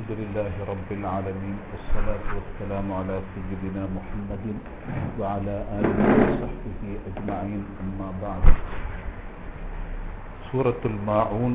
الحمد لله رب العالمين والصلاة والسلام على سيدنا محمد وعلى آله وصحبه أجمعين أما بعد سورة الماعون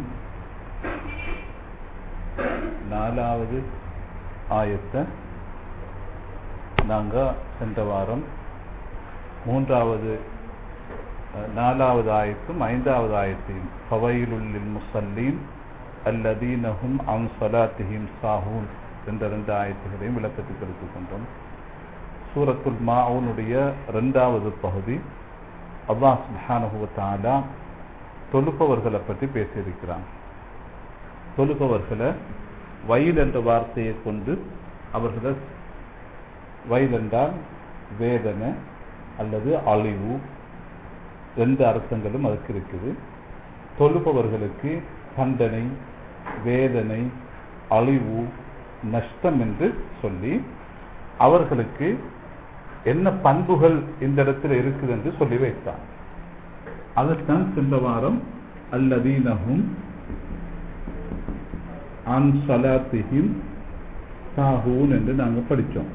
நாலாவது ஆயத்தை நாங்கள் சென்ற வாரம் மூன்றாவது அஹ், நாலாவது ஆயத்தும் ஐந்தாவது ஆயத்தையும் ஃபவைலுல்லில் முசல்லீன் அல்லதீனஹும் அன் சலாத்திஹிம் சாஹூன் என்ற ரெண்டு ஆயத்துகளையும் விளக்கத்துக்கு எடுத்துக்கொண்டோம் சூரத்துல் மாவுனுடைய இரண்டாவது பகுதி அல்லாஹ் சுப்ஹானஹு வ தஆலா தொழுப்பவர்களை பற்றி பேசியிருக்கிறான் தொழுபவர்களை வயல் என்ற வார்த்தையை கொண்டு அவர்களை வயல் என்றால் வேதனை அல்லது அழிவு ரெண்டு அர்த்தங்களும் அதுக்கு இருக்குது தொழுபவர்களுக்கு தண்டனை வேதனை அழிவு நஷ்டம் என்று சொல்லி அவர்களுக்கு என்ன பண்புகள் இந்த இடத்துல இருக்குது என்று சொல்லி வைத்தான் அதைத்தான் சென்ற வாரம் அல்லதீனஹும் அன் சலாத்திஹிம் சாஹூன் என்று நாங்கள் படித்தோம்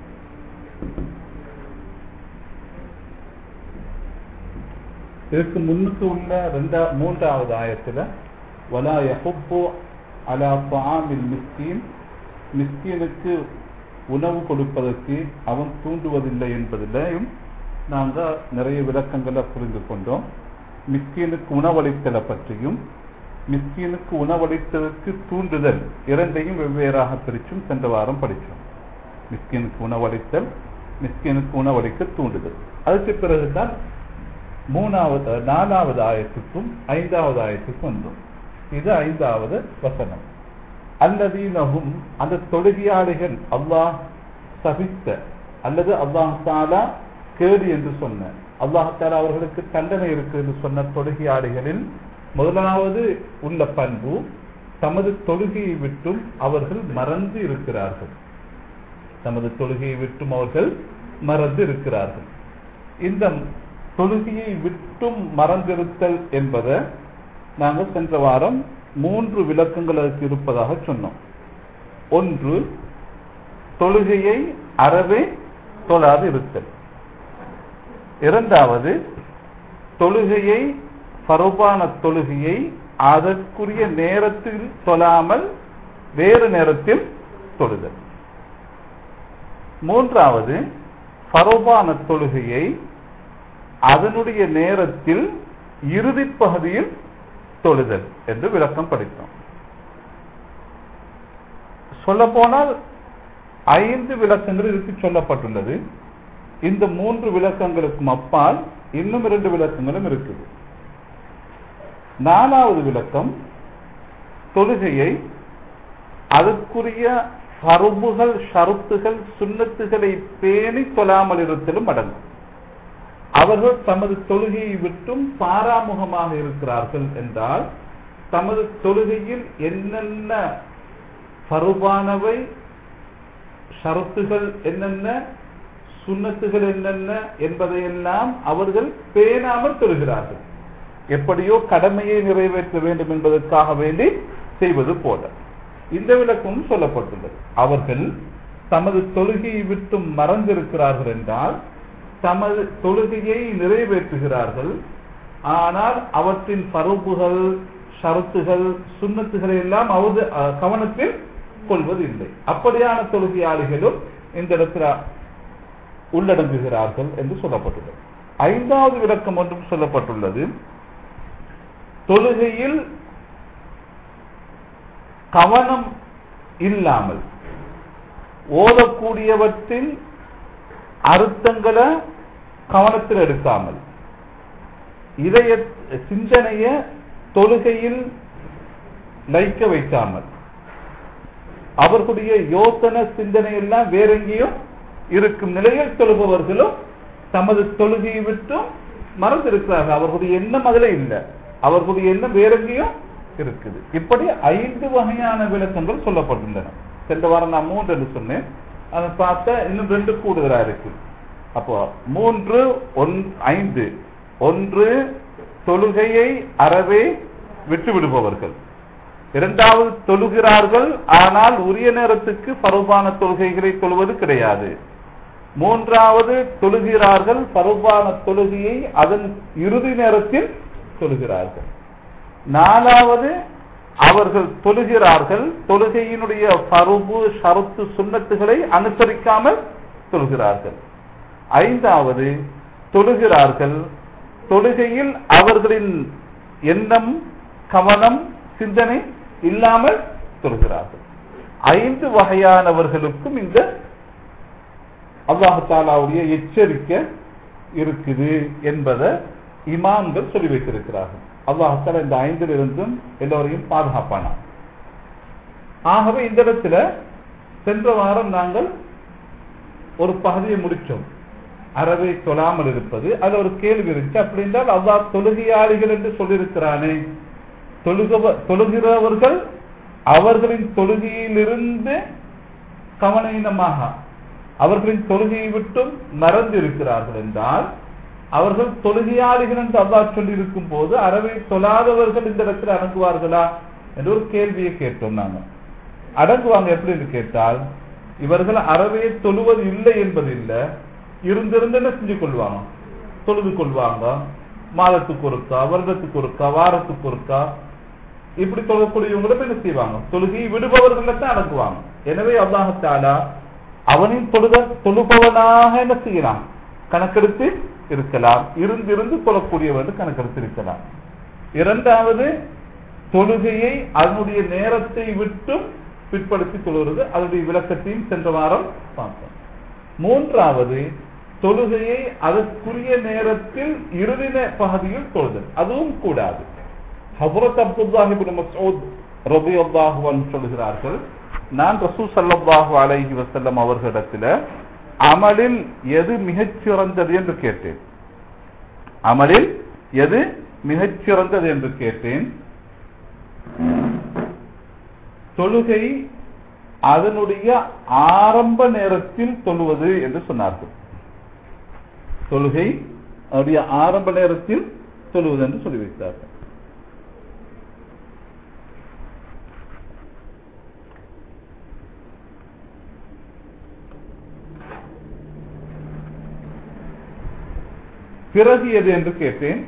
இதுக்கு முன்னுக்கு உள்ள ரெண்டா மூன்றாவது ஆயத்துல வலா யஹுப்பு அலா தாமில் மிஸ்கீன் மிஸ்கீனுக்கு உணவு கொடுப்பதற்கு அவன் தூண்டுவதில்லை என்பதிலையும் நாங்கள் நிறைய விளக்கங்களை புரிந்து கொண்டோம் மிஸ்கீனுக்கு உணவளித்தலை பற்றியும் மிஸ்கீனுக்கு உணவளித்ததற்கு தூண்டுதல் இரண்டையும் வெவ்வேறாக பிரிச்சும் சென்ற வாரம் படித்தோம் மிஸ்கீனுக்கு உணவளித்தல் மிஸ்கீனுக்கு உணவளிக்க தூண்டுதல் அதுக்கு பிறகுதான் மூணாவது நாலாவது ஆயத்துக்கும் ஐந்தாவது ஆயத்துக்கும் வந்தோம் இது ஐந்தாவது வசனம் அல்லதீனஹும் அந்த தொழுகையாளிகள் அல்லாஹ் சபித்த அல்லது அல்லாஹ் தாலா கேடு என்று சொன்ன அல்லாஹ் தாலா அவர்களுக்கு தண்டனை இருக்கு என்று சொன்ன தொழுகையாளிகளில் முதலாவது உள்ள பண்பு தமது தொழுகையை விட்டும் அவர்கள் மறந்து இருக்கிறார்கள் தமது தொழுகையை விட்டும் அவர்கள் மறந்து இருக்கிறார்கள் இந்த தொழுகையை விட்டும் மறந்திருத்தல் என்பதை நாங்கள் சென்ற வாரம் மூன்று விளக்கங்கள் அதுக்கு இருப்பதாக சொன்னோம் ஒன்று தொழுகையை அறவே தொழாது இருத்தல் இரண்டாவது தொழுகையை பருபான தொழுகையை அதற்குரிய நேரத்தில் தொழாமல் வேறு நேரத்தில் தொழுதல் மூன்றாவது பருபான தொழுகையை அதனுடைய நேரத்தில் இறுதி பகுதியில் தொழுதல் என்று விளக்கம் படித்தோம் சொல்ல போனால் ஐந்து விளக்கங்கள் இதுக்கு சொல்லப்பட்டுள்ளது இந்த மூன்று விளக்கங்களுக்கும் அப்பால் இன்னும் இரண்டு விளக்கங்களும் இருக்குது நாலாவது விளக்கம் தொழுகையை அதற்குரிய பருபுகள் ஷருத்துகள் சுண்ணத்துகளை பேணி தொழாமல் இருத்தலும் அடங்கும் அவர்கள் தமது தொழுகையை விட்டும் பாராமுகமாக இருக்கிறார்கள் என்றால் தமது தொழுகையில் என்னென்ன பருவானவை ஷரத்துகள் என்னென்ன சுண்ணத்துகள் என்னென்ன என்பதையெல்லாம் அவர்கள் பேணாமல் தொழுகிறார்கள் எப்படியோ கடமையை நிறைவேற்ற வேண்டும் என்பதற்காக வேண்டி செய்வது போல இந்த விளக்கம் சொல்லப்பட்டுள்ளது அவர்கள் தமது தொழுகையை விட்டும் மறந்திருக்கிறார்கள் என்றால் தமது தொழுகையை நிறைவேற்றுகிறார்கள் ஆனால் அவற்றின் பருப்புகள் ஷரத்துகள் சுண்ணத்துகளை எல்லாம் அவது கவனத்தில் கொள்வதில்லை அப்படியான தொழுகையாளிகளும் இந்த இடத்துல உள்ளடங்குகிறார்கள் என்று சொல்லப்பட்டுள்ளது ஐந்தாவது விளக்கம் ஒன்றும் சொல்லப்பட்டுள்ளது தொழுகையில் கவனம் இல்லாமல் ஓதக்கூடியவற்றின் அர்த்தங்களை கவனத்தில் எடுக்காமல் இதய சிந்தனைய தொழுகையில் லைக்க வைக்காமல் அவர்களுடைய யோசனை சிந்தனை எல்லாம் வேற எங்கேயும் இருக்கும் நிலையில் தொழுபவர்களும் தமது தொழுகையை விட்டும் மறந்திருக்கிறார்கள் அவர்களுடைய எண்ணம் அதுல இல்லை அவர்களுடைய எண்ணம் வேற எங்கேயும் இருக்குது இப்படி ஐந்து வகையான விளக்கங்கள் சொல்லப்பட்டுள்ளன சென்ற வாரம் நான் மூன்று என்று சொன்னேன் அதை பார்த்தா இன்னும் ரெண்டு கூடுதலா இருக்கு அப்போ மூன்று ஒன் ஐந்து ஒன்று தொழுகையை அறவே விட்டு விடுபவர்கள் இரண்டாவது தொழுகிறார்கள் ஆனால் உரிய நேரத்துக்கு பருவான தொழுகைகளை தொழுவது கிடையாது மூன்றாவது தொழுகிறார்கள் பருவான தொழுகையை அதன் இறுதி நேரத்தில் தொழுகிறார்கள் நாலாவது அவர்கள் தொழுகிறார்கள் தொழுகையினுடைய பருவு ஷரத்து சுண்ணத்துகளை அனுசரிக்காமல் தொழுகிறார்கள் ஐந்தாவது தொழுகிறார்கள் தொழுகையில் அவர்களின் எண்ணம் கவனம் சிந்தனை இல்லாமல் தொழுகிறார்கள் ஐந்து வகையானவர்களுக்கும் இந்த அல்லாஹு தாலாவுடைய எச்சரிக்கை இருக்குது என்பதை இமாம்கள் சொல்லி வைத்திருக்கிறார்கள் அல்லாஹால இந்த ஐந்தில் இருந்தும் எல்லோரையும் பாதுகாப்பானார் ஆகவே இந்த இடத்துல சென்ற வாரம் நாங்கள் ஒரு பகுதியை முடிச்சோம் அறவை தொழாமல் இருப்பது அது ஒரு கேள்வி இருக்கு அப்படி என்றால் அல்லாஹ் தொழுகையாளிகள் என்று சொல்லியிருக்கிறானே தொழுகவ தொழுகிறவர்கள் அவர்களின் தொழுகையிலிருந்து கவனீனமாக அவர்களின் தொழுகையை விட்டும் மறந்து இருக்கிறார்கள் என்றால் அவர்கள் தொழுகையாளிகள் என்று அல்லாஹ் சொல்லி இருக்கும் போது அறவை தொழாதவர்கள் இந்த இடத்தில் அடங்குவார்களா என்று ஒரு கேள்வியை கேட்டோம் நாங்க அடங்குவாங்க எப்படி என்று கேட்டால் இவர்கள் அறவையை தொழுவது இல்லை என்பது இல்லை இருந்திருந்து என்ன செஞ்சு கொள்வாங்க தொழுது கொள்வாங்க மாதத்துக்கு ஒருக்கா வருடத்துக்கு ஒருக்கா வாரத்துக்கு ஒருக்கா இப்படி தொழக்கூடியவங்களும் என்ன செய்வாங்க தொழுகையை விடுபவர்களை தான் அடங்குவாங்க எனவே அல்லாஹாலா அவனின் தொழுத தொழுபவனாக என்ன செய்யலாம் கணக்கெடுத்து இருக்கலாம் இருந்து இருந்து தொழக்கூடியவர்கள் கணக்கெடுத்து இருக்கலாம் இரண்டாவது தொழுகையை அதனுடைய நேரத்தை விட்டும் பிற்படுத்தி தொழுகிறது அதனுடைய விளக்கத்தையும் சென்ற வாரம் பார்த்தோம் மூன்றாவது தொழுகையை அதற்குரிய நேரத்தில் இறுதி பகுதியில் தொழுதல் அதுவும் கூடாது ஹசரத் அப்துல்லாஹிபின் மசூத் ரபி அல்லாஹுவன் சொல்கிறார்கள் நான் ரசூ சல்லாஹு அலைஹி வசல்லம் அவர்களிடத்தில் அமலில் எது மிகச் சிறந்தது என்று கேட்டேன் அமலில் எது மிகச் சிறந்தது என்று கேட்டேன் தொழுகை அதனுடைய ஆரம்ப நேரத்தில் தொழுவது என்று சொன்னார்கள் தொழுகை அதனுடைய ஆரம்ப நேரத்தில் தொழுவது என்று சொல்லி வைத்தார்கள் பிறகு எது என்று கேட்டேன்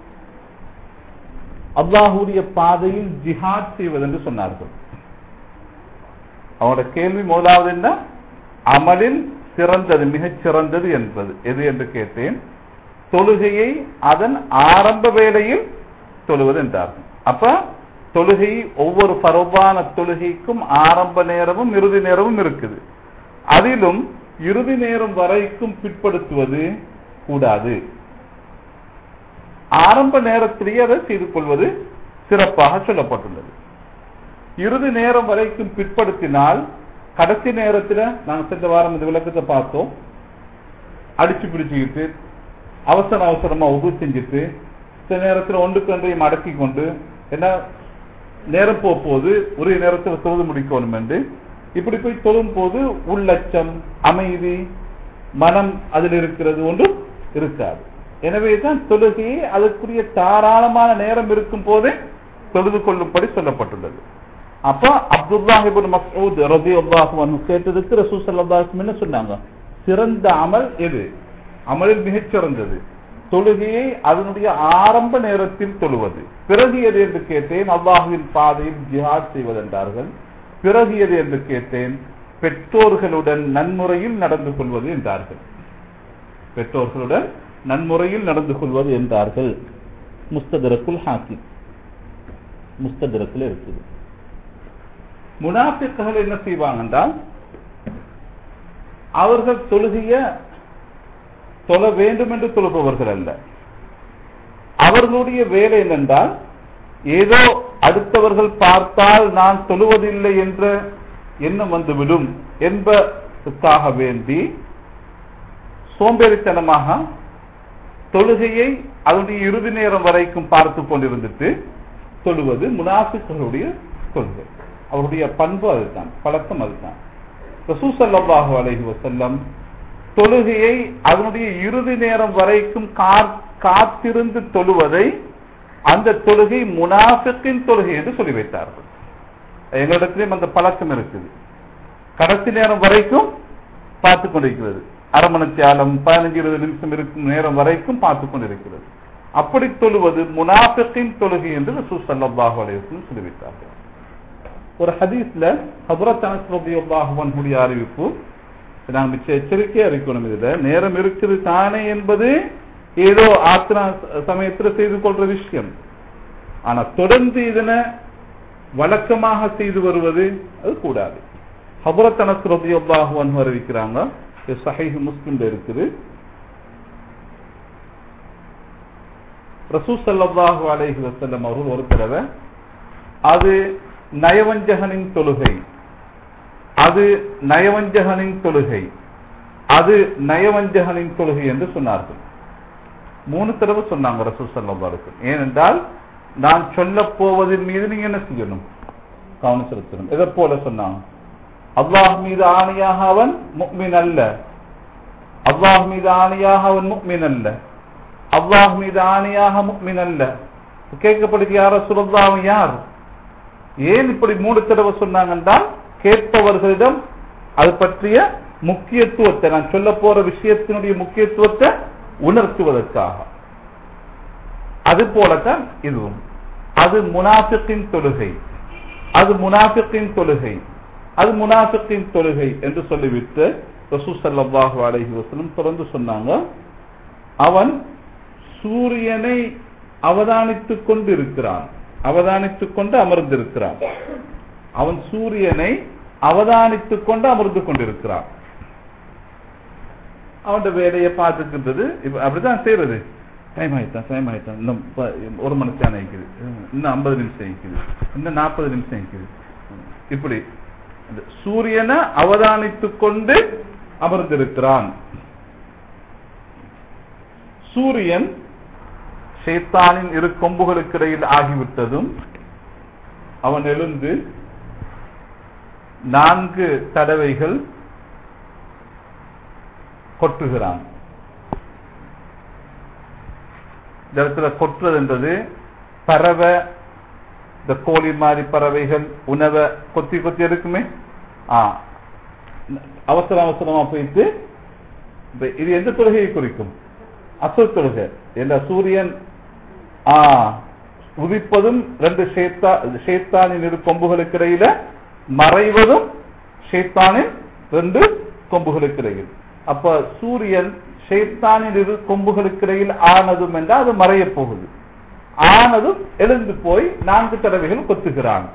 அல்லாஹுடைய பாதையில் ஜிஹாத் செய்வது என்று சொன்னார்கள் அவனோட கேள்வி முதலாவது என்ன அமலில் சிறந்தது மிகச் சிறந்தது என்பது எது என்று கேட்டேன் தொழுகையை அதன் ஆரம்ப வேளையில் தொழுவது என்றார்கள் அப்ப தொழுகை ஒவ்வொரு பரவான தொழுகைக்கும் ஆரம்ப நேரமும் இறுதி நேரமும் இருக்குது அதிலும் இறுதி நேரம் வரைக்கும் பிற்படுத்துவது கூடாது ஆரம்ப நேரத்திலேயே அதை செய்து கொள்வது சிறப்பாக சொல்லப்பட்டுள்ளது இறுதி நேரம் வரைக்கும் பிற்படுத்தினால் கடைசி நேரத்தில் நாங்கள் சென்ற வாரம் இந்த விளக்கத்தை பார்த்தோம் அடிச்சு பிடிச்சுக்கிட்டு அவசர அவசரமா உதவி செஞ்சுட்டு சில நேரத்தில் ஒன்றுக்கு ஒன்றையும் அடக்கி கொண்டு என்ன நேரம் போக போது ஒரே நேரத்தில் தொழுது முடிக்கணும் என்று இப்படி போய் தொழும் போது உள்ளச்சம் அமைதி மனம் அதில் இருக்கிறது ஒன்றும் இருக்காது எனவே தான் தொழுகையை அதற்குரிய தாராளமான நேரம் இருக்கும் போதே தொழுது கொள்ளும்படி சொல்லப்பட்டுள்ளது அப்ப அப்துல்லாஹிபின் மசூத் ரபி அல்லாஹு கேட்டதுக்கு ரசூ சல்லாஹும் என்ன சொன்னாங்க சிறந்த அமல் எது அமலில் மிகச் சிறந்தது தொழுகையை அதனுடைய ஆரம்ப நேரத்தில் தொழுவது பிறகு எது என்று கேட்டேன் அல்லாஹுவின் பாதையில் ஜிஹாத் செய்வதென்றார்கள் பிறகு எது என்று கேட்டேன் பெற்றோர்களுடன் நன்முறையில் நடந்து கொள்வது என்றார்கள் பெற்றோர்களுடன் நன்முறையில் நடந்து கொள்வது என்றார்கள் முஸ்ததரக்குல் ஹாக்கி முஸ்ததரத்தில் இருக்குது முனாஃபிக்குகள் என்ன செய்வாங்க என்றால் அவர்கள் தொழுகைய தொழ வேண்டும் என்று தொழுபவர்கள் அல்ல அவர்களுடைய வேலை என்னென்றால் ஏதோ அடுத்தவர்கள் பார்த்தால் நான் தொழுவதில்லை என்ற எண்ணம் வந்துவிடும் என்பதற்காக வேண்டி சோம்பேறித்தனமாக தொழுகையை அதனுடைய இறுதி நேரம் வரைக்கும் பார்த்து கொண்டிருந்துட்டு தொழுவது முனாஃபிக்குகளுடைய கொள்கை அவருடைய பண்பு அதுதான் பழக்கம் அதுதான் ரசூசல்லாஹு அலஹி வசல்லம் தொழுகையை அதனுடைய இறுதி நேரம் வரைக்கும் காத்திருந்து தொழுவதை அந்த தொழுகை முனாஃபிக்கின் தொழுகை என்று சொல்லி வைத்தார்கள் எங்களிடத்திலும் அந்த பழக்கம் இருக்குது கடைசி நேரம் வரைக்கும் பார்த்து கொண்டிருக்கிறது அரை மணித்தியாலம் பதினஞ்சு இருபது நிமிஷம் இருக்கும் நேரம் வரைக்கும் பார்த்து கொண்டிருக்கிறது அப்படி தொழுவது முனாஃபிக்கின் தொழுகை என்று ரசூல் ஸல்லல்லாஹு அலைஹி வஸல்லம் சொல்லிவிட்டார்கள் ஒரு ஹதீஸ்ல ஹஜ்ரத் அனஸ் ரலியல்லாஹு அன்ஹுடைய அறிவிப்பு நாங்க மிச்ச எச்சரிக்கையா இருக்கணும் இதுல நேரம் இருக்குது தானே என்பது ஏதோ ஆத்திரா சமயத்துல செய்து கொள்ற விஷயம் ஆனா தொடர்ந்து இதனை வழக்கமாக செய்து வருவது அது கூடாது ஹபரத் அனஸ் ரலியல்லாஹு அன்ஹு அறிவிக்கிறாங்க இது சஹீஹ் முஸ்லிம்ல இருக்குது ரசூல் ஸல்லல்லாஹு அலைஹி வஸல்லம் அவர்கள் ஒரு தடவை அது நயவஞ்சகனின் தொழுகை அது நயவஞ்சகனின் தொழுகை அது நயவஞ்சகனின் தொழுகை என்று சொன்னார்கள் மூணு தடவை சொன்னாங்க ரசூல் ஸல்லல்லாஹு அலைஹி வஸல்லம் ஏனென்றால் நான் சொல்ல போவதின் மீது நீங்க என்ன செய்யணும் கவனம் செலுத்தணும் எதை போல சொன்னாங்க அல்லாஹ் மீது ஆணையாக அவன் முக்மின் அல்ல அல்லாஹ் மீது ஆணையாக அவன் முக்மின் அல்ல அல்லாஹ் மீது ஆணையாக முக்மின் அல்ல கேட்கப்படுது யார சுரந்தா அவன் யார் ஏன் இப்படி மூணு தடவை சொன்னாங்க என்றால் கேட்பவர்களிடம் அது பற்றிய முக்கியத்துவத்தை நான் சொல்ல போற விஷயத்தினுடைய முக்கியத்துவத்தை உணர்த்துவதற்காக அது போலத்தான் இதுவும் அது முனாஃபிக்கின் தொழுகை அது முனாஃபிக்கின் தொழுகை அது முனாஃபிக்கின் தொழுகை என்று சொல்லிவிட்டு ரசூ ஸல்லல்லாஹு அலைஹி வஸல்லம் தொடர்ந்து சொன்னாங்க அவன் சூரியனை அவதானித்துக் கொண்டு இருக்கிறான் அவதானித்துக் கொண்டு அமர்ந்திருக்கிறான் அவன் சூரியனை அவதானித்துக் கொண்டு அமர்ந்து கொண்டிருக்கிறான் அவன் வேலையை பார்த்துக்கின்றது இப்ப அப்படிதான் செய்யறது டைம் ஆயிட்டான் டைம் ஆயிட்டான் இன்னும் ப- ஒரு மணி நேரம் ஆயிக்குது இன்னும் ஐம்பது நிமிஷம் ஆயிக்குது இன்னும் நாற்பது நிமிஷம் ஆயிக்குது இப்படி இந்த சூரியனை அவதானித்துக் கொண்டு அமர்ந்திருக்கிறான் சூரியன் ஷைத்தானின் இரு கொம்புகளுக்கு இடையில் ஆகிவிட்டதும் அவன் எழுந்து நான்கு தடவைகள் கொட்டுகிறான் இந்த இடத்துல கொட்டுறது என்றது பறவை இந்த கோழி மாதிரி பறவைகள் உணவை கொத்தி கொத்தி இருக்குமே ஆ அவசர அவசரமா போயிட்டு இப்ப இது எந்த தொழுகையை குறிக்கும் அசுர் தொழுகை என்ற சூரியன் ஆ உதிப்பதும் ரெண்டு ஷேத்தா ஷேத்தானின் இரு கொம்புகளுக்கு இடையில மறைவதும் ஷேத்தானின் ரெண்டு கொம்புகளுக்கு இடையில் அப்ப சூரியன் ஷேத்தானின் இரு கொம்புகளுக்கு இடையில் ஆனதும் என்றால் அது மறையப் போகுது ஆனதும் எழுந்து போய் நான்கு தடவைகள் கொத்துகிறான்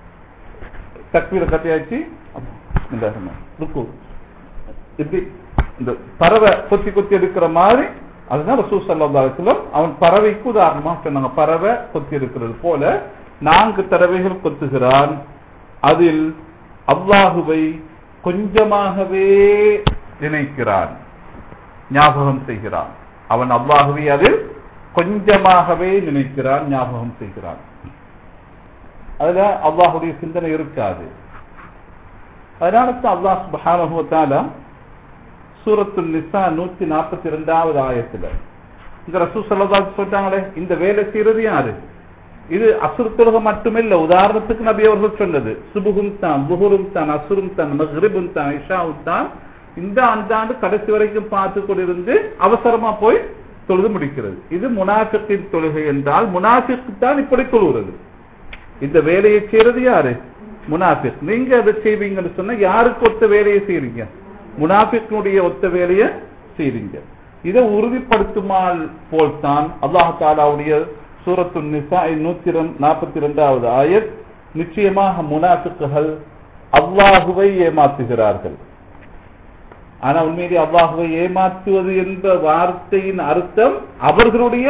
தக்வீர கட்டியாச்சு இந்த ருக்கு இப்படி இந்த பறவை கொத்தி கொத்தி எடுக்கிற மாதிரி அதுதான் ரசூல் ஸல்லல்லாஹு அலைஹி வஸல்லம் அவன் பறவைக்கு உதாரணமா சொன்னாங்க பறவை கொத்தி இருக்கிறது போல நான்கு தடவைகள் கொத்துகிறான் அதில் அல்லாஹுவை கொஞ்சமாகவே நினைக்கிறான் ஞாபகம் செய்கிறான் அவன் அல்லாஹுவை அதில் கொஞ்சமாகவே நினைக்கிறான் ஞாபகம் செய்கிறான் அதுல அல்லாஹுடைய சிந்தனை இருக்காது அதனால தான் அல்லாஹ் சுப்ஹானஹு வ தஆலா சூரத்து நிசா நூத்தி நாற்பத்தி ரெண்டாவது ஆயத்துல இந்த ரசூ சல்லல்லாஹு சொல்றாங்களே இந்த வேலை செய்யறது யாரு இது அசுர் தொழுகை மட்டுமில்ல உதாரணத்துக்கு நபி அவர்கள் சொன்னது சுபுகும் தான் புகுரும் தான் அசுரும் தான் மஹ்ரிபும் தான் இஷாவும் தான் இந்த அந்த ஆண்டு கடைசி வரைக்கும் பார்த்து கொண்டிருந்து அவசரமா போய் தொழுது முடிக்கிறது இது முனாஃபிக்கின் தொழுகை என்றால் முனாஃபிக்கு தான் இப்படி தொழுகிறது இந்த வேலையை செய்யறது யாரு முனாஃபிக் நீங்க அதை செய்வீங்கன்னு சொன்னா யாருக்கு ஒத்த வேலையை செய்றீங்க முனாஃபிக்னுடைய ஒத்த வேலையை செய்றீங்க இதை உறுதிப்படுத்துமால் போல்தான் அல்லாஹ் தாலாவுடைய சூரத்து நிசா நூத்தி நாற்பத்தி ரெண்டாவது ஆயத் நிச்சயமாக முனாஃபிக்குகள் அல்லாஹுவை ஏமாத்துகிறார்கள் ஆனா உண்மையிலே அல்லாஹுவை ஏமாற்றுவது என்ற வார்த்தையின் அர்த்தம் அவர்களுடைய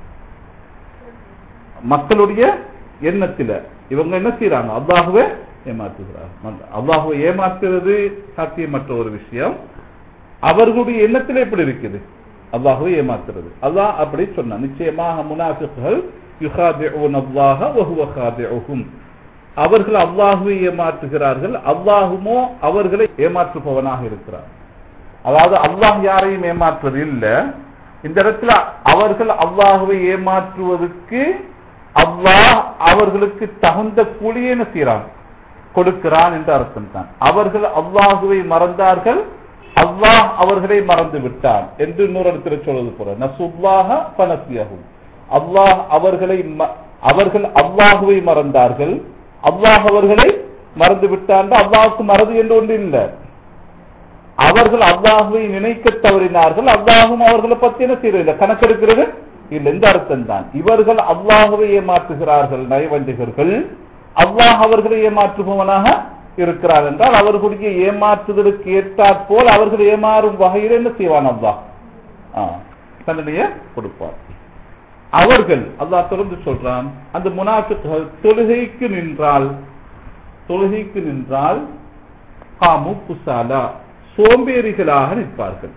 மக்களுடைய எண்ணத்தில இவங்க என்ன செய்யறாங்க அல்லாஹுவே ஏமாற்றுகிறார் அல்லாஹுவை ஏமாற்றுறது சாத்தியமற்ற ஒரு விஷயம் அவர்களுடைய எண்ணத்திலே எப்படி இருக்குது அல்லாஹுவை ஏமாத்துறது அல்லாஹ் அப்படி சொன்னான் நிச்சயமாக முனாஃபிக்குகள் யுஹாதிஉன் அல்லாஹ வஹுவ காதிஉஹும் அவர்கள் அல்லாஹுவை ஏமாற்றுகிறார்கள் அல்லாஹுமோ அவர்களை ஏமாற்றுபவனாக இருக்கிறார் அதாவது அல்லாஹ் யாரையும் ஏமாற்றுவது இல்ல இந்த இடத்துல அவர்கள் அல்லாஹுவை ஏமாற்றுவதற்கு அல்லாஹ் அவர்களுக்கு தகுந்த கூலியை என்ன செய்யறான் கொடுக்கிறான் என்ற அர்த்தம் தான் அவர்கள் அல்லாஹுவை மறந்தார்கள் அல்லாஹ் அவர்களை மறந்து விட்டான் என்று இன்னொரு இடத்துல சொல்வது போல நசுல்லாஹ பனசியகும் அல்லாஹ் அவர்களை ம- அவர்கள் அல்லாஹுவை மறந்தார்கள் அல்லாஹ் அவர்களை மறந்து விட்டான் அல்லாஹுக்கு மறதி என்று ஒன்று இல்லை அவர்கள் அல்லாஹுவை நினைக்க தவறினார்கள் அல்லாஹும் அவர்களை பத்தி என்ன செய்யறது கணக்கெடுக்கிறது இல்லை இந்த அர்த்தம் தான் இவர்கள் அல்லாஹுவை ஏமாற்றுகிறார்கள் நயவஞ்சகர்கள் அல்லாஹ் அவர்களை ஏமாற்றுபவனாக இருக்கிறார் என்றால் அவர்களுடைய ஏமாற்றுதலுக்கு ஏற்றாற் போல் அவர்கள் ஏமாறும் வகையில் என்ன செய்வான் அல்லாஹ் ஆ, தண்டனையை கொடுப்பார் அவர்கள் அல்லாஹ் தொடர்ந்து சொல்றான் அந்த முனாஃபிக்குகள் தொழுகைக்கு நின்றால் தொழுகைக்கு நின்றால் காமு குசாலா சோம்பேறிகளாக நிற்பார்கள்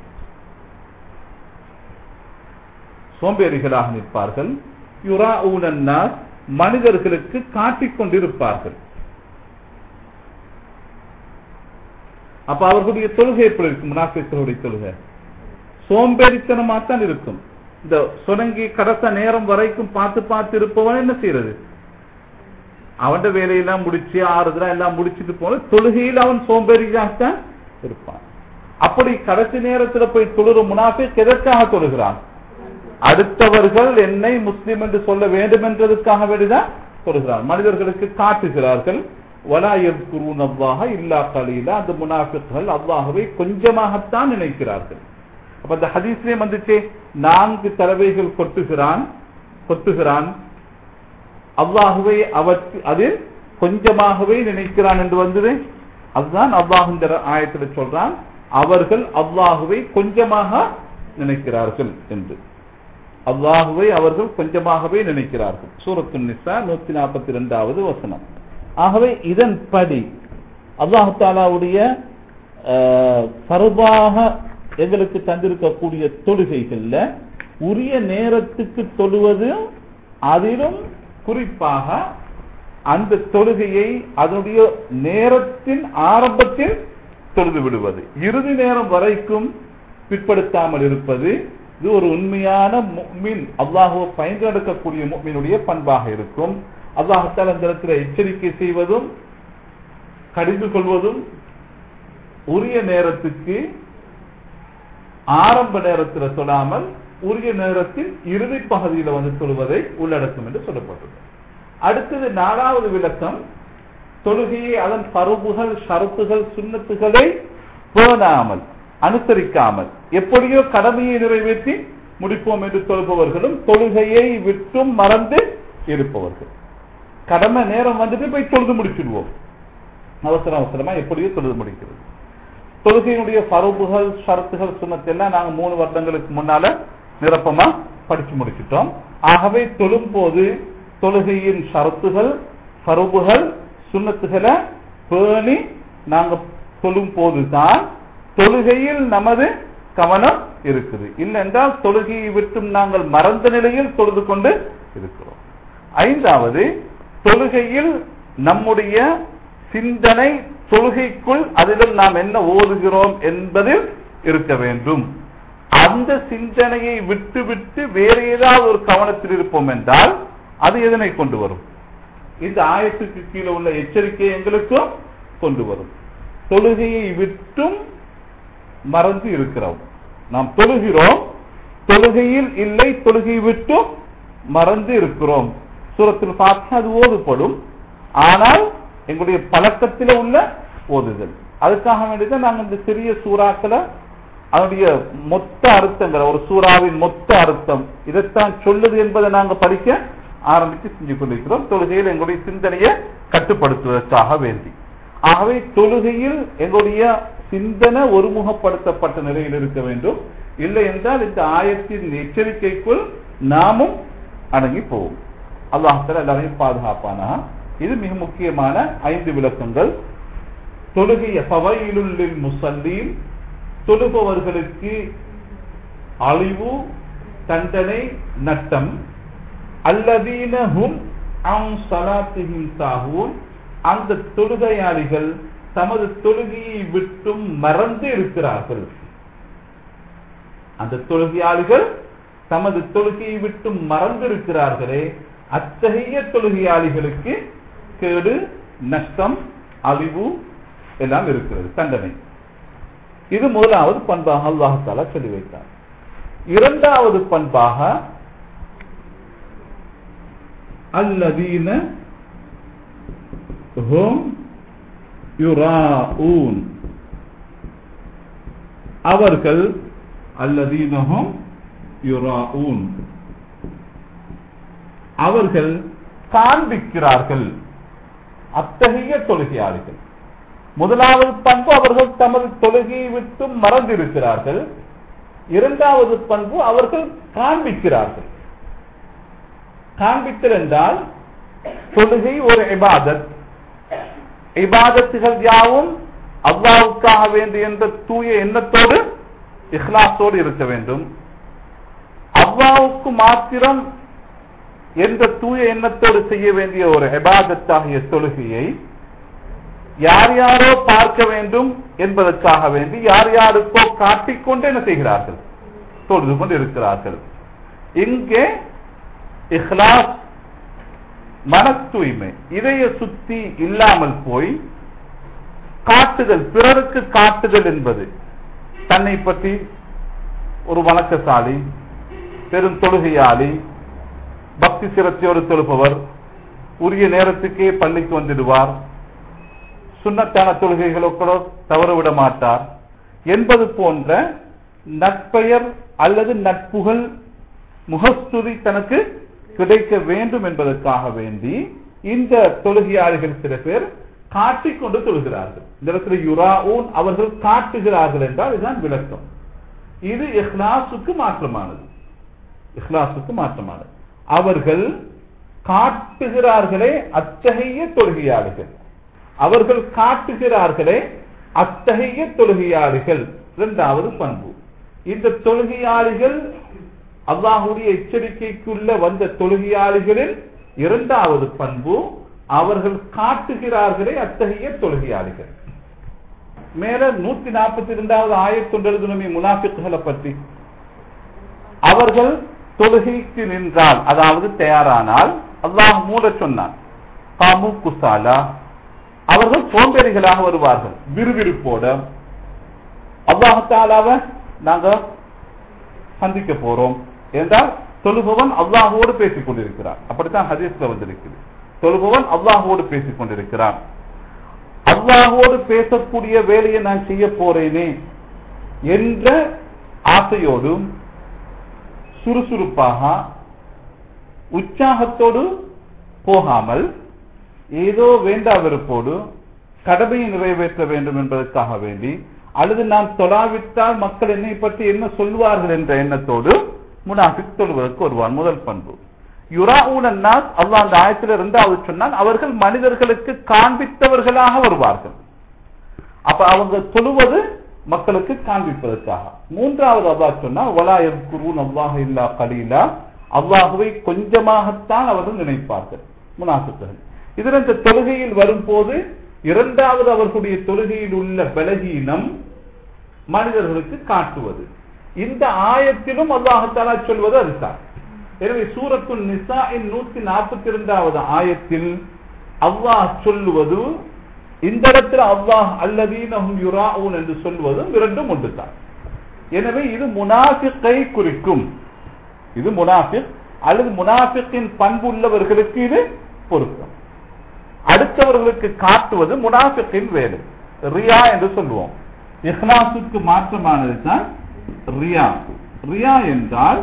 சோம்பேறிகளாக நிற்பார்கள் யுரா ஊனன்னாஸ் மனிதர்களுக்கு காட்டிக் கொண்டிருப்பார்கள் அப்ப அவர்களுடைய தொழுகை எப்படி இருக்கும் முனாஃபிக்களுடைய தொழுகை சோம்பேறித்தனமா தான் இருக்கும் இந்த சுரங்கி கடைச நேரம் வரைக்கும் பார்த்து பார்த்து இருப்பவன் என்ன செய்யறது அவன் வேலையெல்லாம் முடிச்சு ஆறுதலா எல்லாம் முடிச்சிட்டு போன தொழுகையில் அவன் சோம்பேறியாகத்தான் இருப்பான் அப்படி கடைசி நேரத்துல போய் தொழுற முனாஃபிக் எதற்காக தொழுகிறான் அடுத்தவர்கள் என்னை முஸ்லிம் என்று சொல்ல வேண்டும் என்றதுக்காக வேண்டிதான் சொல்கிறார் மனிதர்களுக்கு காட்டுகிறார்கள் வலாயல் குருன் அல்லாஹ இல்லா கலீலா அந்த முனாஃபிக்கள் அல்லாஹவை கொஞ்சமாகத்தான் நினைக்கிறார்கள் அப்ப அந்த ஹதீஸ்லயே வந்துச்சு நான்கு தடவைகள் கொட்டுகிறான் கொட்டுகிறான் அல்லாஹுவை அவற்கு அது கொஞ்சமாகவே நினைக்கிறான் என்று வந்தது அதுதான் அல்லாஹ் இந்த ஆயத்துல சொல்றான் அவர்கள் அல்லாஹுவை கொஞ்சமாக நினைக்கிறார்கள் என்று அல்லாஹுவை அவர்கள் கொஞ்சமாகவே நினைக்கிறார்கள் சூரத்து நிசா நூத்தி நாற்பத்தி ரெண்டாவது வசனம் ஆகவே இதன்படி அல்லாஹு தாலாவுடைய சர்வாக எங்களுக்கு தந்திருக்கக்கூடிய தொழுகைகள்ல உரிய நேரத்துக்கு தொழுவது அதிலும் குறிப்பாக அந்த தொழுகையை அதனுடைய நேரத்தின் ஆரம்பத்தில் தொழுது விடுவது இறுதி நேரம் வரைக்கும் பிற்படுத்தாமல் இருப்பது இது ஒரு உண்மையான முக்மின் அல்லாஹுவை பயந்து நடக்கக்கூடிய முக்மினுடைய பண்பாக இருக்கும் அல்லாஹத்தால் அந்த இடத்துல எச்சரிக்கை செய்வதும் கடிந்து கொள்வதும் உரிய நேரத்துக்கு ஆரம்ப நேரத்தில் சொல்லாமல் உரிய நேரத்தில் இறுதி பகுதியில் வந்து சொல்வதை உள்ளடக்கும் என்று சொல்லப்பட்டது அடுத்தது நாலாவது விளக்கம் தொழுகையை அதன் பருப்புகள் ஷரத்துகள் சுண்ணத்துகளை பேணாமல் அனுசரிக்காமல் எப்படியோ கடமையை நிறைவேற்றி முடிப்போம் என்று சொல்பவர்களும் தொழுகையை விட்டும் மறந்து இருப்பவர்கள் கடமை நேரம் வந்துட்டு போய் தொழுது முடிச்சிடுவோம் அவசர அவசரமா எப்படியோ தொழுது முடிக்கிறது தொழுகையினுடைய பருப்புகள் ஷரத்துகள் சுண்ணத்தெல்லாம் நாங்க மூணு வருடங்களுக்கு முன்னால நிரப்பமா படிச்சு முடிச்சிட்டோம் ஆகவே தொழும் போது தொழுகையின் ஷரத்துகள் பருப்புகள் சுண்ணத்துகளை பேணி நாங்க தொழும் போதுதான் தொழுகையில் நமது கவனம் இருக்குது இல்லை என்றால் தொழுகையை விட்டும் நாங்கள் மறந்த நிலையில் தொழுது கொண்டு இருக்கிறோம் ஐந்தாவது தொழுகையில் நம்முடைய சிந்தனை தொழுகைக்குள் அதிலும் நாம் என்ன ஓதுகிறோம் என்பதில் இருக்க வேண்டும் அந்த சிந்தனையை விட்டு விட்டு வேறு ஏதாவது ஒரு கவனத்தில் இருப்போம் என்றால் அது எதனை கொண்டு வரும் இந்த ஆயத்துக்கு கீழே உள்ள எச்சரிக்கை எங்களுக்கும் கொண்டு வரும் தொழுகையை விட்டும் மறந்து இருக்கிறோம் நாம் தொழுகிறோம் தொழுகையில் இல்லை தொழுகை விட்டும் மறந்து இருக்கிறோம் சூரத்தில் பார்த்தா அது ஓதுப்படும் ஆனால் எங்களுடைய பழக்கத்தில் உள்ள ஓதுதல் அதுக்காக வேண்டிதான் நாங்கள் இந்த சிறிய சூறாக்களை அதனுடைய மொத்த அர்த்தங்கள் ஒரு சூறாவின் மொத்த அர்த்தம் இதைத்தான் சொல்லுது என்பதை நாங்கள் படிக்க ஆரம்பித்து செஞ்சு கொண்டிருக்கிறோம் தொழுகையில் எங்களுடைய சிந்தனையை கட்டுப்படுத்துவதற்காக வேண்டி ஆகவே தொழுகையில் எங்களுடைய சிந்தனை ஒருமுகப்படுத்தப்பட்ட நிலையில் இருக்க வேண்டும் இல்லை என்றால் இந்த ஆயத்தின் எச்சரிக்கைக்குள் நாமும் அடங்கி போவோம் அல்லாஹால எல்லாரையும் பாதுகாப்பானா இது மிக முக்கியமான ஐந்து விளக்கங்கள் தொழுகைய பவையிலுள்ளில் முசல்லீன் தொழுபவர்களுக்கு அழிவு தண்டனை நட்டம் அல்லதீனஹும் அம் சலாத்திஹிம் சாஹூன் அந்த தொழுகையாளிகள் தமது தொழுகையை விட்டும் மறந்து இருக்கிறார்கள் அந்த தொழுகையாளிகள் தமது தொழுகையை விட்டு மறந்து இருக்கிறார்களே அத்தகைய தொழுகையாளிகளுக்கு கேடு நஷ்டம் அழிவு எல்லாம் இருக்கிறது தண்டனை இது முதலாவது பண்பாக அல்லாஹால சொல்லி வைத்தார் இரண்டாவது பண்பாக அல்லதீன ஹும் யுராஊன் அவர்கள் அல்லதீனஹும் யுராஊன் அவர்கள் காண்பிக்கிறார்கள் அத்தகைய தொழுகையாளிகள் முதலாவது பண்பு அவர்கள் தமது தொழுகையை விட்டு மறந்திருக்கிறார்கள் இரண்டாவது பண்பு அவர்கள் காண்பிக்கிறார்கள் காண்பித்தல் என்றால் தொழுகை ஒரு இபாதத் இபாதத்துகள் யாவும் அல்லாவுக்காக வேண்டும் என்ற தூய எண்ணத்தோடு இஹ்லாஸோடு இருக்க வேண்டும் அல்லாவுக்கு மாத்திரம் என்ற தூய எண்ணத்தோடு செய்ய வேண்டிய ஒரு இபாதத்தாகிய தொழுகையை யார் யாரோ பார்க்க வேண்டும் என்பதற்காக வேண்டி யார் யாருக்கோ காட்டிக்கொண்டு என்ன செய்கிறார்கள் தொழுது கொண்டு இருக்கிறார்கள் இங்கே இஹ்லாஸ் மன தூய்மை இதய சுத்தி இல்லாமல் போய் காட்டுதல் பிறருக்கு காட்டுதல் என்பது தன்னை பற்றி ஒரு வணக்கசாலி பெரும் தொழுகையாளி பக்தி சிரத்தையோடு தொழுப்பவர் உரிய நேரத்துக்கே பள்ளிக்கு வந்துடுவார் சுண்ணத்தான தொழுகைகளோ தவறு விட மாட்டார் என்பது போன்ற நட்பெயர் அல்லது நட்புகள் முகஸ்துதி தனக்கு கிடைக்க வேண்டும் என்பதற்காக வேண்டி இந்த தொழுகையாளிகள் சில பேர் காட்டிக்கொண்டு தொழுகிறார்கள் இந்த இடத்துல யுராஊன் அவர்கள் காட்டுகிறார்கள் என்றால் இதுதான் விளக்கம் இது இஹ்லாசுக்கு மாற்றமானது இஹ்லாசுக்கு மாற்றமானது அவர்கள் காட்டுகிறார்களே அத்தகைய தொழுகையாளிகள் அவர்கள் காட்டுகிறார்களே அத்தகைய தொழுகையாளிகள் இரண்டாவது பண்பு இந்த தொழுகையாளிகள் அல்லாஹுடைய எச்சரிக்கைக்குள்ள வந்த தொழுகையாளிகளில் இரண்டாவது பண்பு அவர்கள் காட்டுகிறார்களே அத்தகைய தொழுகையாளிகள் மேல நூத்தி நாற்பத்தி இரண்டாவது ஆயிரத்தொன்று முனாஃபிக்குகளை பற்றி அவர்கள் தொழுகைக்கு நின்றால் அதாவது தயாரானால் அல்லாஹ் மூட சொன்னான் காமு குசாலா அவர்கள் சோம்பேறிகளாக வருவார்கள் விறுவிறுப்போட அல்லாஹாலாவ நாங்க சந்திக்க போறோம் என்றால் தொழுபவன் அல்லாஹோடு பேசிக் கொண்டிருக்கிறார் அப்படித்தான் ஹதீஸ்ல வந்திருக்குது தொழுபவன் அல்லாஹோடு பேசிக் கொண்டிருக்கிறான் அல்லாஹோடு பேசக்கூடிய வேலையை நான் செய்ய போறேனே என்ற ஆசையோடும் சுறுசுறுப்பாக உற்சாகத்தோடு போகாமல் ஏதோ வேண்டா வெறுப்போடு கடமையை நிறைவேற்ற வேண்டும் என்பதற்காக வேண்டி அல்லது நான் தொழாவிட்டால் மக்கள் என்னை பற்றி என்ன சொல்வார்கள் என்ற எண்ணத்தோடு முனாஃபிக் தொழுவதற்கு வருவான் முதல் பண்பு யுராவுனாஸ் அல்லாஹ் அந்த ஆயத்தில் இரண்டாவது சொன்னால் அவர்கள் மனிதர்களுக்கு காண்பித்தவர்களாக வருவார்கள் அப்ப அவங்க தொழுவது மக்களுக்கு காண்பிப்பதற்காக மூன்றாவது அல்லாஹ் சொன்னால் ஒலா எவ்குருன் அல்லாஹ் இல்லா கலீலா அல்லாஹுவை கொஞ்சமாகத்தான் அவர்கள் நினைப்பார்கள் முனாஃபிக்குகள் இதில் இந்த தொழுகையில் வரும்போது இரண்டாவது அவர்களுடைய தொழுகையில் உள்ள பலகீனம் மனிதர்களுக்கு காட்டுவது இந்த ஆயத்திலும் அல்லாஹாலா சொல்வது அதுதான் எனவே சூரத்து நிசா நூத்தி நாற்பத்தி இரண்டாவது ஆயத்தில் அல்லாஹ் சொல்லுவது இந்த இடத்துல அல்லாஹ் அல்லதீனஹும் யுராஊன் என்று சொல்வதும் இரண்டும் ஒன்றுதான் எனவே இது முனாஃபிக்கை குறிக்கும் இது முனாஃபிக் அல்லது முனாஃபிக்கின் பண்பு உள்ளவர்களுக்கு இது பொருத்தம் அடுத்தவர்களுக்கு காட்டுவது முனாஃபிக்கின் வேலை ரியா என்று சொல்லுவோம் இஹ்லாசுக்கு மாற்றமானது தான் ரியா ரியா என்றால்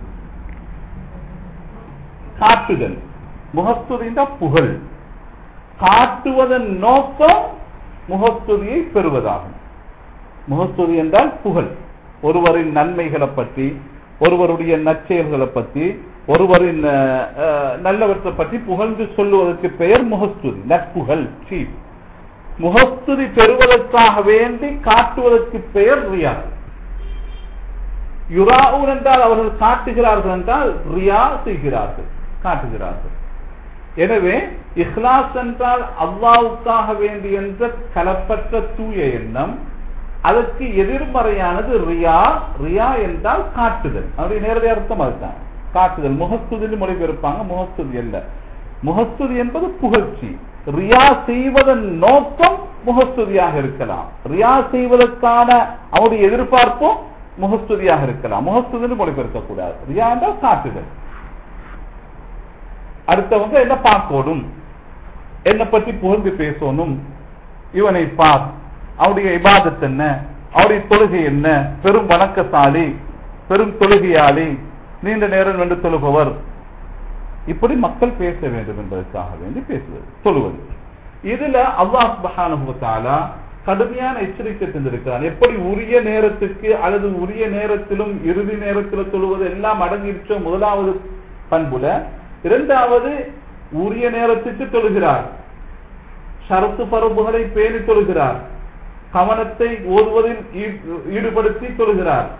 காட்டுதல் முகஸ்துதிந்த புகழ் காட்டுவதன் நோக்கம் முகஸ்துதியை பெறுவதாகும் முகஸ்துதி என்றால் புகழ் ஒருவரின் நன்மைகளை பற்றி ஒருவருடைய நற்செயல்களை பற்றி ஒருவரின் நல்லவற்றை பற்றி புகழ்ந்து சொல்லுவதற்கு பெயர் முகஸ்துதி நட்புகள் சீப் முகஸ்துதி பெறுவதற்காக வேண்டி காட்டுவதற்கு பெயர் ரியா யுராவுன் என்றால் அவர்கள் காட்டுகிறார்கள் என்றால் ரியா செய்கிறார்கள் காட்டுகிறார்கள் எனவே இஹ்லாஸ் என்றால் அல்லாவுக்காக வேண்டி என்ற கலப்பற்ற தூய எண்ணம் அதற்கு எதிர்மறையானது ரியா ரியா என்றால் காட்டுதல் அவருடைய நேரடி அர்த்தம் அதுதான் காட்டுதல் முகஸ்துதில் மொழிபெயர்ப்பாங்க முகஸ்துதி அல்ல முகஸ்துதி என்பது புகழ்ச்சி ரியா செய்வதன் நோக்கம் முகஸ்துதியாக இருக்கலாம் ரியா செய்வதற்கான அவருடைய எதிர்பார்ப்பும் முகஸ்துதியாக இருக்கலாம் முகஸ்துதின்னு மொழிபெயர்க்க கூடாது ரியா என்றால் காட்டுதல் அடுத்தவங்க என்ன பார்க்கணும் என்னை பற்றி புகழ்ந்து பேசணும் இவனை பார் அவருடைய இபாதத் என்ன அவருடைய தொழுகை என்ன பெரும் வணக்கசாலி பெரும் தொழுகையாளி நீண்ட நேரம் நின்று தொழுபவர் இப்படி மக்கள் பேச வேண்டும் என்பதற்காக வேண்டி பேசுவது சொல்லுவது இதுல அல்லாஹ் சுப்ஹானஹு வ தஆலா கடுமையான எச்சரிக்கை தந்திருக்கிறான் எப்படி உரிய நேரத்துக்கு அல்லது உரிய நேரத்திலும் இறுதி நேரத்தில் தொழுவது எல்லாம் அடங்கிருச்சோ முதலாவது பண்புல இரண்டாவது உரிய நேரத்துக்கு தொழுகிறார் ஷரத்து பரப்புகளை பேணி தொழுகிறார் கவனத்தை ஓதுவதில் ஈ- ஈடுபடுத்தி தொழுகிறார்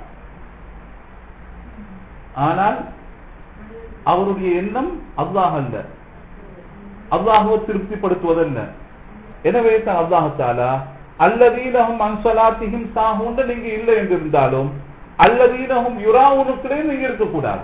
ஆனால் அவருடைய எண்ணம் அல்லாஹ் அல்ல அல்லாஹுவை திருப்திப்படுத்துவதல்ல எனவே தான் அல்லாஹ் தாலா அல்லதீனஹும் அன்சலாத்திஹிம் சாஹூன்ற நீங்க இல்லை என்று இருந்தாலும் அல்லதீனஹும் யுராவுனுக்கிலே நீங்க இருக்கக்கூடாது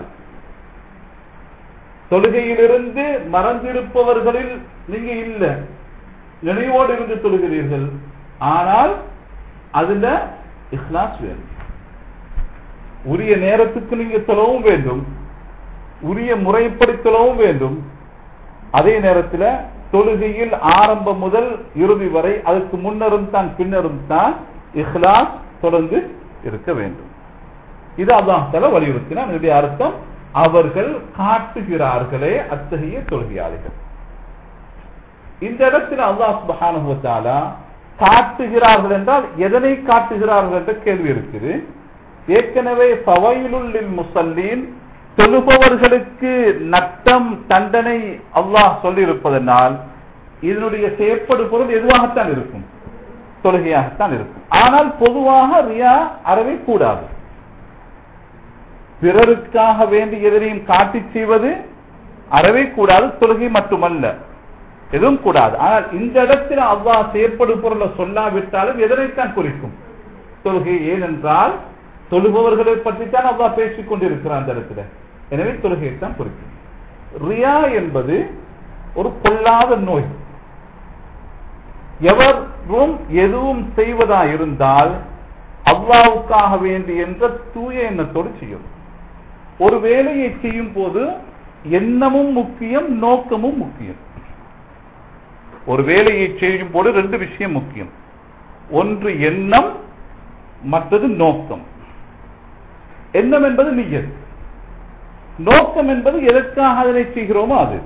தொழுகையிலிருந்து மறந்திருப்பவர்களில் நீங்க இல்ல நினைவோடு இருந்து தொழுகிறீர்கள் ஆனால் அதுல இஹ்லாஸ் வேணும் உரிய நேரத்துக்கு நீங்க தொழவும் வேண்டும் உரிய முறைப்படி தொழவும் வேண்டும் அதே நேரத்தில் தொழுகையில் ஆரம்பம் முதல் இறுதி வரை அதுக்கு முன்னரும் தான் பின்னரும் தான் இஹ்லாஸ் தொடர்ந்து இருக்க வேண்டும் இது அல்லாஹ் தஆலா வலியுறுத்தினார் இதனுடைய அர்த்தம் அவர்கள் காட்டுகிறார்களே அத்தகைய தொழுகையாளிகள் இந்த இடத்தில் அல்லாஹ் சுப்ஹானஹு வ தஆலா காட்டுகிறார்கள் என்றால் எதனை காட்டுகிறார்கள் என்ற கேள்வி இருக்குது ஏற்கனவே ஃபவைலுல் லில் முஸல்லீன் தொழுபவர்களுக்கு நட்டம் தண்டனை அல்லாஹ் சொல்லியிருப்பதனால் இதனுடைய செயற்படு பொருள் எதுவாகத்தான் இருக்கும் தொழுகையாகத்தான் இருக்கும் ஆனால் பொதுவாக ரியா அறவே கூடாது பிறருக்காக வேண்டி எதனையும் காட்டி செய்வது அறவே கூடாது தொழுகை மட்டுமல்ல எதுவும் கூடாது ஆனால் இந்த இடத்தில் அல்லாஹ் செயற்படும் பொருளை சொல்லாவிட்டாலும் எதனைத்தான் குறிக்கும் தொழுகை ஏனென்றால் தொழுபவர்களை பற்றித்தான் அல்லாஹ் பேசிக் கொண்டிருக்கிறான் அந்த இடத்துல எனவே தொழுகையைத்தான் குறிக்கும் ரியா என்பது ஒரு பொல்லாத நோய் எவரும் எதுவும் செய்வதா இருந்தால் அல்லாவுக்காக வேண்டி என்ற தூய எண்ணத்தோடு செய்யும் ஒரு வேலையை செய்யும் போது எண்ணமும் முக்கியம் நோக்கமும் முக்கியம் ஒரு வேலையை செய்யும் போது ரெண்டு விஷயம் முக்கியம் ஒன்று எண்ணம் மற்றது நோக்கம் எண்ணம் என்பது நியத் நோக்கம் என்பது எதற்காக அதனை செய்கிறோமோ அது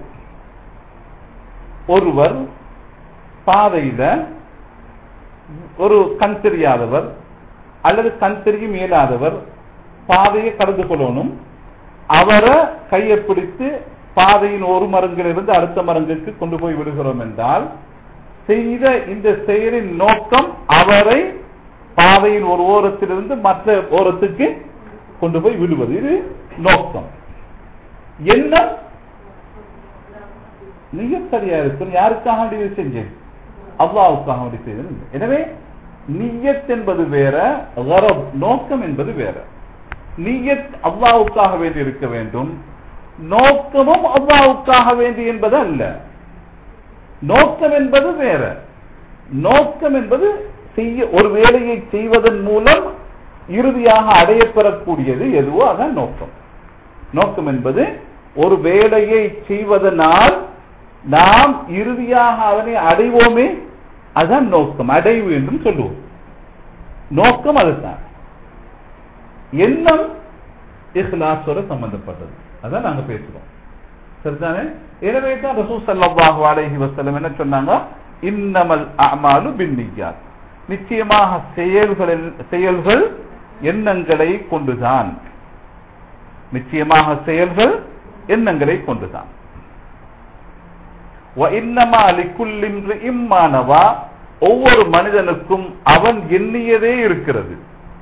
ஒருவர் பாதையில ஒரு கண் தெரியாதவர் அல்லது கண் தெரியும் இயலாதவர் பாதையை கடந்து கொள்ளணும் அவரை கையை பிடித்து பாதையின் ஒரு மரங்கிலிருந்து அடுத்த மரங்குக்கு கொண்டு போய் விடுகிறோம் என்றால் செய்த இந்த செயலின் நோக்கம் அவரை பாதையின் ஒரு ஓரத்திலிருந்து மற்ற ஓரத்துக்கு கொண்டு போய் விடுவது இது நோக்கம் என்ன நீங்க சரியா இருக்கும் யாருக்காக வேண்டி இதை செஞ்சேன் அல்லாவுக்காக வேண்டி செய்தேன் எனவே நியத் என்பது வேற கரப் நோக்கம் என்பது வேற நியத் அல்லாவுக்காக வேண்டி இருக்க வேண்டும் நோக்கமும் அல்லாவுக்காக வேண்டி என்பது அல்ல நோக்கம் என்பது வேற நோக்கம் என்பது செய்ய ஒரு வேலையை செய்வதன் மூலம் இறுதியாக அடையப்பெறக்கூடியது எதுவோ அதான் நோக்கம் நோக்கம் என்பது ஒரு வேலையை செய்வதனால் நாம் இறுதியாக அதனை அடைவோமே அதான் நோக்கம் அடைவு என்றும் சொல்லுவோம் நோக்கம் அதுதான் எண்ணம் இஹ்லாஸோட சம்பந்தப்பட்டது அதான் நாங்க பேசுறோம் சரிதானே எனவே தான் ரசூல் ஸல்லல்லாஹு அலைஹி வஸல்லம் என்ன சொன்னாங்க இன்னமல் அமாலு பின்னியாத் நிச்சயமாக செயல்களில் செயல்கள் எண்ணங்களை கொண்டுதான் நிச்சயமாக செயல்கள் எண்ணங்களை கொண்டுதான் وَإِنَّمَا لِكُلِّ امْرِئٍ مَّا نَوَى ஒவ்வொரு மனிதனுக்கும் அவன் எண்ணியதே இருக்கிறது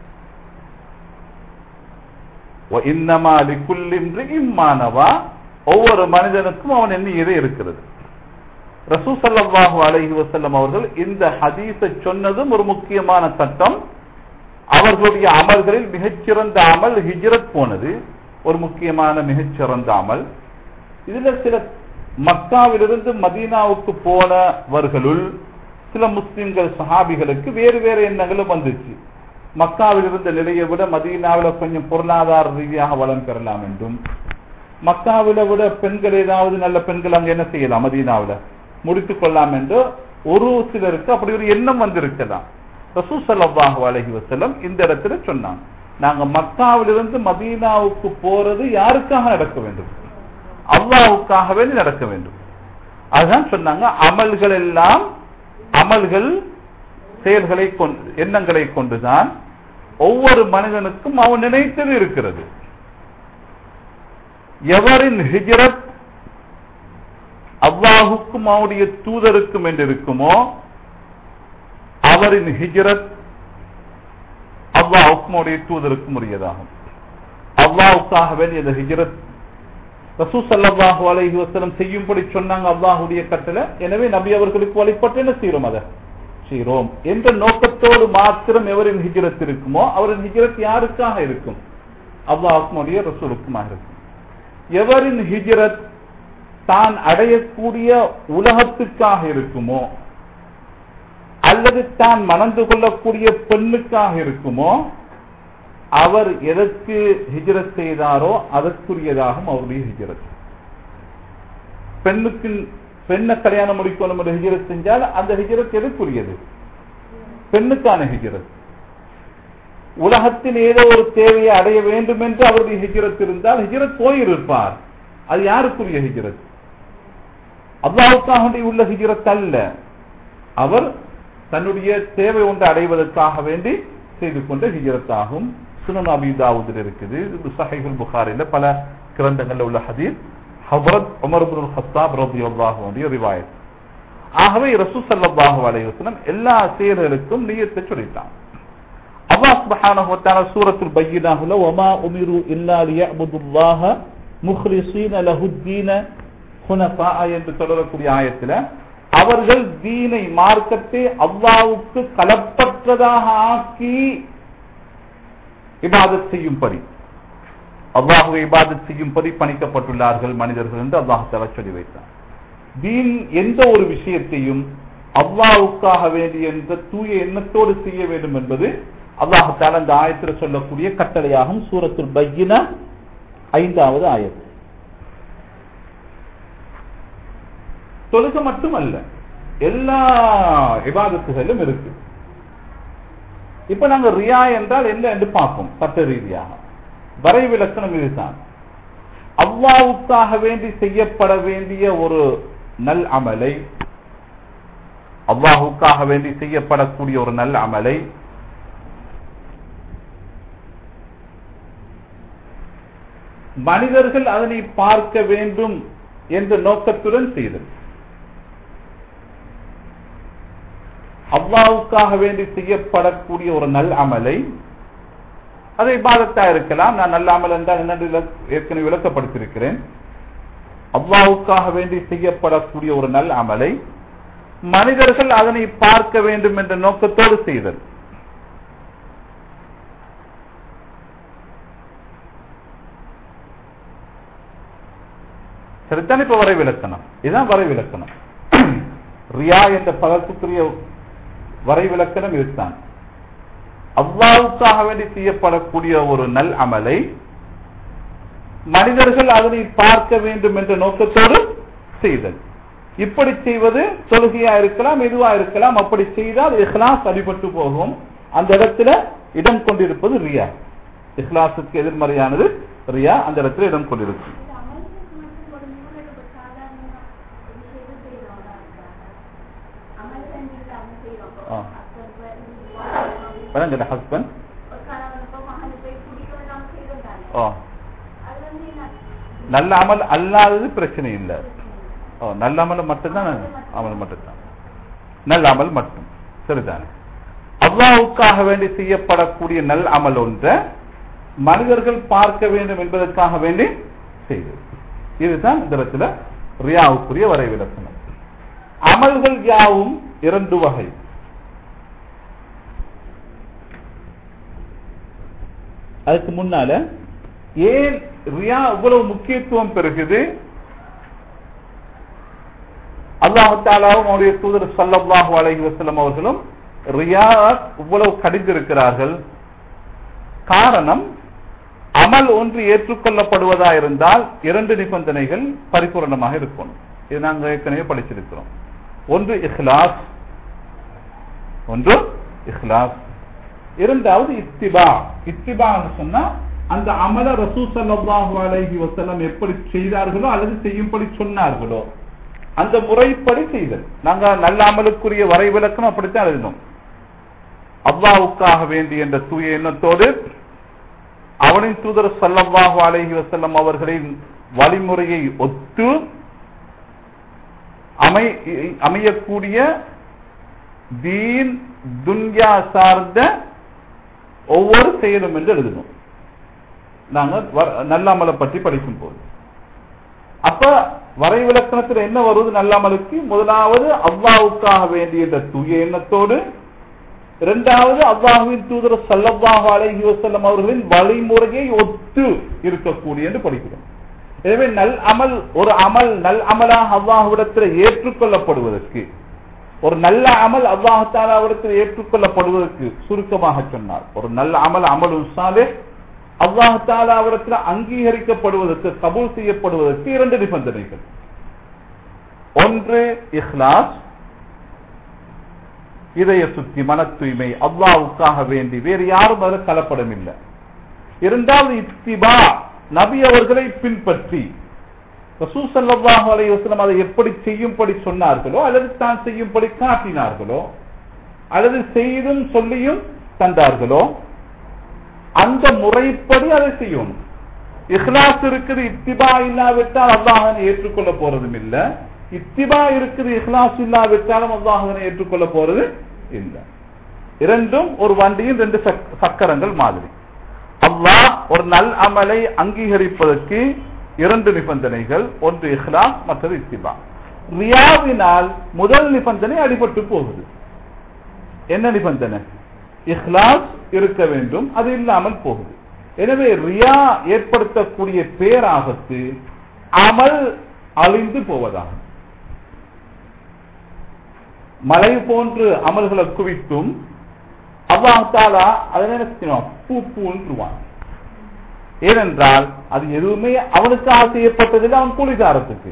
وَإِنَّمَا لِكُلِّ امْرِئٍ مَّا نَوَى ஒவ்வொரு மனிதனுக்கும் அவன் எண்ணியதே இருக்கிறது ரசூ ஸல்லல்லாஹு அலைஹி வஸல்லம் அவர்கள் இந்த ஹதீஸை சொன்னதும் ஒரு முக்கியமான சட்டம் அவர்களுடைய அமல்களில் மிகச்சிறந்த அமல் ஹிஜ்ரத் போனது ஒரு முக்கியமான மிகச்சிறந்த அமல் இதுல சில மக்காவிலிருந்து மதீனாவுக்கு போனவர்களுள் சில முஸ்லிம்கள் சஹாபிகளுக்கு வேறு வேறு எண்ணங்களும் வந்துச்சு மக்காவில் இருந்த நிலையை விட மதீனாவில் கொஞ்சம் பொருளாதார ரீதியாக வளம் பெறலாம் என்றும் மக்காவில விட பெண்கள் ஏதாவது நல்ல பெண்கள் அங்க என்ன செய்யலாம் மதீனாவில் முடித்துக் கொள்ளலாம் என்று ஒரு சிலருக்கு அப்படி ஒரு எண்ணம் வந்திருக்கலாம் ரசூ ஸல்லல்லாஹு அலைஹி வஸல்லம் இந்த இடத்துல சொன்னாங்க நாங்க மக்காவிலிருந்து மதீனாவுக்கு போறது யாருக்காக நடக்க வேண்டும் அல்லாஹ்வுக்காகவே நடக்க வேண்டும் அதுதான் சொன்னாங்க அமல்கள் எல்லாம் அமல்கள் செயல்களை கொண்டு எண்ணங்களை கொண்டுதான் ஒவ்வொரு மனிதனுக்கும் அவன் நினைத்தது இருக்கிறது எவரின் ஹிஜ்ரத் அல்லாஹுக்கும் அவனுடைய தூதருக்கும் என்று இருக்குமோ அவரின் ஹிஜ்ரத் அல்லாஹுக்கும் அவருடைய தூதருக்கும் உரியதாகும் அல்லாஹுக்காக வேண்டிய இந்த ஹிஜ்ரத் ரசூ சல்லாஹு அலைஹி வஸல்லம் செய்யும்படி சொன்னாங்க அல்லாஹுடைய கட்டளை எனவே நபி அவர்களுக்கு வழிபட்டு என்ன செய்யறோம் அதை செய்கிறோம் என்ற நோக்கத்தோடு மாத்திரம் எவரின் ஹிஜ்ரத் இருக்குமோ அவரின் ஹிஜ்ரத் யாருக்காக இருக்கும் அல்லாஹுக்கும் உடைய ரசூலுக்குமாக இருக்கும் எவரின் ஹிஜ்ரத் தான் அடையக்கூடிய உலகத்துக்காக இருக்குமோ அல்லது தான் மணந்து கொள்ளக்கூடிய பெண்ணுக்காக இருக்குமோ அவர் எதற்கு ஹிஜ்ரத் செய்தாரோ அதற்குரியதாகும் அவருடைய ஹிஜ்ரத் பெண்ணுக்கு பெண்ணை கல்யாணம் முடிக்கணும் என்று ஹிஜ்ரத் செஞ்சால் அந்த ஹிஜ்ரத் எதற்குரியது பெண்ணுக்கான ஹிஜ்ரத் உலகத்தில் ஏதோ ஒரு தேவையை அடைய வேண்டும் என்று அவருடைய ஹிஜ்ரத் இருந்தால் ஹிஜ்ரத் போயிருப்பார் அது யாருக்குரிய ஹிஜ்ரத் அல்லாவுக்காக உள்ள ஹிஜ்ரத் அல்ல அவர் தன்னுடைய தேவை ஒன்று அடைவதற்காக வேண்டி செய்து கொண்ட ஹிஜ்ரத்தாகும் சுனன் அபிதாவுதில் இருக்குது சஹைகுல் புகாரில பல கிரந்தங்கள்ல உள்ள ஹதீஸ் ஹபரத் உமர் இப்னுல் ஹத்தாப் ரலியல்லாஹு அன்ஹு ரிவாயத் ஆகவே ரசூல் ஸல்லல்லாஹு அலைஹி வஸல்லம் எல்லா செயல்களுக்கும் நியத்தை சொல்லிட்டான் அல்லாஹ் சுப்ஹானஹு வ தஆலா சூரத்துல் பையினாஹுல வமா உமிரு இல்லா லியஅபுதுல்லாஹ முக்லிஸீன லஹுத்தீன ஹுனஃபா என்று தொடரக்கூடிய ஆயத்துல அவர்கள் தீனை மார்க்கத்தை அல்லாவுக்கு கலப்பற்றதாக ஆக்கி இபாதத் செய்யும்படி அல்லாஹுவை இபாதத் செய்யும்படி பணிக்கப்பட்டுள்ளார்கள் மனிதர்கள் என்று அல்லாஹால சொல்லி வைத்தார் தீன் எந்த ஒரு விஷயத்தையும் அல்லாவுக்காக வேண்டிய என்ற தூய எண்ணத்தோடு செய்ய வேண்டும் என்பது அல்லாஹால அந்த ஆயத்தில் சொல்லக்கூடிய கட்டளையாகும் சூரத்துல் பையின ஐந்தாவது ஆயத்து தொழுக மட்டுமல்ல எல்லா விவாதத்துகளிலும் இருக்கு இப்ப நாங்க ரியா என்றால் என்ன என்று பார்ப்போம் சட்ட ரீதியாக வரை விலக்கணம் இதுதான் அல்லாவுக்காக வேண்டி செய்யப்பட வேண்டிய ஒரு நல் அமலை அல்லாஹுக்காக வேண்டி செய்யப்படக்கூடிய ஒரு நல்ல அமலை மனிதர்கள் அதனை பார்க்க வேண்டும் என்ற நோக்கத்துடன் செய்தது அல்லாவுக்காக வேண்டி செய்யப்படக்கூடிய ஒரு நல் அமலை அது இபாதத்தா இருக்கலாம் நான் நல்ல அமல் என்றால் என்ன ஏற்கனவே விளக்கப்படுத்தியிருக்கிறேன் அல்லாவுக்காக வேண்டி செய்யப்படக்கூடிய ஒரு நல் அமலை மனிதர்கள் அதனை பார்க்க வேண்டும் என்ற நோக்கத்தோடு செய்தல் சரித்தானே இப்ப வரை விளக்கணம் இதுதான் வரை விளக்கணம் ரியா என்ற பதத்துக்குரிய வரை விளக்கணம் இதுதான் அல்லாவுக்காக வேண்டி செய்யப்படக்கூடிய ஒரு நல் அமலை மனிதர்கள் அதனை பார்க்க வேண்டும் என்ற நோக்கத்தோடு செய்தல் இப்படி செய்வது தொழுகையா இருக்கலாம் எதுவா இருக்கலாம் அப்படி செய்தால் இஹ்லாஸ் அடிபட்டு போகும் அந்த இடத்துல இடம் கொண்டிருப்பது ரியா இஹ்லாஸுக்கு எதிர்மறையானது ரியா அந்த இடத்துல இடம் கொண்டிருக்கும் வழங்குற ஹஸ்பண்ட் ஓ நல்ல அமல் அல்லாதது பிரச்சனை இல்லை ஓ நல்ல அமல் மட்டும்தான் அமல் மட்டும்தான் நல்ல அமல் மட்டும் சரிதானே அல்லாவுக்காக வேண்டி செய்யப்படக்கூடிய நல் அமல் ஒன்றை மனிதர்கள் பார்க்க வேண்டும் என்பதற்காக வேண்டி செய்தது இதுதான் இந்த இடத்துல ரியாவுக்குரிய வரை விளக்கணம் அமல்கள் யாவும் இரண்டு வகை அதுக்கு முன்னால ஏன் ரியா இவ்வளவு முக்கியத்துவம் பெறுகிறது அல்லாஹாலாவும் அவருடைய தூதர் சல்லல்லாஹு அலைஹி வஸல்லம் அவர்களும் ரியா இவ்வளவு கடிந்திருக்கிறார்கள் காரணம் அமல் ஒன்று ஏற்றுக்கொள்ளப்படுவதா இருந்தால் இரண்டு நிபந்தனைகள் பரிபூரணமாக இருக்கும் இது நாங்கள் ஏற்கனவே படிச்சிருக்கிறோம் ஒன்று இஹ்லாஸ் ஒன்று இஹ்லாஸ் இரண்டாவது இத்திபா இத்திபா சொன்னா அந்த அமல ரசூ சல்லாஹு அலைஹி வசல்லம் எப்படி செய்தார்களோ அல்லது செய்யும்படி சொன்னார்களோ அந்த முறைப்படி செய்தல் நாங்க நல்ல அமலுக்குரிய வரைவிலக்கணம் அப்படித்தான் எழுதினோம் அல்லாவுக்காக வேண்டி என்ற தூய எண்ணத்தோடு அவனின் தூதர் சல்லல்லாஹு அலைஹி வசல்லம் அவர்களின் வழிமுறையை ஒத்து அமை அமையக்கூடிய தீன் துன்யா சார்ந்த ஒவ்வொரு செயலும் என்று எழுதணும் நாங்க நல்லாமலை பற்றி படிக்கும் போது அப்ப வரை விளக்கணத்தில் என்ன வருவது நல்லாமலுக்கு முதலாவது அல்லாவுக்காக வேண்டிய தூய எண்ணத்தோடு இரண்டாவது அல்லாஹுவின் தூதர் சல்லல்லாஹு அலைஹி வஸல்லம் அவர்களின் வழிமுறையை ஒத்து இருக்கக்கூடிய என்று படிக்கிறோம் எனவே நல் அமல் ஒரு அமல் நல் அமலாக அல்லாஹுவிடத்தில் ஏற்றுக்கொள்ளப்படுவதற்கு ஒரு நல்ல அமல் அல்லாஹாலாவிடத்தில் ஏற்றுக்கொள்ளப்படுவதற்கு சுருக்கமாக சொன்னார் ஒரு நல்ல அமல் அமலும் சாலே அல்லாஹாலாவிடத்தில் அங்கீகரிக்கப்படுவதற்கு கபூல் செய்யப்படுவதற்கு இரண்டு நிபந்தனைகள் ஒன்று இஹ்லாஸ் இதய சுத்தி மன தூய்மை அல்லாவுக்காக வேண்டி வேறு யாரும் அதில் கலப்படம் இல்லை இரண்டாவது இத்திபா நபி அவர்களை பின்பற்றி ரசூசல்லாஹு அலைஹி வஸல்லம் அதை எப்படி செய்யும்படி சொன்னார்களோ அல்லது தான் செய்யும்படி காட்டினார்களோ அல்லது செய்தும் சொல்லியும் தந்தார்களோ அந்த முறைப்படி அதை செய்யணும் இஹ்லாஸ் இருக்குது இத்திபா இல்லாவிட்டால் அல்லாஹனை ஏற்றுக்கொள்ள போறதும் இல்ல இத்திபா இருக்குது இஹ்லாஸ் இல்லாவிட்டாலும் அல்லாஹனை ஏற்றுக்கொள்ள போறது இல்லை இரண்டும் ஒரு வண்டியின் ரெண்டு சக்கரங்கள் மாதிரி அல்லாஹ் ஒரு நல் அமலை அங்கீகரிப்பதற்கு இரண்டு நிபந்தனைகள் ஒன்று இஹ்லாஸ் மற்றது இத்திபா ரியாவினால் முதல் நிபந்தனை அடிபட்டு போகுது என்ன நிபந்தனை இஹ்லாஸ் இருக்க வேண்டும் அது இல்லாமல் போகுது எனவே ரியா ஏற்படுத்தக்கூடிய பேராபத்து அமல் அழிந்து போவதாகும் மலை போன்று அமல்களை குவித்தும் அல்லாஹாலா அதை நினைச்சினோம் பூ பூன்றுவான் ஏனென்றால் அது எதுவுமே அவனுக்காக செய்யப்பட்டதில்லை அவன் கூலிதாரத்துக்கு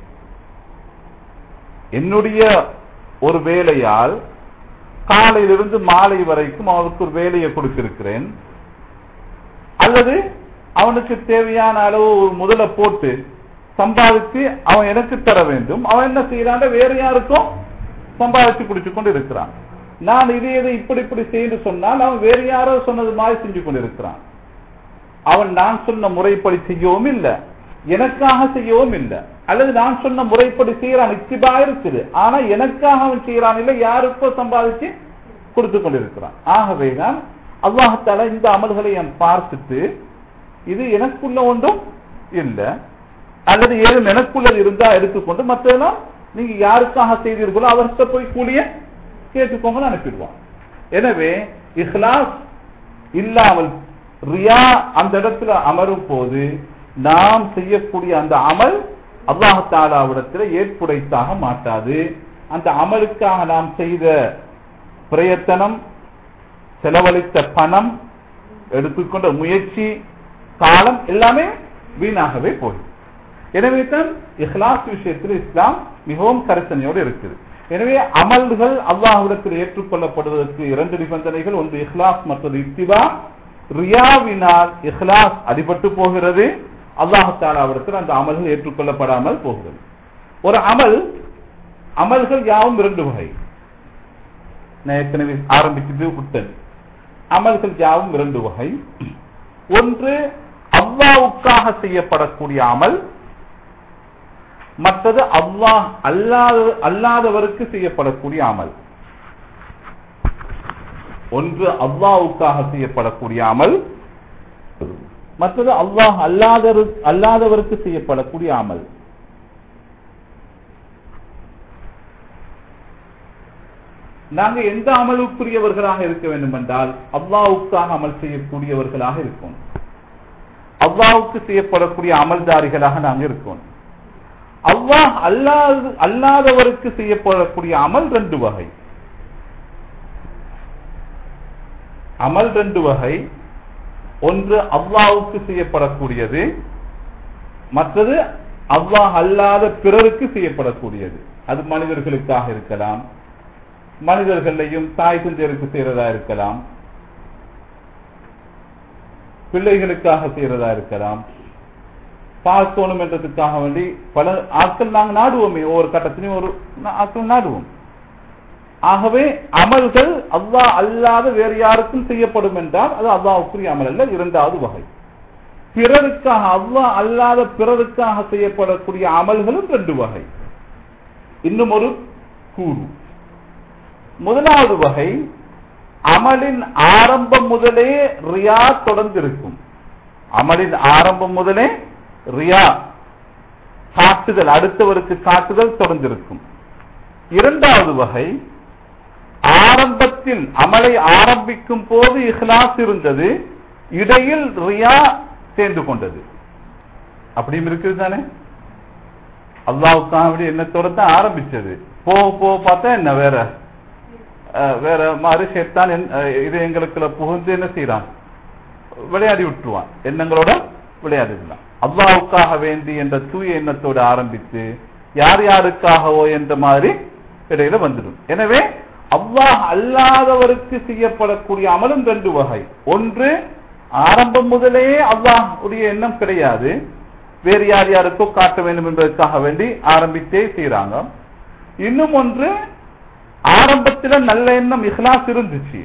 என்னுடைய ஒரு வேலையால் காலையிலிருந்து மாலை வரைக்கும் அவனுக்கு ஒரு வேலையை கொடுத்திருக்கிறேன் அல்லது அவனுக்கு தேவையான அளவு ஒரு முதல போட்டு சம்பாதிச்சு அவன் எனக்கு தர வேண்டும் அவன் என்ன செய்யறான் வேற யாருக்கும் சம்பாதிச்சு குடிச்சு கொண்டு இருக்கிறான் நான் இதை இதை இப்படி இப்படி செய்து சொன்னால் அவன் வேறு யாரோ சொன்னது மாதிரி செஞ்சு கொண்டு இருக்கிறான் அவன் நான் சொன்ன முறைப்படி செய்யவும் இல்லை எனக்காக செய்யவும் இல்லை அல்லது நான் சொன்ன முறைப்படி செய்யறான் இத்திபா இருக்குது ஆனா எனக்காக அவன் செய்யறான் இல்லை யாருக்கோ சம்பாதிச்சு கொடுத்து கொண்டிருக்கிறான் ஆகவேதான் அல்லாஹால இந்த அமல்களை என் பார்த்துட்டு இது எனக்குள்ள ஒன்றும் இல்லை அல்லது ஏதும் எனக்குள்ளது இருந்தா எடுத்துக்கொண்டு மற்றதெல்லாம் நீங்க யாருக்காக செய்தீர்களோ அவர்கிட்ட போய் கூலிய கேட்டுக்கோங்க அனுப்பிடுவான் எனவே இஹ்லாஸ் இல்லாமல் ரியா அந்த இடத்துல அமரும் போது நாம் செய்யக்கூடிய அந்த அமல் அல்லாஹாலாவிடத்தில் ஏற்புடைத்தாக மாட்டாது அந்த அமலுக்காக நாம் செய்த பிரயத்தனம் செலவழித்த பணம் எடுத்துக்கொண்ட முயற்சி காலம் எல்லாமே வீணாகவே போகும் எனவே தான் இஹ்லாஸ் விஷயத்தில் இஸ்லாம் மிகவும் கரிசனையோடு இருக்குது எனவே அமல்கள் அல்லாஹ்விடத்தில் ஏற்றுக்கொள்ளப்படுவதற்கு இரண்டு நிபந்தனைகள் ஒன்று இஹ்லாஸ் மற்றது இத்திபா ரியாவினால் இஹ்லாஸ் அடிபட்டு போகிறது அல்லாஹாலாவிடத்தில் அந்த அமல்கள் ஏற்றுக்கொள்ளப்படாமல் போகிறது ஒரு அமல் அமல்கள் யாவும் இரண்டு வகை நான் ஏற்கனவே ஆரம்பிச்சது விட்டது அமல்கள் யாவும் இரண்டு வகை ஒன்று அல்லாவுக்காக செய்யப்படக்கூடிய அமல் மற்றது அல்லாஹ் அல்லாத அல்லாதவருக்கு செய்யப்படக்கூடிய அமல் ஒன்று அல்லாவுக்காக செய்யப்படக்கூடிய அமல் மற்றது அல்லாஹ் அல்லாத அல்லாதவருக்கு செய்யப்படக்கூடிய அமல் நாங்க எந்த அமலுக்குரியவர்களாக இருக்க வேண்டும் என்றால் அல்லாவுக்காக அமல் செய்யக்கூடியவர்களாக இருக்கணும் அல்லாவுக்கு செய்யப்படக்கூடிய அமல்தாரிகளாக நாங்க இருக்கணும் அல்லாஹ் அல்லாது அல்லாதவருக்கு செய்யப்படக்கூடிய அமல் ரெண்டு வகை அமல் ரெண்டு வகை ஒன்று அல்லாஹ்வுக்கு செய்யப்படக்கூடியது மற்றது அல்லாஹ் அல்லாத பிறருக்கு செய்யப்படக்கூடியது அது மனிதர்களுக்காக இருக்கலாம் மனிதர்களையும் தாய் தந்தையருக்கு செய்யறதா இருக்கலாம் பிள்ளைகளுக்காக செய்யறதா இருக்கலாம் பார்க்கணும் என்றதுக்காக வேண்டி பல ஆட்கள் நாங்கள் நாடுவோமே ஒவ்வொரு கட்டத்திலையும் ஒரு நா- ஆட்கள் நாடுவோம் ஆகவே அமல்கள் அல்லாஹ் அல்லாத வேறு யாருக்கும் செய்யப்படும் என்றால் அது அல்லாஹ்வுக்குரிய அமல் அல்ல இரண்டாவது வகை பிறருக்காக அல்லாஹ் அல்லாத பிறருக்காக செய்யப்படக்கூடிய அமல்களும் ரெண்டு வகை இன்னும் ஒரு கூறு முதலாவது வகை அமலின் ஆரம்பம் முதலே ரியா தொடர்ந்திருக்கும் அமலின் ஆரம்பம் முதலே ரியா காட்டுதல் அடுத்தவருக்கு காட்டுதல் தொடர்ந்திருக்கும் இரண்டாவது வகை ஆரம்பத்தில் அமலை ஆரம்பிக்கும் போது இஹ்லாஸ் இருந்தது இடையில் ரியா சேர்ந்து கொண்டது அப்படியும் இருக்குது தானே அல்லாவுக்காக வேண்டிய எண்ணத்தோட தான் ஆரம்பிச்சது போக போக பார்த்தா என்ன வேற அஹ், வேற மாதிரி சேர்த்தான் இது எங்களுக்குள்ள புகுந்து என்ன செய்யறான் விளையாடி விட்டுருவான் எண்ணங்களோட விளையாடிடலாம் அல்லாவுக்காக வேண்டி என்ற தூய எண்ணத்தோடு ஆரம்பித்து யார் யாருக்காகவோ என்ற மாதிரி இடையில வந்துடும் எனவே அல்லாஹ் அல்லாதவருக்கு செய்யப்படக்கூடிய அமலும் ரெண்டு வகை ஒன்று ஆரம்பம் முதலே அல்லாஹ் உடைய எண்ணம் கிடையாது வேறு யார் யாருக்கோ காட்ட வேண்டும் என்பதற்காக வேண்டி ஆரம்பித்தே செய்யறாங்க இன்னும் ஒன்று ஆரம்பத்துல நல்ல எண்ணம் இஹ்லாஸ் இருந்துச்சு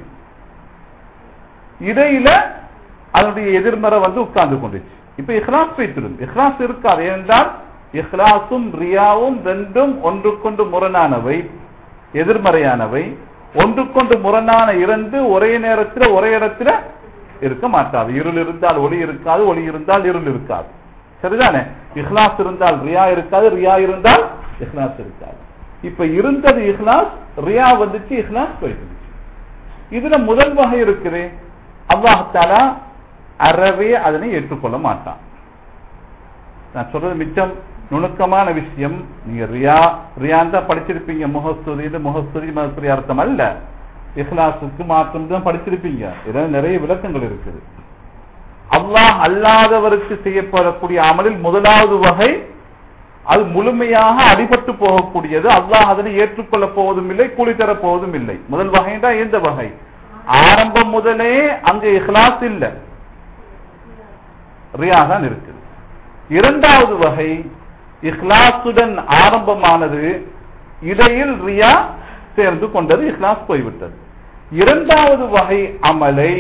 இடையில அதனுடைய எதிர்மறை வந்து உட்கார்ந்து கொண்டுச்சு இப்ப இஹ்லாஸ் போயிட்டு இஹ்லாஸ் இருக்காது ஏனென்றால் இஹ்லாஸும் ரியாவும் ரெண்டும் ஒன்றுக்கொண்டு முரணானவை எதிர்மறையானவை ஒன்றுக்கொண்டு முரணான இரண்டு ஒரே நேரத்தில் ஒரே இடத்துல இருக்க மாட்டாது இருள் இருந்தால் ஒளி இருக்காது ஒளி இருந்தால் இருள் இருக்காது சரிதானே இஹ்லாஸ் இருந்தால் ரியா இருக்காது ரியா இருந்தால் இஹ்லாஸ் இருக்காது இப்ப இருந்தது இஹ்லாஸ் ரியா வந்துச்சு இஹ்லாஸ் போயிட்டு இதுல முதல் வகை இருக்குது அல்லாஹாலா அறவே அதனை ஏற்றுக்கொள்ள மாட்டான் நான் சொல்றது மிச்சம் நுணுக்கமான விஷயம் நீங்க ரியா ரியான் தான் படிச்சிருப்பீங்க முகஸ்துதி இது முகஸ்துதி மகஸ்துதி அர்த்தம் அல்ல இஹ்லாஸுக்கு மாற்றம் தான் படிச்சிருப்பீங்க இதில் நிறைய விளக்கங்கள் இருக்குது அல்லாஹ் அல்லாதவருக்கு செய்யப்படக்கூடிய அமலில் முதலாவது வகை அது முழுமையாக அடிபட்டு போகக்கூடியது அல்லாஹ் அதனை ஏற்றுக்கொள்ள போவதும் இல்லை கூலி தர போவதும் இல்லை முதல் வகை தான் எந்த வகை ஆரம்பம் முதலே அங்க இஹ்லாஸ் இல்ல ரியா தான் இருக்குது இரண்டாவது வகை இஹ்லாசுடன் ஆரம்பமானது இடையில் ரியா சேர்ந்து கொண்டது இஹ்லாஸ் போய்விட்டது இரண்டாவது வகை அமலை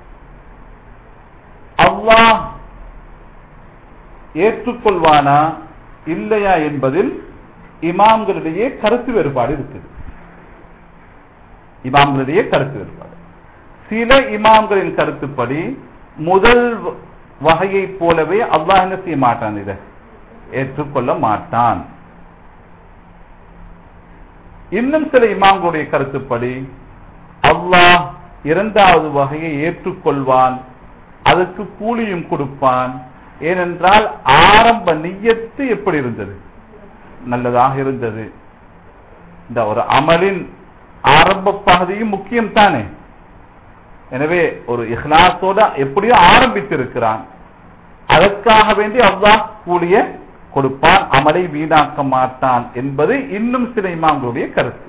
அல்லாஹ் ஏற்றுக்கொள்வானா இல்லையா என்பதில் இமாம்களிடையே கருத்து வேறுபாடு இருக்குது இமாம்களிடையே கருத்து வேறுபாடு சில இமாம்களின் கருத்துப்படி முதல் வகையை போலவே அல்லாஹ் என்ன செய்ய மாட்டான் இதை ஏற்றுக்கொள்ள மாட்டான் இன்னும் சில இமாம்களுடைய கருத்துப்படி அல்லாஹ் இரண்டாவது வகையை ஏற்றுக்கொள்வான் அதுக்கு கூலியும் கொடுப்பான் ஏனென்றால் ஆரம்ப நியத்து எப்படி இருந்தது நல்லதாக இருந்தது இந்த ஒரு அமலின் ஆரம்ப பகுதியும் முக்கியம் தானே எனவே ஒரு இஹ்லாஸோட எப்படியோ ஆரம்பித்திருக்கிறான் அதற்காக வேண்டி அல்லாஹ் கூலிய கொடுப்பான் அமலை வீணாக்க மாட்டான் என்பது இன்னும் சில இமாம்களுடைய கருத்து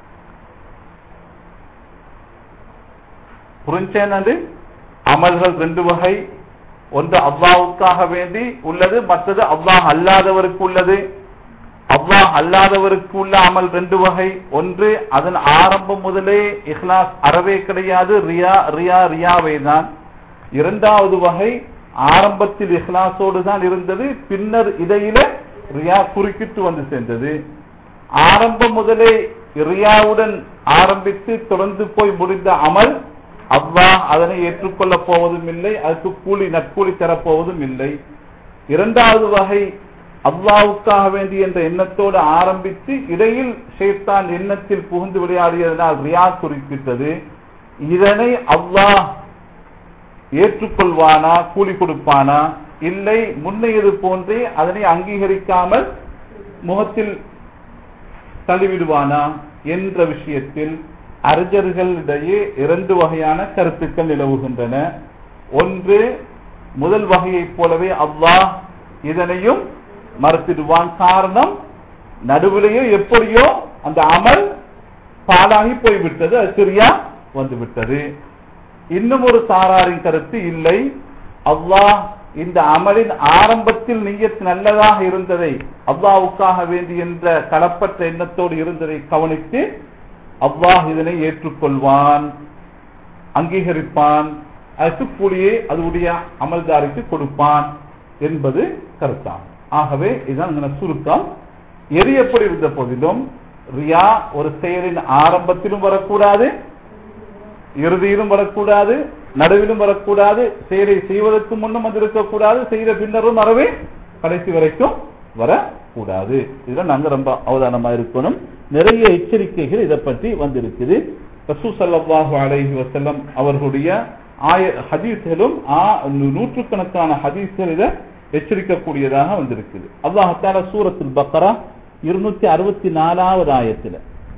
புரிஞ்சேனது அமல்கள் ரெண்டு வகை ஒன்று அல்லாவுக்காக வேண்டி உள்ளது மற்றது அல்லாஹ் அல்லாதவருக்கு உள்ளது அல்லாஹ் அல்லாதவருக்கு உள்ள அமல் ரெண்டு வகை ஒன்று அதன் ஆரம்பம் முதலே இஹ்லாஸ் அறவே கிடையாது ரியா ரியா ரியாவை தான் இரண்டாவது வகை ஆரம்பத்தில் இஹ்லாஸோடு தான் இருந்தது பின்னர் இடையில ரியா குறுக்கிட்டு வந்து சேர்ந்தது ஆரம்பம் முதலே ரியாவுடன் ஆரம்பித்து தொடர்ந்து போய் முடிந்த அமல் அல்லாஹ் அதனை ஏற்றுக்கொள்ள போவதும் இல்லை அதுக்கு கூலி நற்கூலி தரப்போவதும் இல்லை இரண்டாவது வகை அல்லாவுக்காக வேண்டி என்ற எண்ணத்தோடு ஆரம்பித்து இடையில் ஷேத்தான் எண்ணத்தில் புகுந்து விளையாடியதனால் ரியா குறிப்பிட்டது இதனை அல்லாஹ் ஏற்றுக்கொள்வானா கூலி கொடுப்பானா இல்லை முன்னையது போன்றே அதனை அங்கீகரிக்காமல் முகத்தில் தள்ளிவிடுவானா என்ற விஷயத்தில் அறிஞர்களிடையே இரண்டு வகையான கருத்துக்கள் நிலவுகின்றன ஒன்று முதல் வகையைப் போலவே அல்லாஹ் இதனையும் மறுத்திடுவான் காரணம் நடுவிலேயோ எப்படியோ அந்த அமல் பாலாகி போய்விட்டது அது சரியா வந்து விட்டது இன்னும் ஒரு சாராரின் கருத்து இல்லை அல்லாஹ் இந்த அமலின் ஆரம்பத்தில் நீயத் நல்லதாக இருந்ததை அல்லாவுக்காக வேண்டி என்ற களப்பற்ற எண்ணத்தோடு இருந்ததை கவனித்து அல்லாஹ் இதனை ஏற்றுக்கொள்வான் அங்கீகரிப்பான் அதுக்கு கூலியே அதனுடைய அமல்தாரிக்கு கொடுப்பான் என்பது கருத்தான் ஆகவே இதுதான் இந்த சுருக்கம் எது எப்படி இருந்த போதிலும் ரியா ஒரு செயலின் ஆரம்பத்திலும் வரக்கூடாது இறுதியிலும் வரக்கூடாது நடுவிலும் வரக்கூடாது செயலை செய்வதற்கு முன்னும் அது இருக்கக்கூடாது செய்த பின்னரும் வரவே கடைசி வரைக்கும் வரக்கூடாது இதுல நாங்க ரொம்ப அவதானமா இருக்கணும் நிறைய எச்சரிக்கைகள் இதை பற்றி வந்திருக்குது ரசூ சல்லாஹு அலைஹி வசல்லம் அவர்களுடைய ஆய ஹதீஸ்களும் நூற்றுக்கணக்கான ஹதீஸ்கள் இதை எச்சரிக்கக்கூடியதாக வந்திருக்குது அல்லாஹால சூரத்துல் பக்கரா இருநூத்தி அறுபத்தி நாலாவது ஆயத்துல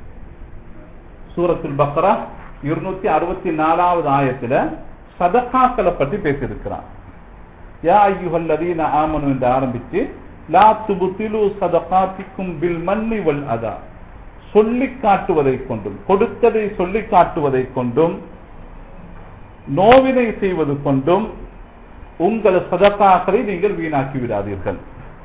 சூரத்துல் பக்கரா இருநூத்தி அறுபத்தி நாலாவது ஆயத்துல சதகாக்களை பற்றி பேசியிருக்கிறான் யா ஐயுஹல்லதீன ஆமனு என்று ஆரம்பிச்சு லா துபுத்திலு சதகாத்திக்கும் பில் மன்னி வல் அதா சொல்லி காட்டுவதை கொண்டும் கொடுத்ததை சொல்லி காட்டுவதை கொண்டும் நோவினை செய்வது கொண்டும் உங்கள் சதக்காக்களை நீங்கள் வீணாக்கி விடாதீர்கள்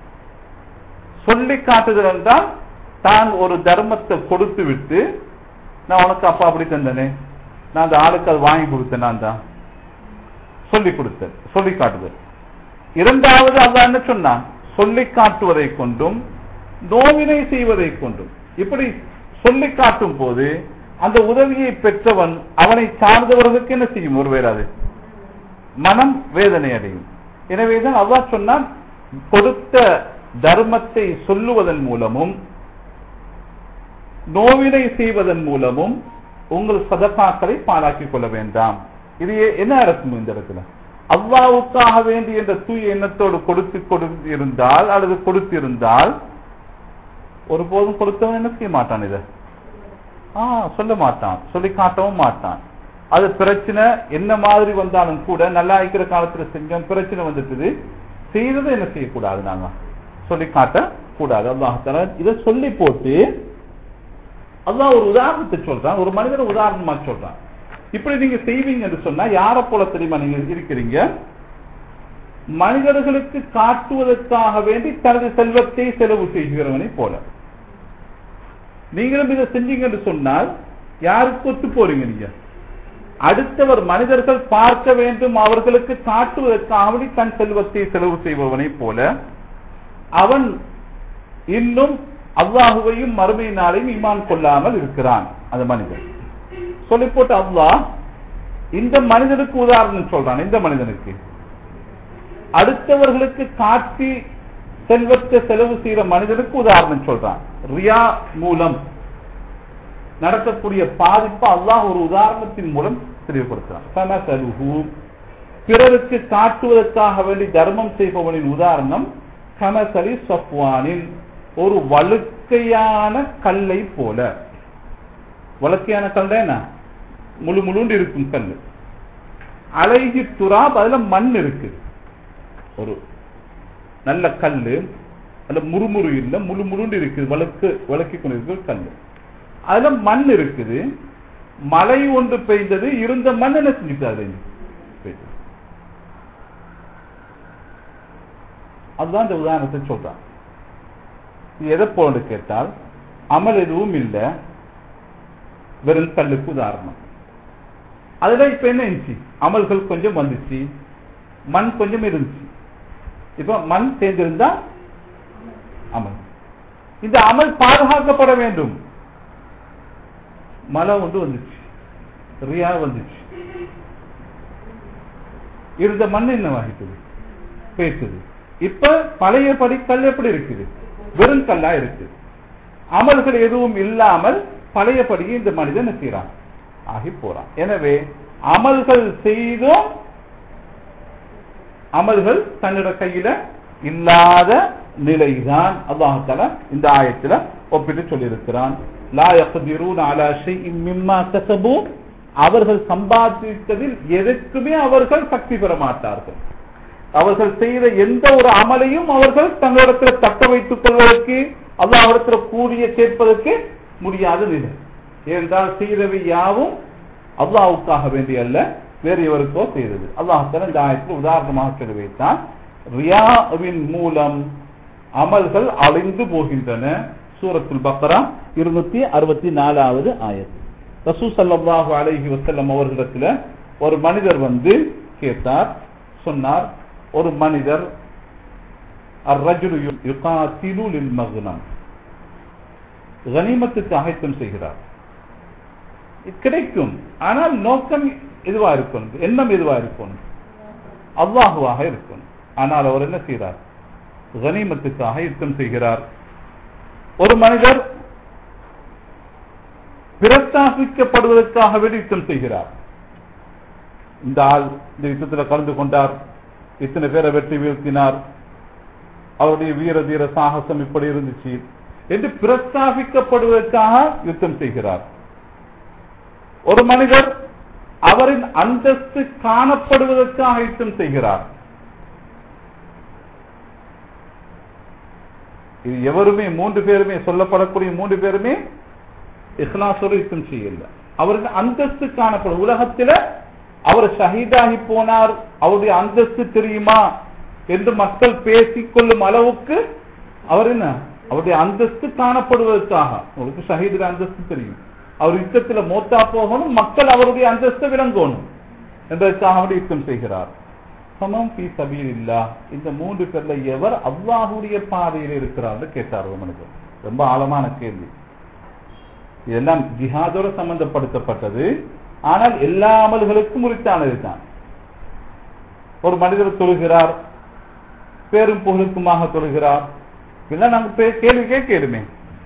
சொல்லி காட்டுதல் என்றால் தான் ஒரு தர்மத்தை கொடுத்து விட்டு நான் உனக்கு அப்பா அப்படி தந்தனே நான் அந்த ஆளுக்கு அது வாங்கி கொடுத்தேன் நான் தான் சொல்லி கொடுத்தேன் சொல்லி காட்டுதல் இரண்டாவது அதான் என்ன சொன்னான் சொல்லி காட்டுவதை கொண்டும் நோவினை செய்வதை கொண்டும் இப்படி சொல்லி காட்டும் போது அந்த உதவியை பெற்றவன் அவனை சார்ந்தவர்களுக்கு என்ன செய்யும் ஒருவேளை அது மனம் வேதனை அடையும் எனவேதான் அவ்வா சொன்னான் கொடுத்த தர்மத்தை சொல்லுவதன் மூலமும் நோவினை செய்வதன் மூலமும் உங்கள் சதக்காக்களை பாழாக்கிக் கொள்ள வேண்டாம் இது என்ன அரசு இந்த இடத்துல அவ்வாவுக்காக வேண்டி என்ற தூய எண்ணத்தோடு கொடுத்து கொடுத்திருந்தால் அல்லது கொடுத்திருந்தால் ஒருபோதும் கொடுத்தவன் என்ன செய்ய மாட்டான் இதை ஆ சொல்ல மாட்டான் சொல்லி காட்டவும் மாட்டான் அது பிரச்சனை என்ன மாதிரி வந்தாலும் கூட நல்லா இருக்கிற காலத்துல செஞ்சோம் பிரச்சனை வந்துட்டுது செய்ததை என்ன செய்யக்கூடாது நாங்க சொல்லி காட்ட கூடாது அல்லாஹால இதை சொல்லி போட்டு அல்லாஹ் ஒரு உதாரணத்தை சொல்றான் ஒரு மனிதர் உதாரணமா சொல்றான் இப்படி நீங்க செய்வீங்க என்று சொன்னா யார போல தெரியுமா நீங்க இருக்கிறீங்க மனிதர்களுக்கு காட்டுவதற்காக வேண்டி தனது செல்வத்தை செலவு செய்கிறவனை போல நீங்களும் இதை செஞ்சீங்க என்று சொன்னால் யாருக்கு ஒத்து போறீங்க நீங்க அடுத்தவர் மனிதர்கள் பார்க்க வேண்டும் அவர்களுக்கு காட்டுவதற்காக தன் செல்வத்தை செலவு செய்பவனை போல அவன் இன்னும் அல்லாஹுவையும் மறுமை நாளையும் இமான் கொள்ளாமல் இருக்கிறான் அந்த மனிதன் சொல்லி போட்டு அல்லாஹ் இந்த மனிதனுக்கு உதாரணம் சொல்றான் இந்த மனிதனுக்கு அடுத்தவர்களுக்கு காட்டி செல்வத்தை செலவு செய்யற மனிதனுக்கு உதாரணம் சொல்றான் ரியா மூலம் நடக்கக்கூடிய பாதிப்பு அல்லாஹ் ஒரு உதாரணத்தின் மூலம் தெளிவுபடுத்துறான் பிறருக்கு காட்டுவதற்காக வேண்டி தர்மம் செய்பவனின் உதாரணம் கமசலி சப்வானின் ஒரு வழுக்கையான கல்லை போல வழக்கையான கல் என்ன முழு முழுண்டு இருக்கும் கல் அழகி துராப் அதுல மண் இருக்கு ஒரு நல்ல கல்லு அதுல முறுமுறு இல்ல முழு முழுண்டு இருக்குது வழக்கு வழக்கி கொண்டிருக்கிற கல்லு அதுல மண் இருக்குது மழை ஒன்று பெய்தது இருந்த மண் என்ன செஞ்சுட்டாரு அதுதான் இந்த உதாரணத்தை சொல்றான் இது எதை போல கேட்டால் அமல் எதுவும் இல்லை வெறும் கல்லுக்கு உதாரணம் அதுல இப்ப என்ன இருந்துச்சு அமல்கள் கொஞ்சம் வந்துச்சு மண் கொஞ்சம் இருந்துச்சு இப்ப மண் சேர்ந்திருந்தா அமல் இந்த அமல் பாதுகாக்கப்பட வேண்டும் மழை ஒன்று வந்துச்சு ரியா வந்துச்சு இருந்த மண் என்ன வாங்கிட்டது பேசுது இப்ப பழைய படி கல் எப்படி இருக்குது வெறும் கல்லா இருக்கு அமல்கள் எதுவும் இல்லாமல் பழையபடியே இந்த மனிதன் செய்யறான் ஆகி போறான் எனவே அமல்கள் செய்தும் அமல்கள் தன்னோட கையில இல்லாத நிலைதான் அல்லாஹால இந்த ஆயத்துல ஒப்பிட்டு சொல்லியிருக்கிறான் லா யக்திரூன அலா ஷைஇன் மிம்மா கஸபு அவர்கள் சம்பாதித்ததில் எதற்குமே அவர்கள் சக்தி பெற மாட்டார்கள் அவர்கள் செய்த எந்த ஒரு அமலையும் அவர்கள் தங்களிடத்தில் தக்க வைத்துக் கொள்வதற்கு அல்லாஹிடத்தில் கூடிய கேட்பதற்கு முடியாத நிலை ஏனென்றால் செய்தவை யாவும் அல்லாவுக்காக வேண்டிய அல்ல வேறு எவருக்கோ செய்தது அல்லாஹால இந்த ஆயத்தில் உதாரணமாக சொல்லி வைத்தான் ரியாவின் மூலம் அமல்கள் அழிந்து போகின்றன சூரத்துல் பக்ரா இருநூத்தி அறுபத்தி நாலாவது ஆயத்து ரசூ சல்லாஹு அலைஹி வசல்லம் அவர்களிடத்துல ஒரு மனிதர் வந்து கேட்டார் சொன்னார் ஒரு மனிதர் அர்ரஜுலு யுகாத்திலு லில் மக்னம் கனிமத்துக்கு ஆயத்தம் செய்கிறார் கிடைக்கும் ஆனால் நோக்கம் எதுவா இருக்கணும் எண்ணம் எதுவா இருக்கணும் அல்லாஹுவாக இருக்கணும் ஆனால் அவர் என்ன செய்கிறார் கனிமத்துக்காக யுத்தம் செய்கிறார் ஒரு மனிதர் பிரஸ்தாபிக்கப்படுவதற்காக வேண்டி யுத்தம் செய்கிறார் இந்த ஆள் இந்த யுத்தத்தில் கலந்து கொண்டார் இத்தனை பேரை வெற்றி வீழ்த்தினார் அவருடைய வீர தீர சாகசம் இப்படி இருந்துச்சு என்று பிரஸ்தாபிக்கப்படுவதற்காக யுத்தம் செய்கிறார் ஒரு மனிதர் அவரின் அந்தஸ்து காணப்படுவதற்காக யுத்தம் செய்கிறார் இது எவருமே மூன்று பேருமே சொல்லப்படக்கூடிய மூன்று பேருமே இஸ்லாசோடு யுத்தம் செய்யல அவருக்கு அந்தஸ்து காணப்படும் உலகத்தில் அவர் ஷஹீதாகி போனார் அவருடைய அந்தஸ்து தெரியுமா என்று மக்கள் பேசிக் கொள்ளும் அளவுக்கு அவர் என்ன அவருடைய அந்தஸ்து காணப்படுவதற்காக அவருக்கு ஷஹீதுடைய அந்தஸ்து தெரியும் அவர் யுத்தத்தில் மோத்தா போகணும் மக்கள் அவருடைய அந்தஸ்தை விளங்கணும் என்பதற்காக அவர் யுத்தம் செய்கிறார் சமம் பி சபீர் இல்லா இந்த மூன்று பேர்ல எவர் அல்லாஹுடைய பாதையில் இருக்கிறார் கேட்டார் ஒரு மனிதர் ரொம்ப ஆழமான கேள்வி இதெல்லாம் ஜிஹாதோடு சம்பந்தப்படுத்தப்பட்டது ஆனால் எல்லா அமல்களுக்கும் உரித்தானது தான் ஒரு மனிதர் தொழுகிறார் பேரும் புகழுக்குமாக தொழுகிறார் இல்லை நாங்க கேள்வி கேட்கணுமே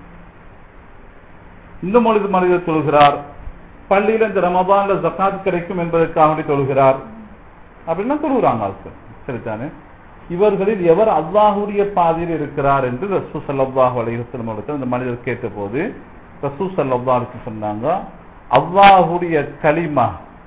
இந்த மொழிது மனிதர் தொழுகிறார் பள்ளியில இந்த ரமபான்ல ஜக்காத் கிடைக்கும் என்பதற்காக தொழுகிறார் அப்படின்னா தொழுகிறாங்க ஆட்கள் சரிதானே இவர்களில் எவர் அல்லாஹுடைய பாதையில் இருக்கிறார் என்று ரசூ சல்லாஹு அலைஹசலம் அந்த மனிதர் கேட்டபோது ரசூ சல்லாஹுக்கு சொன்னாங்க அல்லாஹுடைய களிமா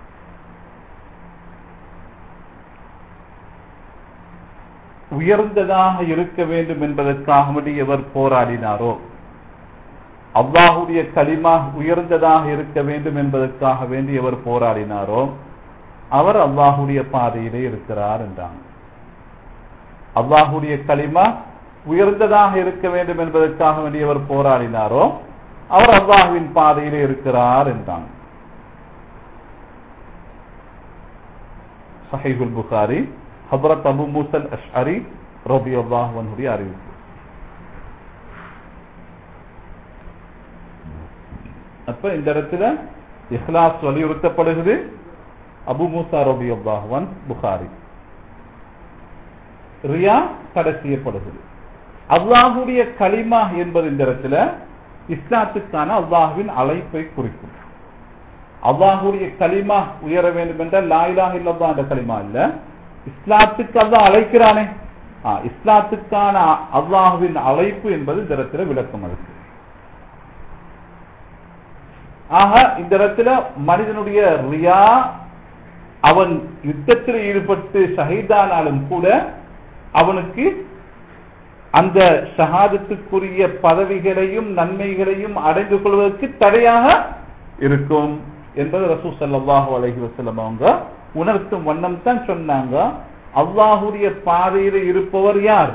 உயர்ந்ததாக இருக்க வேண்டும் என்பதற்காக எவர் போராடினாரோ அல்லாஹுடைய களிமா உயர்ந்ததாக இருக்க வேண்டும் என்பதற்காக வேண்டி எவர் போராடினாரோ அவர் அல்லாஹுடைய பாதையிலே இருக்கிறார் என்றாங்க அல்லாஹுடைய களிமா உயர்ந்ததாக இருக்க வேண்டும் என்பதற்காக வேண்டியவர் போராடினாரோ அவர் அல்லாஹுவின் பாதையிலே இருக்கிறார் என்றாங்க சஹைகுல் புகாரி ஹபரத் அபு மூசல் அஷ்அரி ரபி அல்லாஹுடைய அறிவிப்பு அப்ப இந்த இடத்துல இஹ்லாஸ் வலியுறுத்தப்படுகிறது அபு மூசா ரபி அல்லாஹுவன் புகாரி ரியா தடை செய்யப்படுகிறது அல்லாஹுடைய களிமா என்பது இந்த இடத்துல இஸ்லாத்துக்கான அல்லாஹுவின் அழைப்பை குறிக்கும் அல்லாஹுடைய களிமா உயர வேண்டும் என்றால் லாயிலாக இல்லதா என்ற களிமா இல்ல இஸ்லாத்துக்கு அல்லாஹ் அழைக்கிறானே இஸ்லாத்துக்கான அல்லாஹுவின் அழைப்பு என்பது இந்த இடத்துல விளக்கம் அளிக்கும் ஆக இந்த இடத்துல மனிதனுடைய ரியா அவன் யுத்தத்தில் ஈடுபட்டு ஷஹீதானாலும் கூட அவனுக்கு அந்த ஷஹாதத்துக்குரிய பதவிகளையும் நன்மைகளையும் அடைந்து கொள்வதற்கு தடையாக இருக்கும் என்பது ரசூ சல்லாஹூ அலஹி வசலம் அவங்க உணர்த்தும் வண்ணம் தான் சொன்னாங்க அல்லாஹுடைய பாதையில் இருப்பவர் யார்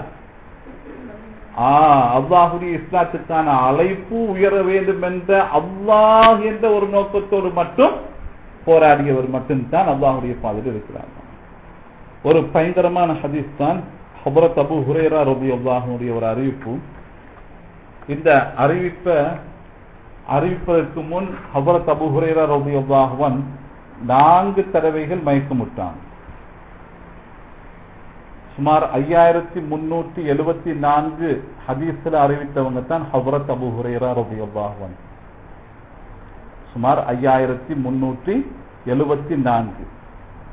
அல்லாஹுடைய இஸ்லாத்துக்கான அழைப்பு உயர வேண்டும் என்ற அல்லாஹ் என்ற ஒரு நோக்கத்தோடு மட்டும் போராடியவர் மட்டும்தான் அல்லாஹுடைய பாதையில் இருக்கிறாங்க ஒரு பயங்கரமான ஹதீஸ் தான் ஹபரத் அபு ஹுரேரா ரபி அல்லாஹனுடைய ஒரு அறிவிப்பு இந்த அறிவிப்பை அறிவிப்பதற்கு முன் ஹபரத் அபு ஹுரேரா ரபி அல்லாஹுவன் நான்கு தடவைகள் மயக்கமுட்டான் சுமார் ஐயாயிரத்தி முன்னூற்றி எழுபத்தி நான்கு ஹதீஸ்ல அறிவித்தவங்க தான் ஹபரத் அபு ஹுரேரா ரபி அல்லாஹுவன் சுமார் ஐயாயிரத்தி முன்னூற்றி எழுபத்தி நான்கு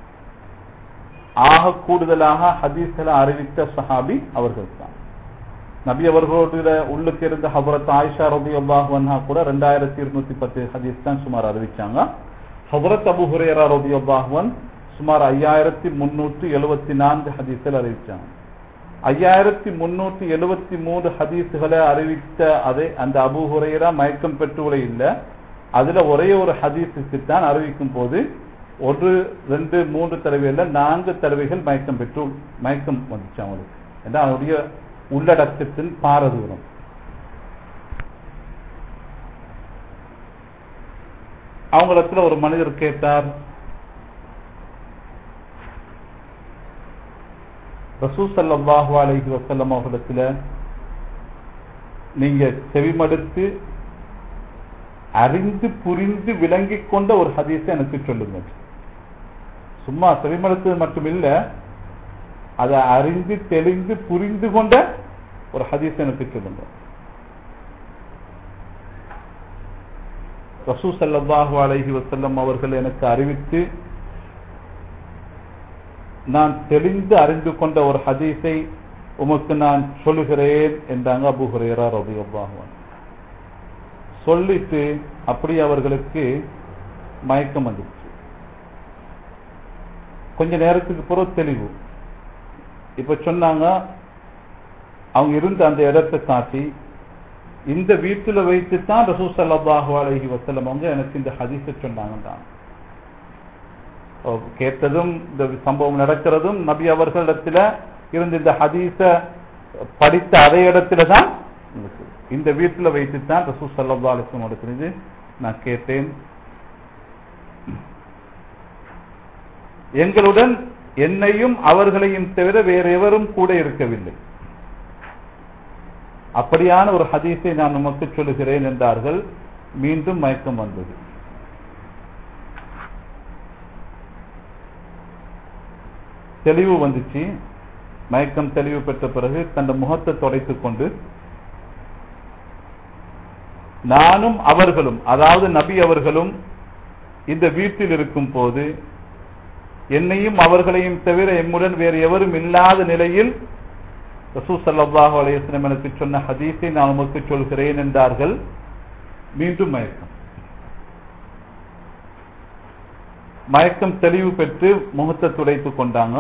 ஆக கூடுதலாக ஹதீஸ்ல அறிவித்த சஹாபி அவர்கள் தான் நபி அவர்களோட உள்ளுக்கு இருந்த ஹபரத் ஆயிஷா ரபி அல்லாஹ் வன்ஹா கூட ரெண்டாயிரத்தி இருநூத்தி பத்து ஹதீஸ் தான் சுமார் அறிவிச்சாங்க ஹபரத் அபு ஹுரேரா ரபி அல்லாஹ்வன் சுமார் ஐயாயிரத்தி முன்னூற்றி எழுபத்தி நான்கு ஹதீஸில் அறிவிச்சாங்க ஐயாயிரத்தி முன்னூற்றி எழுபத்தி மூணு ஹதீஸுகளை அறிவித்த அதே அந்த அபு ஹுரேரா மயக்கம் பெற்றுவிட இல்லை அதுல ஒரே ஒரு ஹதீஸுக்கு தான் அறிவிக்கும் போது ஒரு ரெண்டு மூன்று தடவைகள்ல நான்கு தடவைகள் மயக்கம் பெற்று மயக்கம் வந்துச்சு அவங்களுக்கு ஏன்னா அவருடைய உள்ளடக்கத்தின் பாரதூரம் அவங்களிடத்துல ஒரு மனிதர் கேட்டார் ரசூ சல்லாஹு அலைஹி வசல்லம் அவர்களிடத்துல நீங்க செவிமடுத்து அறிந்து புரிந்து விளங்கிக் கொண்ட ஒரு ஹதீஸை எனக்கு சொல்லுங்க சும்மா செவிமடுத்தது மட்டும் இல்ல அதை அறிந்து தெளிந்து புரிந்து கொண்ட ஒரு ஹதீஸ் எனக்கு சொல்லுங்க ரசூ சல்லாஹு அலைஹி வசல்லம் அவர்கள் எனக்கு அறிவித்து நான் தெளிந்து அறிந்து கொண்ட ஒரு ஹதீஸை உமக்கு நான் சொல்லுகிறேன் என்றாங்க அபு ஹுரேரா ரபி அல்லாஹுவான் சொல்லிட்டு அப்படி அவர்களுக்கு மயக்கம் வந்துருச்சு கொஞ்ச நேரத்துக்கு பிறகு தெளிவு இப்ப சொன்னாங்க அவங்க இருந்த அந்த இடத்தை காட்டி இந்த வீட்டுல வைத்து தான் ரசூ சல்லாஹு அலஹி வசல்லம் அவங்க எனக்கு இந்த ஹதீஸை சொன்னாங்க கேட்டதும் இந்த சம்பவம் நடக்கிறதும் நபி அவர்களிடத்துல இருந்து இந்த ஹதீஸ படித்த அதே இடத்துல தான் இந்த வீட்டில் வைத்து தான் ரசூ சல்லா அலிஸ்லம் எடுக்கிறது நான் கேட்டேன் எங்களுடன் என்னையும் அவர்களையும் தவிர வேற எவரும் கூட இருக்கவில்லை அப்படியான ஒரு ஹதீஸை நான் உமக்கு சொல்லுகிறேன் என்றார்கள் மீண்டும் மயக்கம் வந்தது தெளிவு வந்துச்சு மயக்கம் தெளிவு பெற்ற பிறகு தன் முகத்தை தொடைத்துக் கொண்டு நானும் அவர்களும் அதாவது நபி அவர்களும் இந்த வீட்டில் இருக்கும் போது என்னையும் அவர்களையும் தவிர எம்முடன் வேறு எவரும் இல்லாத நிலையில் ரசூ சல்லாஹு அலையம் எனக்கு சொன்ன ஹதீஸை நான் உமக்கு சொல்கிறேன் என்றார்கள் மீண்டும் மயக்கம் மயக்கம் தெளிவு பெற்று முகத்தை துடைத்துக் கொண்டாங்க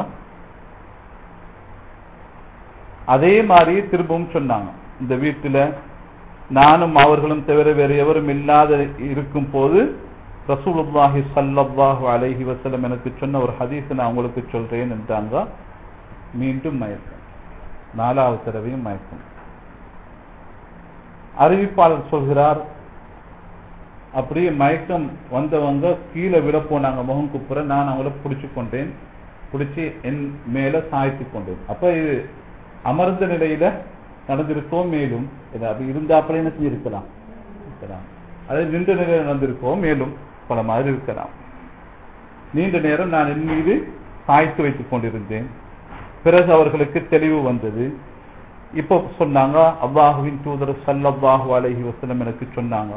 அதே மாதிரி திரும்பவும் சொன்னாங்க இந்த வீட்டுல நானும் அவர்களும் தவிர வேறு எவரும் இல்லாத இருக்கும் போது ரசூலுல்லாஹி சல்லல்லாஹு அலைஹி வசல்லம் எனக்கு சொன்ன ஒரு ஹதீஸ் நான் உங்களுக்கு சொல்றேன் என்றாங்க மீண்டும் மயக்கம் நாலாவது தடவையும் மயக்கம் அறிவிப்பாளர் சொல்கிறார் அப்படியே மயக்கம் வந்தவங்க கீழே விழ போனாங்க முகம் குப்புற நான் அவங்கள பிடிச்சு கொண்டேன் பிடிச்சி என் மேல சாய்த்து கொண்டேன் அப்ப இது அமர்ந்த நிலையில நடந்திருக்கோ மேலும் அப்படி இருந்தாப்புல என்ன செஞ்சிருக்கலாம் இருக்கலாம் அது நின்ற நிலையில் நடந்திருக்கோ மேலும் பல மாதிரி இருக்கலாம் நீண்ட நேரம் நான் என் மீது சாய்த்து வைத்துக் கொண்டிருந்தேன் பிறகு அவர்களுக்கு தெளிவு வந்தது இப்போ சொன்னாங்க அல்லாஹுவின் தூதர் சல்லல்லாஹு அலைஹி வசலம் எனக்கு சொன்னாங்க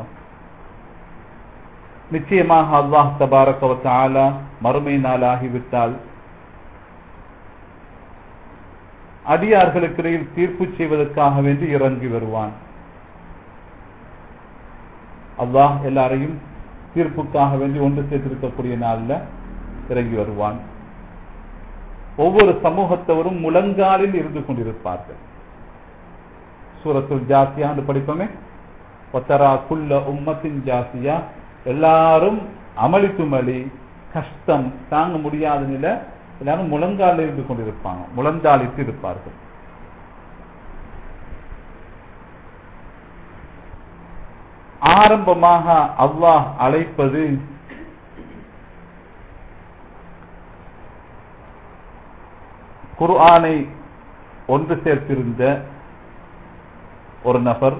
நிச்சயமாக அல்லாஹ் தபாரக ஆலா மறுமை நாள் ஆகிவிட்டால் அடியார்களுக்கிடையில் தீர்ப்பு செய்வதற்காக வேண்டி இறங்கி வருவான் அல்லாஹ் எல்லாரையும் தீர்ப்புக்காக வேண்டி ஒன்று சேர்த்திருக்கக்கூடிய நாள்ல இறங்கி வருவான் ஒவ்வொரு சமூகத்தவரும் முழங்காலில் இருந்து கொண்டிருப்பார்கள் சூரத்துல் ஜாசியா என்று படிப்போமே ஒத்தரா குள்ள உம்மத்தின் ஜாசியா எல்லாரும் அமளி துமளி கஷ்டம் தாங்க முடியாத நிலை எல்லாரும் முழங்காலில் இருந்து கொண்டிருப்பாங்க முழந்தாளித்து இருப்பார்கள் ஆரம்பமாக அல்லாஹ் அழைப்பது குர்ஆனை ஒன்று சேர்த்திருந்த ஒரு நபர்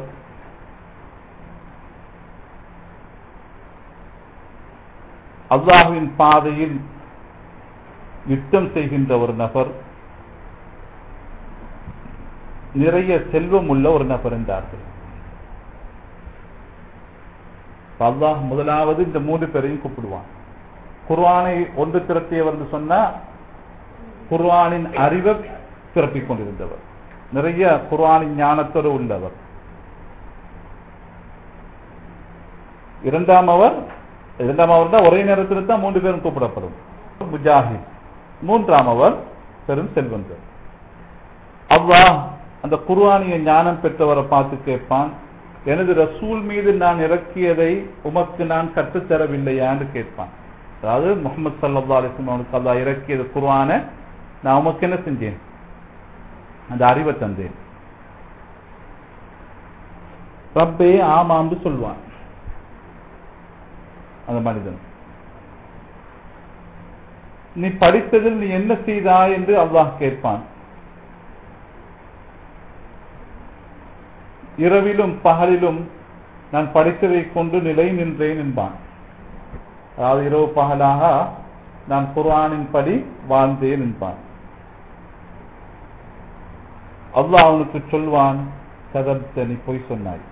அல்லாஹுவின் பாதையில் யுத்தம் செய்கின்ற ஒரு நபர் நிறைய செல்வம் உள்ள ஒரு நபர் என்றார்கள் அல்லாஹ் முதலாவது இந்த மூன்று பேரையும் கூப்பிடுவான் குர்ஆனை ஒன்று திரட்டியவர் சொன்னா குர்ஆனின் அறிவை பிறப்பிக் கொண்டிருந்தவர் நிறைய குர்ஆனின் ஞானத்தோடு உள்ளவர் இரண்டாம் அவர் இரண்டாம் அவர் தான் ஒரே நேரத்தில் தான் மூன்று பேரும் கூப்பிடப்படும் முஜாஹித் மூன்றாம் அவர் பெரும் செல்வந்தர் அல்லாஹ் அந்த குர்ஆனிய ஞானம் பெற்றவரை பார்த்து கேட்பான் எனது ரசூல் மீது நான் இறக்கியதை உமக்கு நான் கற்றுத்தரவில்லையான்னு கேட்பான் அதாவது முகமது சல்லா அலிஸ்லாம் அவனுக்கு அல்லா இறக்கியது குர்ஆனை நான் உமக்கு என்ன செஞ்சேன் அந்த அறிவை தந்தேன் ரப்பே ஆமாம்னு சொல்வான் அந்த மனிதன் நீ படித்ததில் நீ என்ன செய்தாய் என்று அல்லாஹ் கேட்பான் இரவிலும் பகலிலும் நான் படித்ததை கொண்டு நிலை நின்றேன் என்பான் அதாவது இரவு பகலாக நான் குர்ஆனின் படி வாழ்ந்தேன் என்பான் அல்லாஹ் அவனுக்கு சொல்வான் கதர்த்த நீ பொய் சொன்னாய்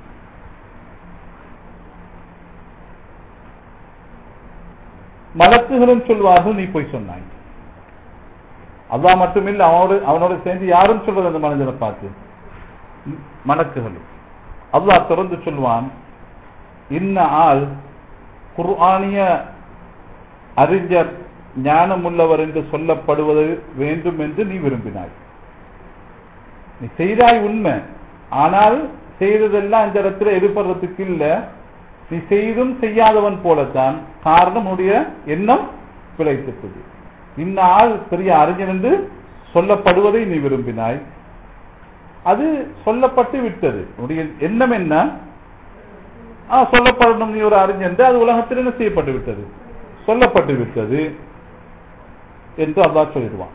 மலக்குகளும் சொல்வார்கள் நீ பொய் சொன்னாய் அல்லாஹ் மட்டுமில்லை அவனோடு அவனோடு சேர்ந்து யாரும் சொல்வது அந்த மனிதனை பார்த்து மலக்குகளும் அல்லாஹ் தொடர்ந்து சொல்வான் இன்ன ஆள் குர்ஆனிய அறிஞர் ஞானம் உள்ளவர் என்று சொல்லப்படுவது வேண்டும் என்று நீ விரும்பினாய் நீ செய்தாய் உண்மை ஆனால் செய்ததெல்லாம் இந்த இடத்துல எதிர்படுறதுக்கு இல்ல நீ செய்தும் செய்யாதவன் போலத்தான் காரணம் உன்னுடைய எண்ணம் பிழைத்தது இந்த ஆள் பெரிய அறிஞர் என்று சொல்லப்படுவதை நீ விரும்பினாய் அது சொல்லப்பட்டு விட்டது உன்னுடைய எண்ணம் என்ன ஆ, சொல்லப்படணும் நீ ஒரு அறிஞர் அது உலகத்தில் என்ன செய்யப்பட்டு விட்டது சொல்லப்பட்டு விட்டது என்று அல்லாஹ் சொல்லிடுவான்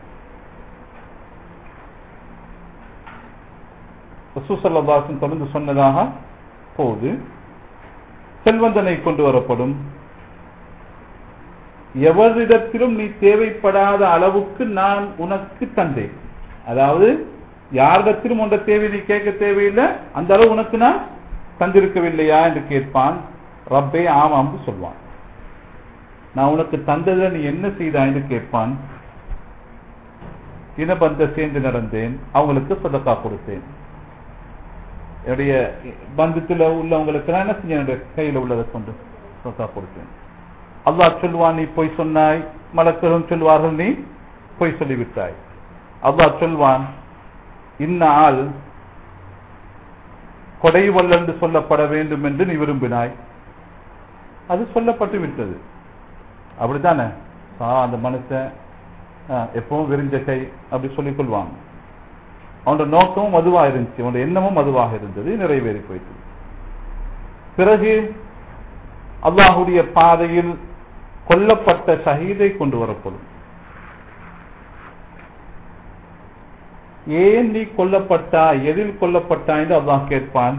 ரசூசல்லாசன் தொடர்ந்து சொன்னதாக போது செல்வந்தனை கொண்டு வரப்படும் எவரிடத்திலும் நீ தேவைப்படாத அளவுக்கு நான் உனக்கு தந்தேன் அதாவது யாரிடத்திலும் உண்ட தேவை நீ கேட்க தேவையில்லை அந்த அளவு உனக்கு நான் தந்திருக்கவில்லையா என்று கேட்பான் ரப்பே ஆமாம் சொல்வான் நான் உனக்கு தந்ததை நீ என்ன செய்தாய் என்று கேட்பான் இனபந்த சேர்ந்து நடந்தேன் அவங்களுக்கு சதக்கா கொடுத்தேன் என்னுடைய பந்தத்தில் உள்ளவங்களுக்கு நான் என்ன செஞ்சேன் என்னுடைய கையில் உள்ளதை கொண்டு சதக்கா கொடுத்தேன் அல்லாஹ் சொல்வான் நீ பொய் சொன்னாய் மலக்களும் சொல்வார்கள் நீ பொய் சொல்லிவிட்டாய் அல்லாஹ் சொல்வான் இன்ன ஆள் கொடைவல் என்று சொல்லப்பட வேண்டும் என்று நீ விரும்பினாய் அது சொல்லப்பட்டு விட்டது அப்படித்தானே ஆ அந்த மனுஷன் ஆ, எப்பவும் விரிஞ்ச கை அப்படி சொல்லிக் கொள்வாங்க அவனோட நோக்கமும் மதுவாக இருந்துச்சு அவனோட எண்ணமும் மதுவாக இருந்தது நிறைவேறி போயிட்டு பிறகு அல்லாஹுடைய பாதையில் கொல்லப்பட்ட ஷஹீதை கொண்டு வரப்படும் ஏன் நீ கொல்லப்பட்டாய் எதில் கொல்லப்பட்டாய் என்று அல்லாஹ் கேட்பான்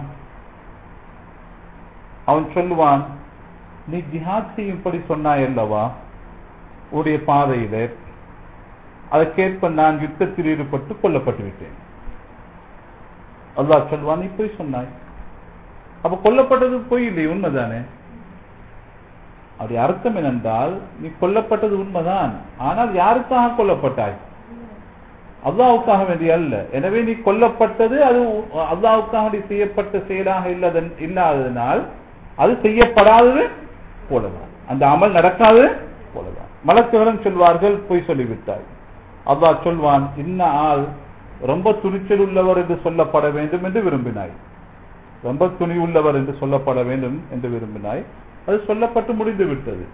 அவன் சொல்லுவான் நீ ஜிஹாத் செய்யும்படி சொன்னாய் அல்லவா உடைய பாதையில அதற்கேற்ப நான் யுத்தத்தில் ஈடுபட்டு கொல்லப்பட்டு விட்டேன் அல்லாஹ் சொல்வான் நீ போய் சொன்னாய் அப்ப கொல்லப்பட்டது பொய் இல்லை உண்மைதானே அப்படி அர்த்தம் என்னென்றால் நீ கொல்லப்பட்டது உண்மைதான் ஆனால் யாருக்காக கொல்லப்பட்டாய் அல்லாவுக்காக வேண்டிய அல்ல எனவே நீ கொல்லப்பட்டது அது அல்லாவுக்காக வேண்டி செய்யப்பட்ட செயலாக இல்லதன் இல்லாததனால் அது செய்யப்படாதது போலதான் அந்த அமல் நடக்காது போலதான் மலக்குகளும் சொல்வார்கள் பொய் சொல்லிவிட்டாய் அல்லாஹ் சொல்வான் இன்ன ஆள் ரொம்ப துணிச்சல் உள்ளவர் என்று சொல்லப்பட வேண்டும் என்று விரும்பினாய் ரொம்ப துணி உள்ளவர் என்று சொல்லப்பட வேண்டும் என்று விரும்பினாய் அது சொல்லப்பட்டு முடிந்து விட்டது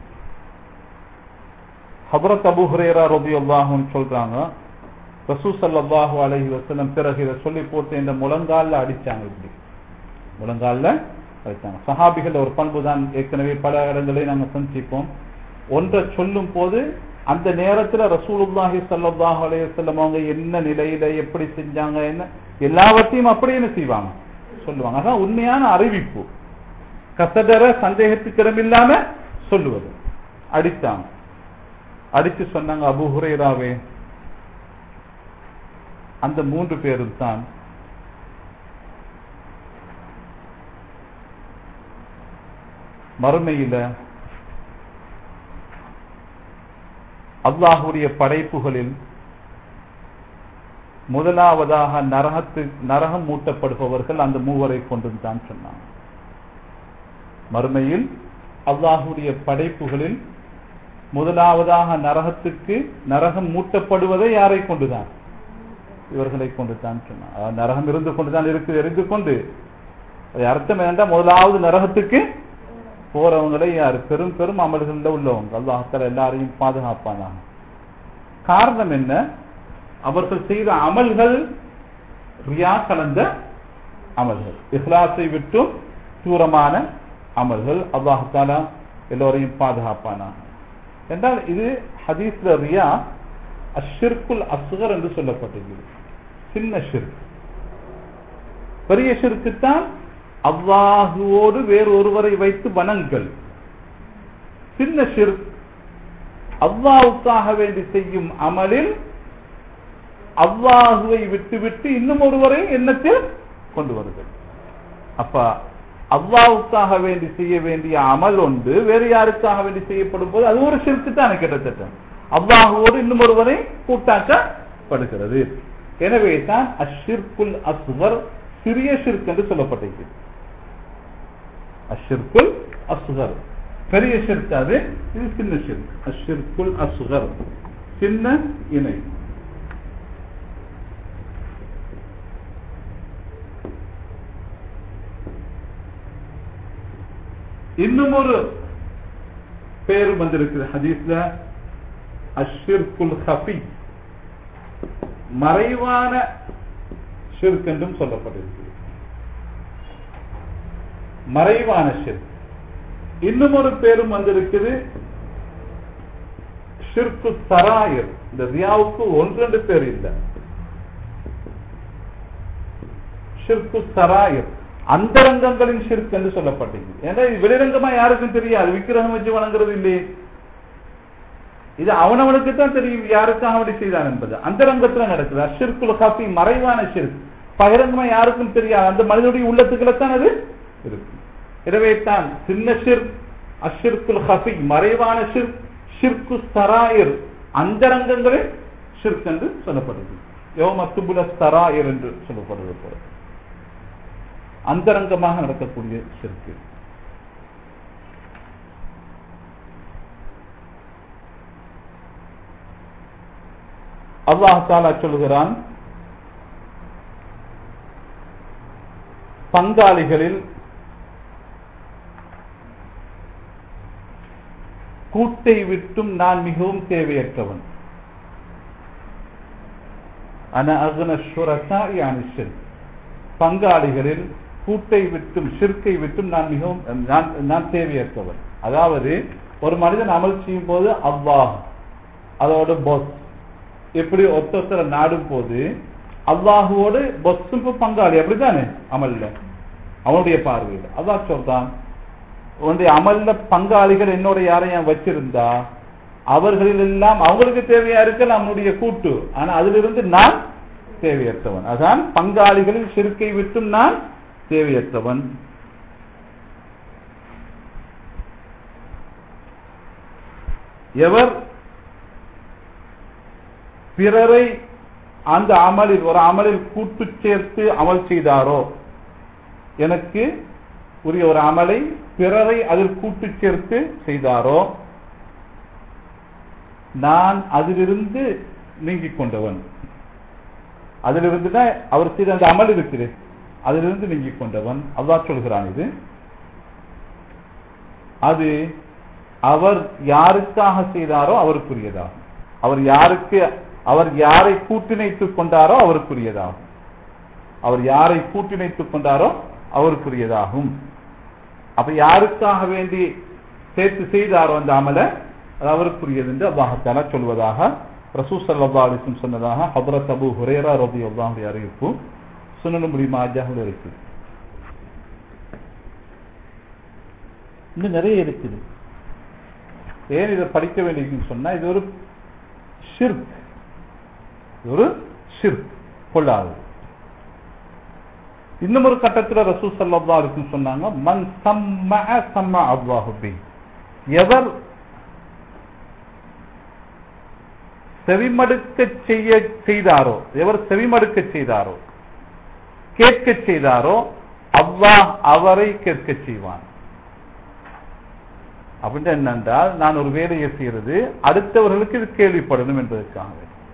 ஹபரத் அபு ஹுரேரா ரபி அல்லாஹும் சொல்றாங்க ரசூ சல்லாஹு அலஹி வசலம் பிறகு இதை சொல்லி போட்டு இந்த முழங்கால்ல அடிச்சாங்க இப்படி முழங்கால்ல அடிச்சாங்க சஹாபிகள் ஒரு பண்பு தான் ஏற்கனவே பல இடங்களில் நாங்கள் சந்திப்போம் ஒன்றை சொல்லும் போது அந்த நேரத்துல ரசூலுல்லாஹி ஸல்லல்லாஹு அலைஹி வஸல்லம் அவங்க என்ன நிலையில எப்படி செஞ்சாங்க என்ன எல்லாவற்றையும் அப்படியே என்ன செய்வாங்க சொல்லுவாங்க அதான் உண்மையான அறிவிப்பு கசடர சந்தேகத்துக்கு இடமில்லாம சொல்லுவது அடித்தாங்க அடிச்சு சொன்னாங்க அபு ஹுரைராவே அந்த மூன்று பேரும் தான் மறுமையில அல்லாஹுடைய படைப்புகளில் முதலாவதாக நரகத்து நரகம் மூட்டப்படுபவர்கள் அந்த மூவரை கொண்டு தான் சொன்னாங்க மறுமையில் அல்லாஹுடைய படைப்புகளில் முதலாவதாக நரகத்துக்கு நரகம் மூட்டப்படுவதை யாரை கொண்டுதான் இவர்களை கொண்டு தான் சொன்னார் அதாவது நரகம் இருந்து கொண்டுதான் இருக்குது இருந்து கொண்டு அது அர்த்தம் என்னென்றா முதலாவது நரகத்துக்கு போறவங்களை யார் பெரும் பெரும் அமல்களில் உள்ளவங்க அல்லாஹால எல்லாரையும் பாதுகாப்பானாங்க காரணம் என்ன அவர்கள் செய்த அமல்கள் ரியா கலந்த அமல்கள் இஹ்லாஸை விட்டும் தூரமான அமல்கள் அல்லாஹாலா எல்லோரையும் பாதுகாப்பானாங்க என்றால் இது ஹதீஸ்ல ரியா அஷிர்குல் அஸ்கர் என்று சொல்லப்பட்டிருக்கிறது சின்ன ஷிர்க் பெரிய ஷிர்க்குத்தான் அல்லாஹுவோடு வேறு ஒருவரை வைத்து வணங்கல் சின்ன ஷிர்க் அல்லாவுக்காக வேண்டி செய்யும் அமலில் அல்லாஹுவை விட்டுவிட்டு இன்னும் ஒருவரை எண்ணத்தில் கொண்டு வருதல் அப்ப அல்லாவுக்காக வேண்டி செய்ய வேண்டிய அமல் ஒன்று வேறு யாருக்காக வேண்டி செய்யப்படும் போது அது ஒரு ஷிர்க்கு தானே கிட்டத்தட்ட அல்லாஹுவோடு இன்னும் ஒருவரை கூட்டாக்கப்படுகிறது எனவே தான் அஷிர்குல் அஸ்வர் சிறிய ஷிர்க் என்று சொல்லப்பட்டிருக்கிறது அஷிர்குல் அஸ்கர் பெரிய ஷிர்க் அது இது சின்ன ஷிர்க் அஷிர்குல் அஸ்கர் சின்ன இணை இன்னும் ஒரு பேர் வந்திருக்குது ஹதீஸ்ல அஷிர்குல் ஹபி மறைவான ஷிர்க் என்றும் சொல்லப்பட்டிருக்கிறது மறைவான ஷிர்க் இன்னும் ஒரு பேரும் வந்திருக்குது ஷிர்கு சராயர் இந்த ரியாவுக்கு ஒன்றெண்டு பேர் இல்லை ஷிர்கு சராயர் அந்தரங்கங்களின் ஷிர்க் என்று சொல்லப்பட்டிருக்கு ஏன்னா இது வெளிரங்கமா யாருக்கும் தெரியாது விக்கிரகம் வச்சு வணங்குறது இல்லையே இது அவனவனுக்கு தான் தெரியும் யாருக்கும் அவனை செய்தான் என்பது அந்தரங்கத்துல நடக்குது அஷிர்குல் காப்பி மறைவான ஷிர்க் பகிரங்கமா யாருக்கும் தெரியாது அந்த மனிதனுடைய உள்ளத்துக்குள்ள தான் அது இருக்கு எனவே தான் சின்ன ஷிர்க் அஷிர்குல் ஹஃபி மறைவான ஷிர்க் ஷிர்கு சராயர் அந்தரங்கங்களில் ஷிர்க் என்று சொல்லப்படுது யோமத்துபுல சராயர் என்று சொல்லப்படுவது போல அந்தரங்கமாக நடக்கக்கூடிய ஷிர்கு அல்லாஹ் தாலா சொல்கிறான் பங்காளிகளில் கூட்டை விட்டும் நான் மிகவும் தேவையற்றவன் அன அகுன ஷுரசாஇ அனிஷன் பங்காளிகளில் கூட்டை விட்டும் ஷிர்கை விட்டும் நான் மிகவும் நான் நான் தேவையற்றவன் அதாவது ஒரு மனிதன் அமல் செய்யும் போது அல்லாஹ் அதோட பொஸ் எப்படி ஒத்தொத்தர நாடும் போது அல்லாஹுவோடு பொஸ்ஸும் பங்காளி அப்படித்தானே அமல்ல அவனுடைய பார்வையில் அல்லாஹ் சொல்றான் உன்னுடைய அமல்ல பங்காளிகள் என்னோட யாரையும் வச்சிருந்தா அவர்களில் எல்லாம் அவங்களுக்கு தேவையா இருக்க நம்முடைய கூட்டு ஆனா அதிலிருந்து நான் தேவையற்றவன் அதான் பங்காளிகளில் சிறுக்கை விட்டும் நான் தேவையற்றவன் எவர் பிறரை அந்த அமலில் ஒரு அமலில் கூட்டு சேர்த்து அமல் செய்தாரோ எனக்கு உரிய ஒரு அமலை பிறரை அதில் கூட்டு சேர்த்து செய்தாரோ நான் அதிலிருந்து நீங்கிக் கொண்டவன் அதிலிருந்து தான் அவர் செய்த அந்த அமல் இருக்குது அதிலிருந்து நீங்கிக் கொண்டவன் அல்லாஹ் சொல்கிறான் இது அது அவர் யாருக்காக செய்தாரோ அவருக்குரியதாகும் அவர் யாருக்கு அவர் யாரை கூட்டிணைத்துக் கொண்டாரோ அவருக்குரியதாகும் அவர் யாரை கூட்டிணைத்துக் கொண்டாரோ அவருக்குரியதாகும் அப்ப யாருக்காக வேண்டி சேர்த்து செய்தாரோ அந்த அமல அது அவருக்குரியது என்று அல்லாஹால சொல்வதாக ரசூ சல்லா அலிஸ்லம் சொன்னதாக ஹபரத் அபு ஹுரேரா ரபி அல்லாஹுடைய அறிவிப்பு சுனனு மாஜாவில் இருக்குது இன்னும் நிறைய இருக்குது ஏன் இதை படிக்க வேண்டியதுன்னு சொன்னா இது ஒரு ஷிர்க் இது ஒரு ஷிர்க் கொள்ளாது இன்னும் ஒரு கட்டத்தில் ரசூ சல்லா இருக்குன்னு சொன்னாங்க மன் சம்ம சம்ம அல்லாஹுபி எவர் செவிமடுக்க செய்ய செய்தாரோ எவர் செவிமடுக்க செய்தாரோ கேட்க செய்தாரோ அல்லாஹ் அவரை கேட்க செய்வான் அப்படின்னு என்னென்றால் நான் ஒரு வேலையை செய்யறது அடுத்தவர்களுக்கு இது கேள்விப்படணும் என்பதற்காக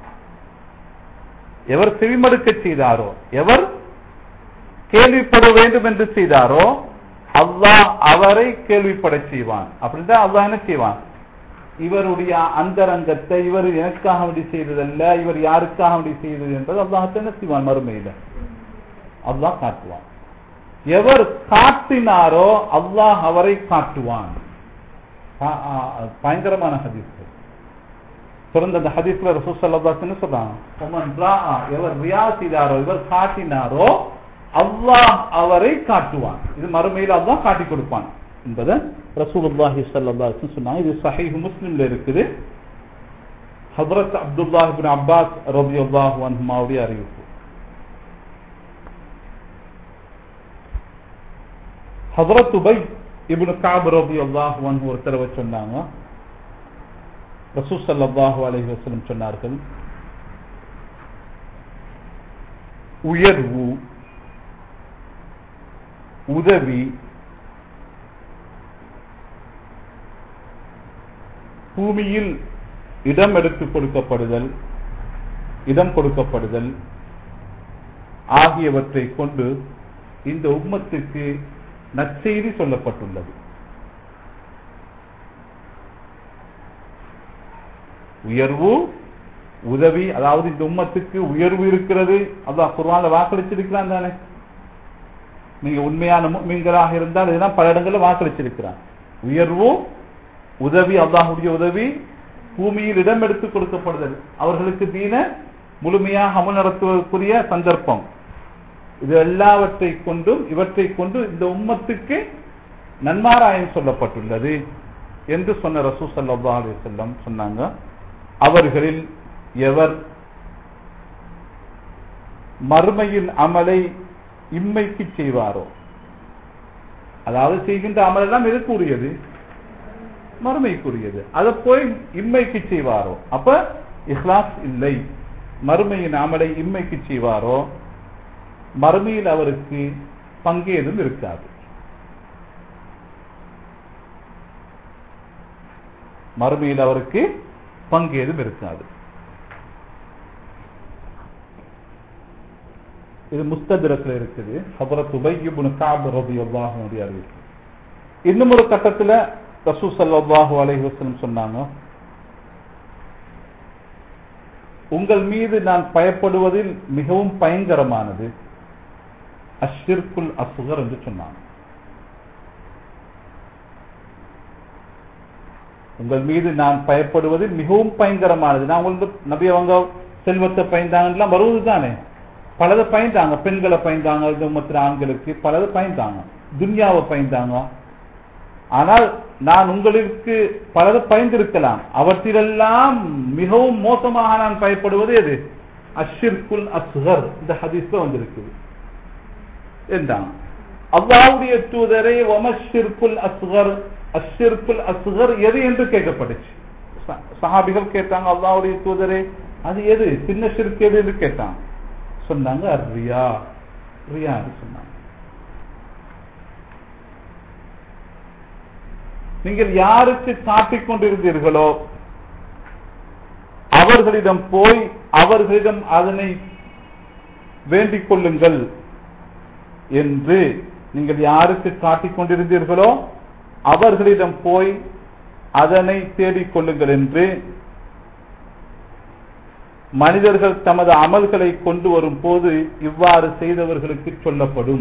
எவர் செவிமடுக்க செய்தாரோ எவர் கேள்விப்பட வேண்டும் என்று செய்தாரோ அல்லாஹ் அவரை கேள்விப்பட செய்வான் அப்படின்தான் அல்லாஹ் என்ன செய்வான் இவருடைய அந்தரங்கத்தை இவர் எனக்காக வேண்டி செய்ததல்ல இவர் யாருக்காக வேண்டி செய்தது என்பது அல்லாஹத்தை என்ன செய்வான் மறுமையில அல்லாஹ் காட்டுவான் எவர் காட்டினாரோ அல்லாஹ் அவரை காட்டுவான் பயங்கரமான ஹதீஸ் தொடர்ந்து அந்த ஹதீஸ்ல ரசூல் சல்லல்லாஹு சொல்றாங்க எவர் ரியா செய்தாரோ இவர் காட்டினாரோ அல்லாஹ் அவரை காட்டுவான் இது மறுமையில் அல்லாஹ் காட்டி கொடுப்பான் என்பதை ரசூலுல்லாஹி ஸல்லல்லாஹு சொன்னாங்க இது சஹீஹ் முஸ்லிம்ல இருக்குது ஹஜ்ரத் அப்துல்லாஹ் இப்னு அப்பாஸ் ரலியல்லாஹு அன்ஹுமாவுடைய அறிவிப்பு ஹஜ்ரத் உபை இப்னு கஅப் ரலியல்லாஹு அன்ஹு ஒரு தடவை சொன்னாங்க ரசூல் ஸல்லல்லாஹு அலைஹி வஸல்லம் சொன்னார்கள் உயர்வு உதவி பூமியில் இடம் எடுத்துக் கொடுக்கப்படுதல் இடம் கொடுக்கப்படுதல் ஆகியவற்றை கொண்டு இந்த உம்மத்துக்கு நற்செய்தி சொல்லப்பட்டுள்ளது உயர்வு உதவி அதாவது இந்த உம்மத்துக்கு உயர்வு இருக்கிறது அதான் குர்வான்ல வாக்களிச்சிருக்கிறான் தானே நீங்க உண்மையான மீன்களாக இருந்தால் இதெல்லாம் பல இடங்களில் வாக்களிச்சிருக்கிறான் உயர்வு உதவி அல்லாஹுடைய உதவி பூமியில் இடம் எடுத்து கொடுக்கப்படுதல் அவர்களுக்கு தீன முழுமையாக அமல் நடத்துவதற்குரிய சந்தர்ப்பம் இது எல்லாவற்றை கொண்டும் இவற்றை கொண்டு இந்த உம்மத்துக்கு நன்மாராயம் சொல்லப்பட்டுள்ளது என்று சொன்ன ரசூ சல்லா அலி செல்லம் சொன்னாங்க அவர்களில் எவர் மறுமையின் அமலை இம்மைக்கு செய்வாரோ அதாவது செய்கின்ற அமல் எல்லாம் எதுக்குரியது மறுமைக்குரியது அதை போய் இம்மைக்கு செய்வாரோ அப்ப இஹ்லாஸ் இல்லை மறுமையின் அமலை இம்மைக்கு செய்வாரோ மறுமையில் அவருக்கு பங்கேதும் இருக்காது மறுமையில் அவருக்கு பங்கேதும் இருக்காது இது முஸ்ததிரத்தில் இருக்குது ஹபரத் உபையுபுன் காப் ரபியுல்லாஹு அறிவிப்பு இன்னும் ஒரு கட்டத்தில் ரசூ சல்லாஹு அலைஹி வஸல்லம் சொன்னாங்க உங்கள் மீது நான் பயப்படுவதில் மிகவும் பயங்கரமானது அஷ்ஷிர்குல் அசுகர் என்று சொன்னாங்க உங்கள் மீது நான் பயப்படுவதில் மிகவும் பயங்கரமானது நான் உங்களுக்கு நபி அவங்க செல்வத்தை பயந்தாங்கலாம் வருவது தானே பலதை பயந்தாங்க பெண்களை பயந்தாங்க இந்த மற்ற ஆண்களுக்கு பலதை பயந்தாங்க துன்யாவை பயந்தாங்க ஆனால் நான் உங்களுக்கு பலதை பயந்திருக்கலாம் அவற்றிலெல்லாம் மிகவும் மோசமாக நான் பயப்படுவது எது அஷிர்குல் அஸ்ஹர் இந்த ஹதீஸ்ல வந்திருக்குது என்றாங்க அல்லாவுடைய தூதரை ஒமஷிர்குல் அஸ்ஹர் அஷிர்குல் அஸ்ஹர் எது என்று கேட்கப்பட்டுச்சு சஹாபிகள் கேட்டாங்க அல்லாவுடைய தூதரே அது எது சின்ன ஷிர்க் எது என்று கேட்டாங்க சொன்னாங்க ரியா ரியா சொன்னாங்க நீங்கள் யாருக்கு காட்டிக் கொண்டிருந்தீர்களோ அவர்களிடம் போய் அவர்களிடம் அதனை வேண்டிக் கொள்ளுங்கள் என்று நீங்கள் யாருக்கு காட்டிக் கொண்டிருந்தீர்களோ அவர்களிடம் போய் அதனை தேடிக் கொள்ளுங்கள் என்று மனிதர்கள் தமது அமல்களை கொண்டு வரும் போது இவ்வாறு செய்தவர்களுக்கு சொல்லப்படும்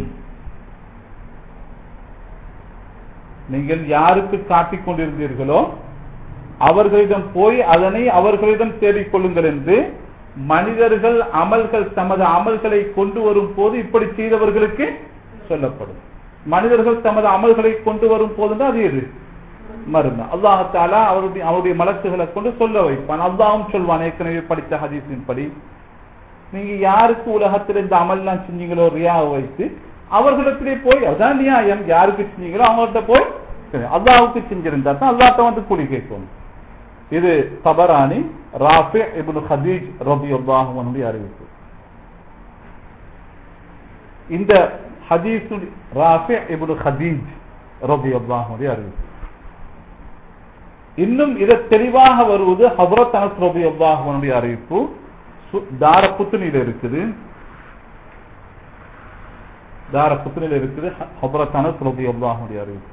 நீங்கள் யாருக்கு காட்டிக் கொண்டிருந்தீர்களோ அவர்களிடம் போய் அதனை அவர்களிடம் தேடிக் கொள்ளுங்கள் என்று மனிதர்கள் அமல்கள் தமது அமல்களை கொண்டு வரும் போது இப்படி செய்தவர்களுக்கு சொல்லப்படும் மனிதர்கள் தமது அமல்களை கொண்டு வரும் போது அது எது மருமை அல்லாஹாலா அவருடைய அவருடைய மலக்குகளை கொண்டு சொல்ல வைப்பான் அல்லாவும் சொல்வான் ஏற்கனவே படித்த ஹதீஸின் படி நீங்க யாருக்கு உலகத்தில் இந்த அமல்லாம் செஞ்சீங்களோ ரியாவை வைத்து அவர்களிடத்திலே போய் அதான் நியாயம் யாருக்கு செஞ்சீங்களோ அவங்கள்ட்ட போய் அல்லாவுக்கு செஞ்சிருந்தா தான் அல்லாட்ட வந்து கூலி கேட்கணும் இது தபரானி ராஃபி இப்னு ஹதீஜ் ரபியுல்லாஹு அன்ஹுடைய அறிவிப்பு இந்த ஹதீஸ் ராஃபி இப்னு ஹதீஜ் ரபியுல்லாஹுடைய அறிவிப்பு இன்னும் இதை தெளிவாக வருவது ஹசரத் அனஸ் ரபியுல்லாஹுடைய அறிவிப்பு சு- தார புத்துனில இருக்குது தார புத்துனில இருக்குது ஹசரத் அனஸ் ரபியுல்லாஹுடைய அறிவிப்பு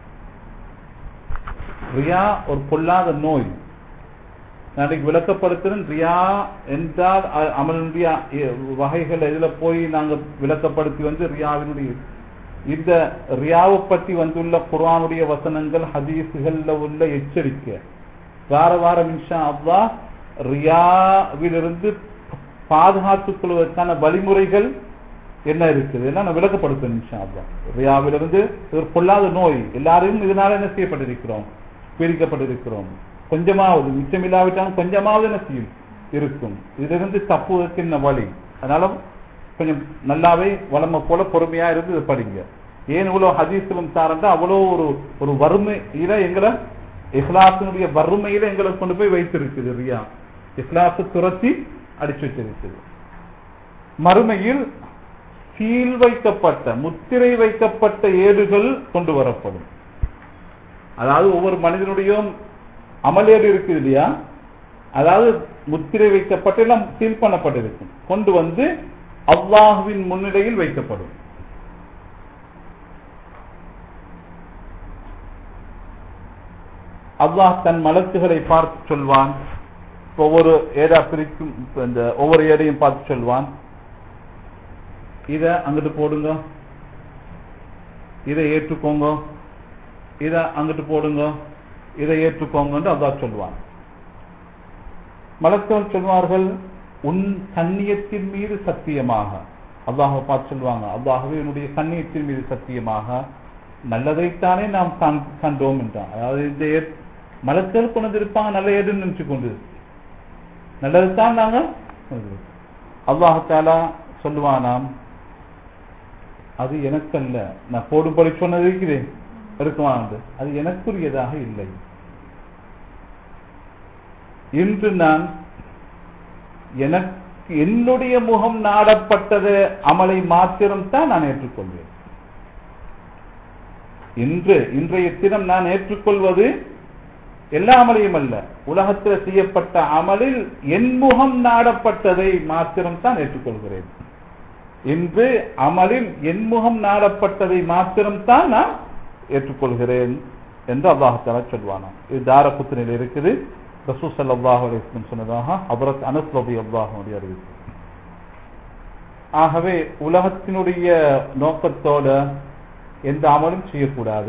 ரியா ஒரு பொல்லாத நோய் நாளைக்கு விளக்கப்படுத்துறேன் ரியா என்றால் அ- அமலினுடைய எ- வகைகள் இதுல போய் நாங்க விளக்கப்படுத்தி வந்து ரியாவினுடைய இந்த ரியாவை பற்றி வந்துள்ள குர்ஆனுடைய வசனங்கள் ஹதீஸுகள்ல உள்ள எச்சரிக்கை வார வாரம் இன்ஷா அல்லாஹ் ரியாவிலிருந்து பாதுகாத்துக் கொள்வதற்கான வழிமுறைகள் என்ன இருக்குது எல்லாம் நான் விளக்கப்படுத்துவேன் இன்ஷா அல்லாஹ் ரியாவிலிருந்து இது ஒரு பொல்லாத நோய் எல்லாரையும் இதனால என்ன செய்யப்பட்டிருக்கிறோம் பீடிக்கப்பட்டிருக்கிறோம் கொஞ்சமாவது மிச்சமில்லாவிட்டாலும் கொஞ்சமாவது என்ன செய்யும் இருக்கும் இதிலிருந்து தப்புவதற்கு என்ன வழி அதனால கொஞ்சம் நல்லாவே வளமை போல பொறுமையா இருந்து இதை படிங்க ஏன் இவ்வளவு ஹதீஸ்களும் தாரண்டா அவ்வளோ ஒரு ஒரு வறுமையில எங்களை இஹ்லாசினுடைய வறுமையில எங்களை கொண்டு போய் வைத்திருக்குது ரியா இஹ்லாசு துரத்தி அடிச்சு வச்சிருக்குது மறுமையில் சீல் வைக்கப்பட்ட முத்திரை வைக்கப்பட்ட ஏடுகள் கொண்டு வரப்படும் அதாவது ஒவ்வொரு மனிதனுடைய அமலேடு இருக்குது இல்லையா அதாவது முத்திரை வைக்கப்பட்டு எல்லாம் சீல் பண்ணப்பட்டிருக்கும் கொண்டு வந்து அல்லாஹுவின் முன்னிலையில் வைக்கப்படும் அல்லாஹ் தன் மலக்குகளை பார்த்து சொல்வான் ஒவ்வொரு ஏடா பிரிக்கும் இந்த ஒவ்வொரு ஏடையும் பார்த்து சொல்வான் இத அங்கிட்டு போடுங்க இதை ஏற்றுக்கோங்க இத அங்கிட்டு போடுங்க இதை ஏற்றுக்கோங்கன்னு அல்லாஹ் சொல்வான் மலக்கள் சொல்வார்கள் உன் கண்ணியத்தின் மீது சத்தியமாக அல்லாஹ் பார்த்து சொல்லுவாங்க அல்லாஹவே என்னுடைய கண்ணியத்தின் மீது சத்தியமாக நல்லதைத்தானே நாம் காண்- கண்டோம் என்றான் அதாவது இந்த ஏ- மலக்கள் கொண்டு வந்திருப்பாங்க நல்ல ஏடுன்னு நினைச்சு கொண்டு நல்லதுதான் நாங்க அல்லாஹாலா சொல்லுவானாம் அது எனக்கல்ல நான் போடும்படி சொன்னது இருக்கிறேன் இருக்குமானது அது எனக்குரியதாக இல்லை இன்று நான் எனக்கு என்னுடைய முகம் நாடப்பட்டது அமலை மாத்திரம் தான் நான் ஏற்றுக்கொள்வேன் இன்று இன்றைய தினம் நான் ஏற்றுக்கொள்வது எல்லா அமலையும் அல்ல உலகத்தில் செய்யப்பட்ட அமலில் என் முகம் நாடப்பட்டதை மாத்திரம் தான் ஏற்றுக்கொள்கிறேன் இன்று அமலில் என் முகம் நாடப்பட்டதை மாத்திரம் தான் நான் ஏற்றுக்கொள்கிறேன் என்று அல்லாஹால சொல்வானாம் இது தாரபுத்தினில் இருக்குது ரசூ சல்லாஹ் அலிஸ்லம் சொன்னதாக ஹபரத் அனஸ் ரபி அல்லாஹுடைய அறிவிப்பு ஆகவே உலகத்தினுடைய நோக்கத்தோட எந்த அமலும் செய்யக்கூடாது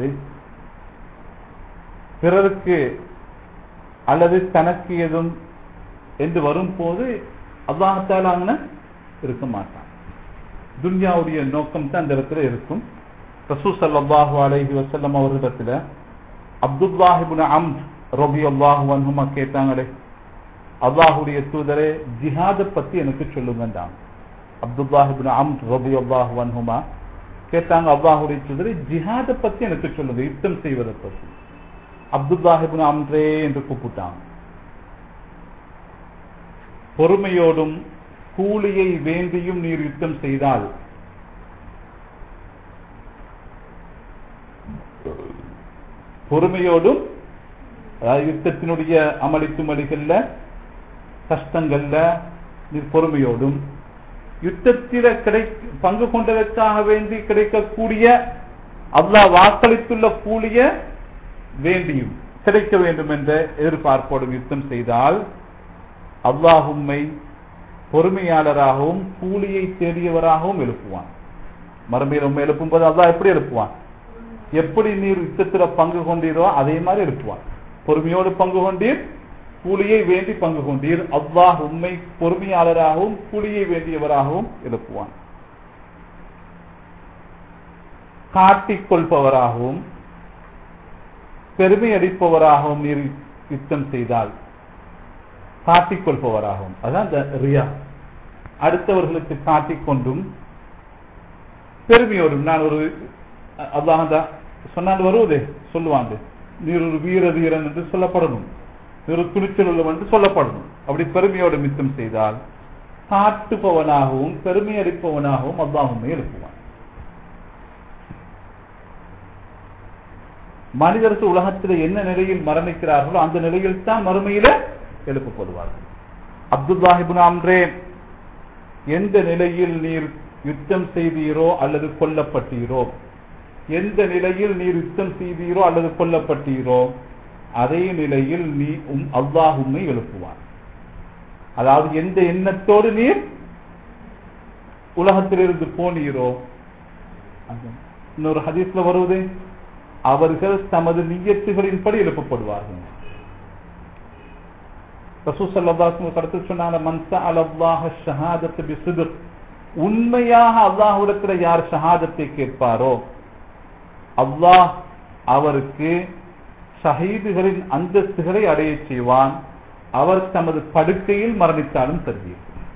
பிறருக்கு அல்லது தனக்கு எதுவும் என்று வரும்போது அல்லாஹால அங்கே இருக்க மாட்டான் துன்யாவுடைய நோக்கம் தான் அந்த இடத்துல இருக்கும் ரசூ சல்லாஹு அலைஹி வசல்லம் அவர்களிடத்துல அப்துல்லாஹிபுன் அம்த் ரபி அல்லாஹு அன்ஹுமா கேட்டாங்களே அல்லாஹுடைய தூதரே ஜிஹாத பத்தி எனக்கு சொல்லுங்கன்றாங்க அப்துல்லாஹிபுன் அம்த் ரபி அல்லாஹு அன்ஹுமா கேட்டாங்க அல்லாஹுடைய தூதரே ஜிஹாத பத்தி எனக்கு சொல்லுங்க யுத்தம் செய்வதை பத்தி அப்துல்லாஹிபுன் அம்ரே என்று கூப்பிட்டாங்க பொறுமையோடும் கூலியை வேண்டியும் நீர் யுத்தம் செய்தால் பொறுமையோடும் அதாவது யுத்தத்தினுடைய அமளித்துமளிகள்ல கஷ்டங்கள்ல நீர் பொறுமையோடும் யுத்தத்தில கிடை பங்கு கொண்டதற்காக வேண்டி கிடைக்கக்கூடிய அல்லாஹ் வாக்களித்துள்ள கூலிய வேண்டியும் கிடைக்க வேண்டும் என்ற எதிர்பார்ப்போடும் யுத்தம் செய்தால் அல்லாஹ் உம்மை பொறுமையாளராகவும் கூலியை தேடியவராகவும் எழுப்புவான் மறுமையில் உண்மை எழுப்பும்போது அல்லாஹ் எப்படி எழுப்புவான் எப்படி நீர் யுத்தத்துல பங்கு கொண்டீரோ அதே மாதிரி எழுப்புவான் பொறுமையோடு பங்கு கொண்டீர் கூலியை வேண்டி பங்கு கொண்டீர் அல்லாஹ் உண்மை பொறுமையாளராகவும் கூலியை வேண்டியவராகவும் எழுப்புவான் காட்டிக் கொள்பவராகவும் பெருமை அடிப்பவராகவும் நீர் யுத்தம் செய்தால் காட்டிக் கொள்பவராகவும் அதான் இந்த ரியா அடுத்தவர்களுக்கு காட்டிக்கொண்டும் பெருமையோடும் நான் ஒரு அல்லாஹ் சொன்னால் வருவதே சொல்லுவாங்க நீர் ஒரு வீர தீரன் என்று சொல்லப்படணும் ஒரு துணிச்சல் உள்ளவன் என்று சொல்லப்படும் அப்படி பெருமையோடு மித்தம் செய்தால் காட்டுபவனாகவும் பெருமை அளிப்பவனாகவும் அல்லாஹுமே எழுப்புவான் மனிதர்கள் உலகத்தில் என்ன நிலையில் மரணிக்கிறார்களோ அந்த நிலையில் தான் மறுமையில எழுப்பப்படுவார்கள் அப்துல்லாஹிபின் அம்ரே எந்த நிலையில் நீர் யுத்தம் செய்தீரோ அல்லது கொல்லப்பட்டீரோ எந்த நிலையில் நீர் யுத்தம் செய்தீரோ அல்லது கொல்லப்பட்டீரோ அதே நிலையில் நீ உம் அல்லாஹ் உம்மை எழுப்புவான் அதாவது எந்த எண்ணத்தோடு நீர் உலகத்திலிருந்து போனீரோ அது இன்னொரு ஹதீஸ்ல வருவது அவர்கள் தமது நியத்துகளின்படி எழுப்பப்படுவார்கள் ரசூல் ஸல்லல்லாஹு கருத்து சொன்னாங்க மன் சஅல அல்லாஹ ஷஹாதத்து பிஸ்திக் உண்மையாக அல்லாஹ்விடத்தில் யார் ஷஹாதத்தை கேட்பாரோ அல்லாஹ் அவருக்கு ஷஹீதுகளின் அந்தஸ்துகளை அடைய செய்வான் அவர் தமது படுக்கையில் மரணித்தாலும் சரி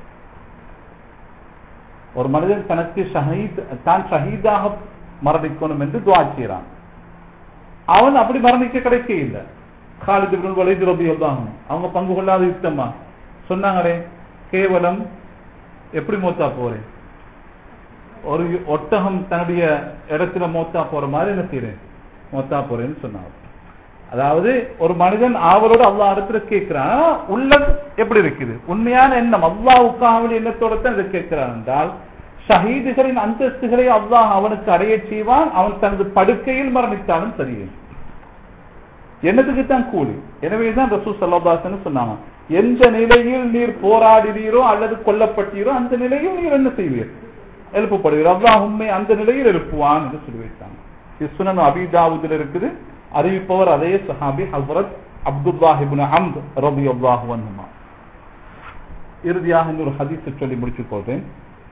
ஒரு மனிதன் தனக்கு ஷஹீத் தான் ஷஹீதாக மரணிக்கணும் என்று துவா செய்கிறான் அவன் அப்படி மரணிக்க கிடைக்க இல்லை காலிது வலைது ரபி அல்லாஹும் அவங்க பங்கு கொள்ளாத யுத்தமா சொன்னாங்களே கேவலம் எப்படி மூத்தா போறேன் ஒரு ஒட்டகம் தன்னுடைய இடத்துல மோத்தா போற மாதிரி என்ன செய்யறேன் மோத்தா போறேன்னு சொன்னாங்க அதாவது ஒரு மனிதன் ஆவலோடு அல்லா இடத்துல கேட்கிறான் உள்ள எப்படி இருக்குது உண்மையான எண்ணம் அல்லாவுக்காக எண்ணத்தோட தான் இதை கேட்கிறான் என்றால் ஷஹீதுகளின் அந்தஸ்துகளை அல்லாஹ் அவனுக்கு அடைய செய்வான் அவன் தனது படுக்கையில் மரணித்தாலும் சரியே என்னத்துக்கு தான் கூலி எனவேதான் ரசூ சல்லாசன் சொன்னாங்க எந்த நிலையில் நீர் போராடினீரோ அல்லது கொல்லப்பட்டீரோ அந்த நிலையில் நீர் என்ன செய்வீர் எழுப்பப்படுவீர் அல்லாஹ் உண்மை அந்த நிலையில் எழுப்புவான் என்று சொல்லி வைத்தாங்க இது சுனன் அபிதாவுதில் இருக்குது அறிவிப்பவர் அதே சஹாபி ஹசரத் அப்துல்லாஹிபுன் அம்த் ரபி அல்லாஹு வன்னுமா இறுதியாக இன்னொரு ஹதீஸை சொல்லி முடிச்சு போதேன்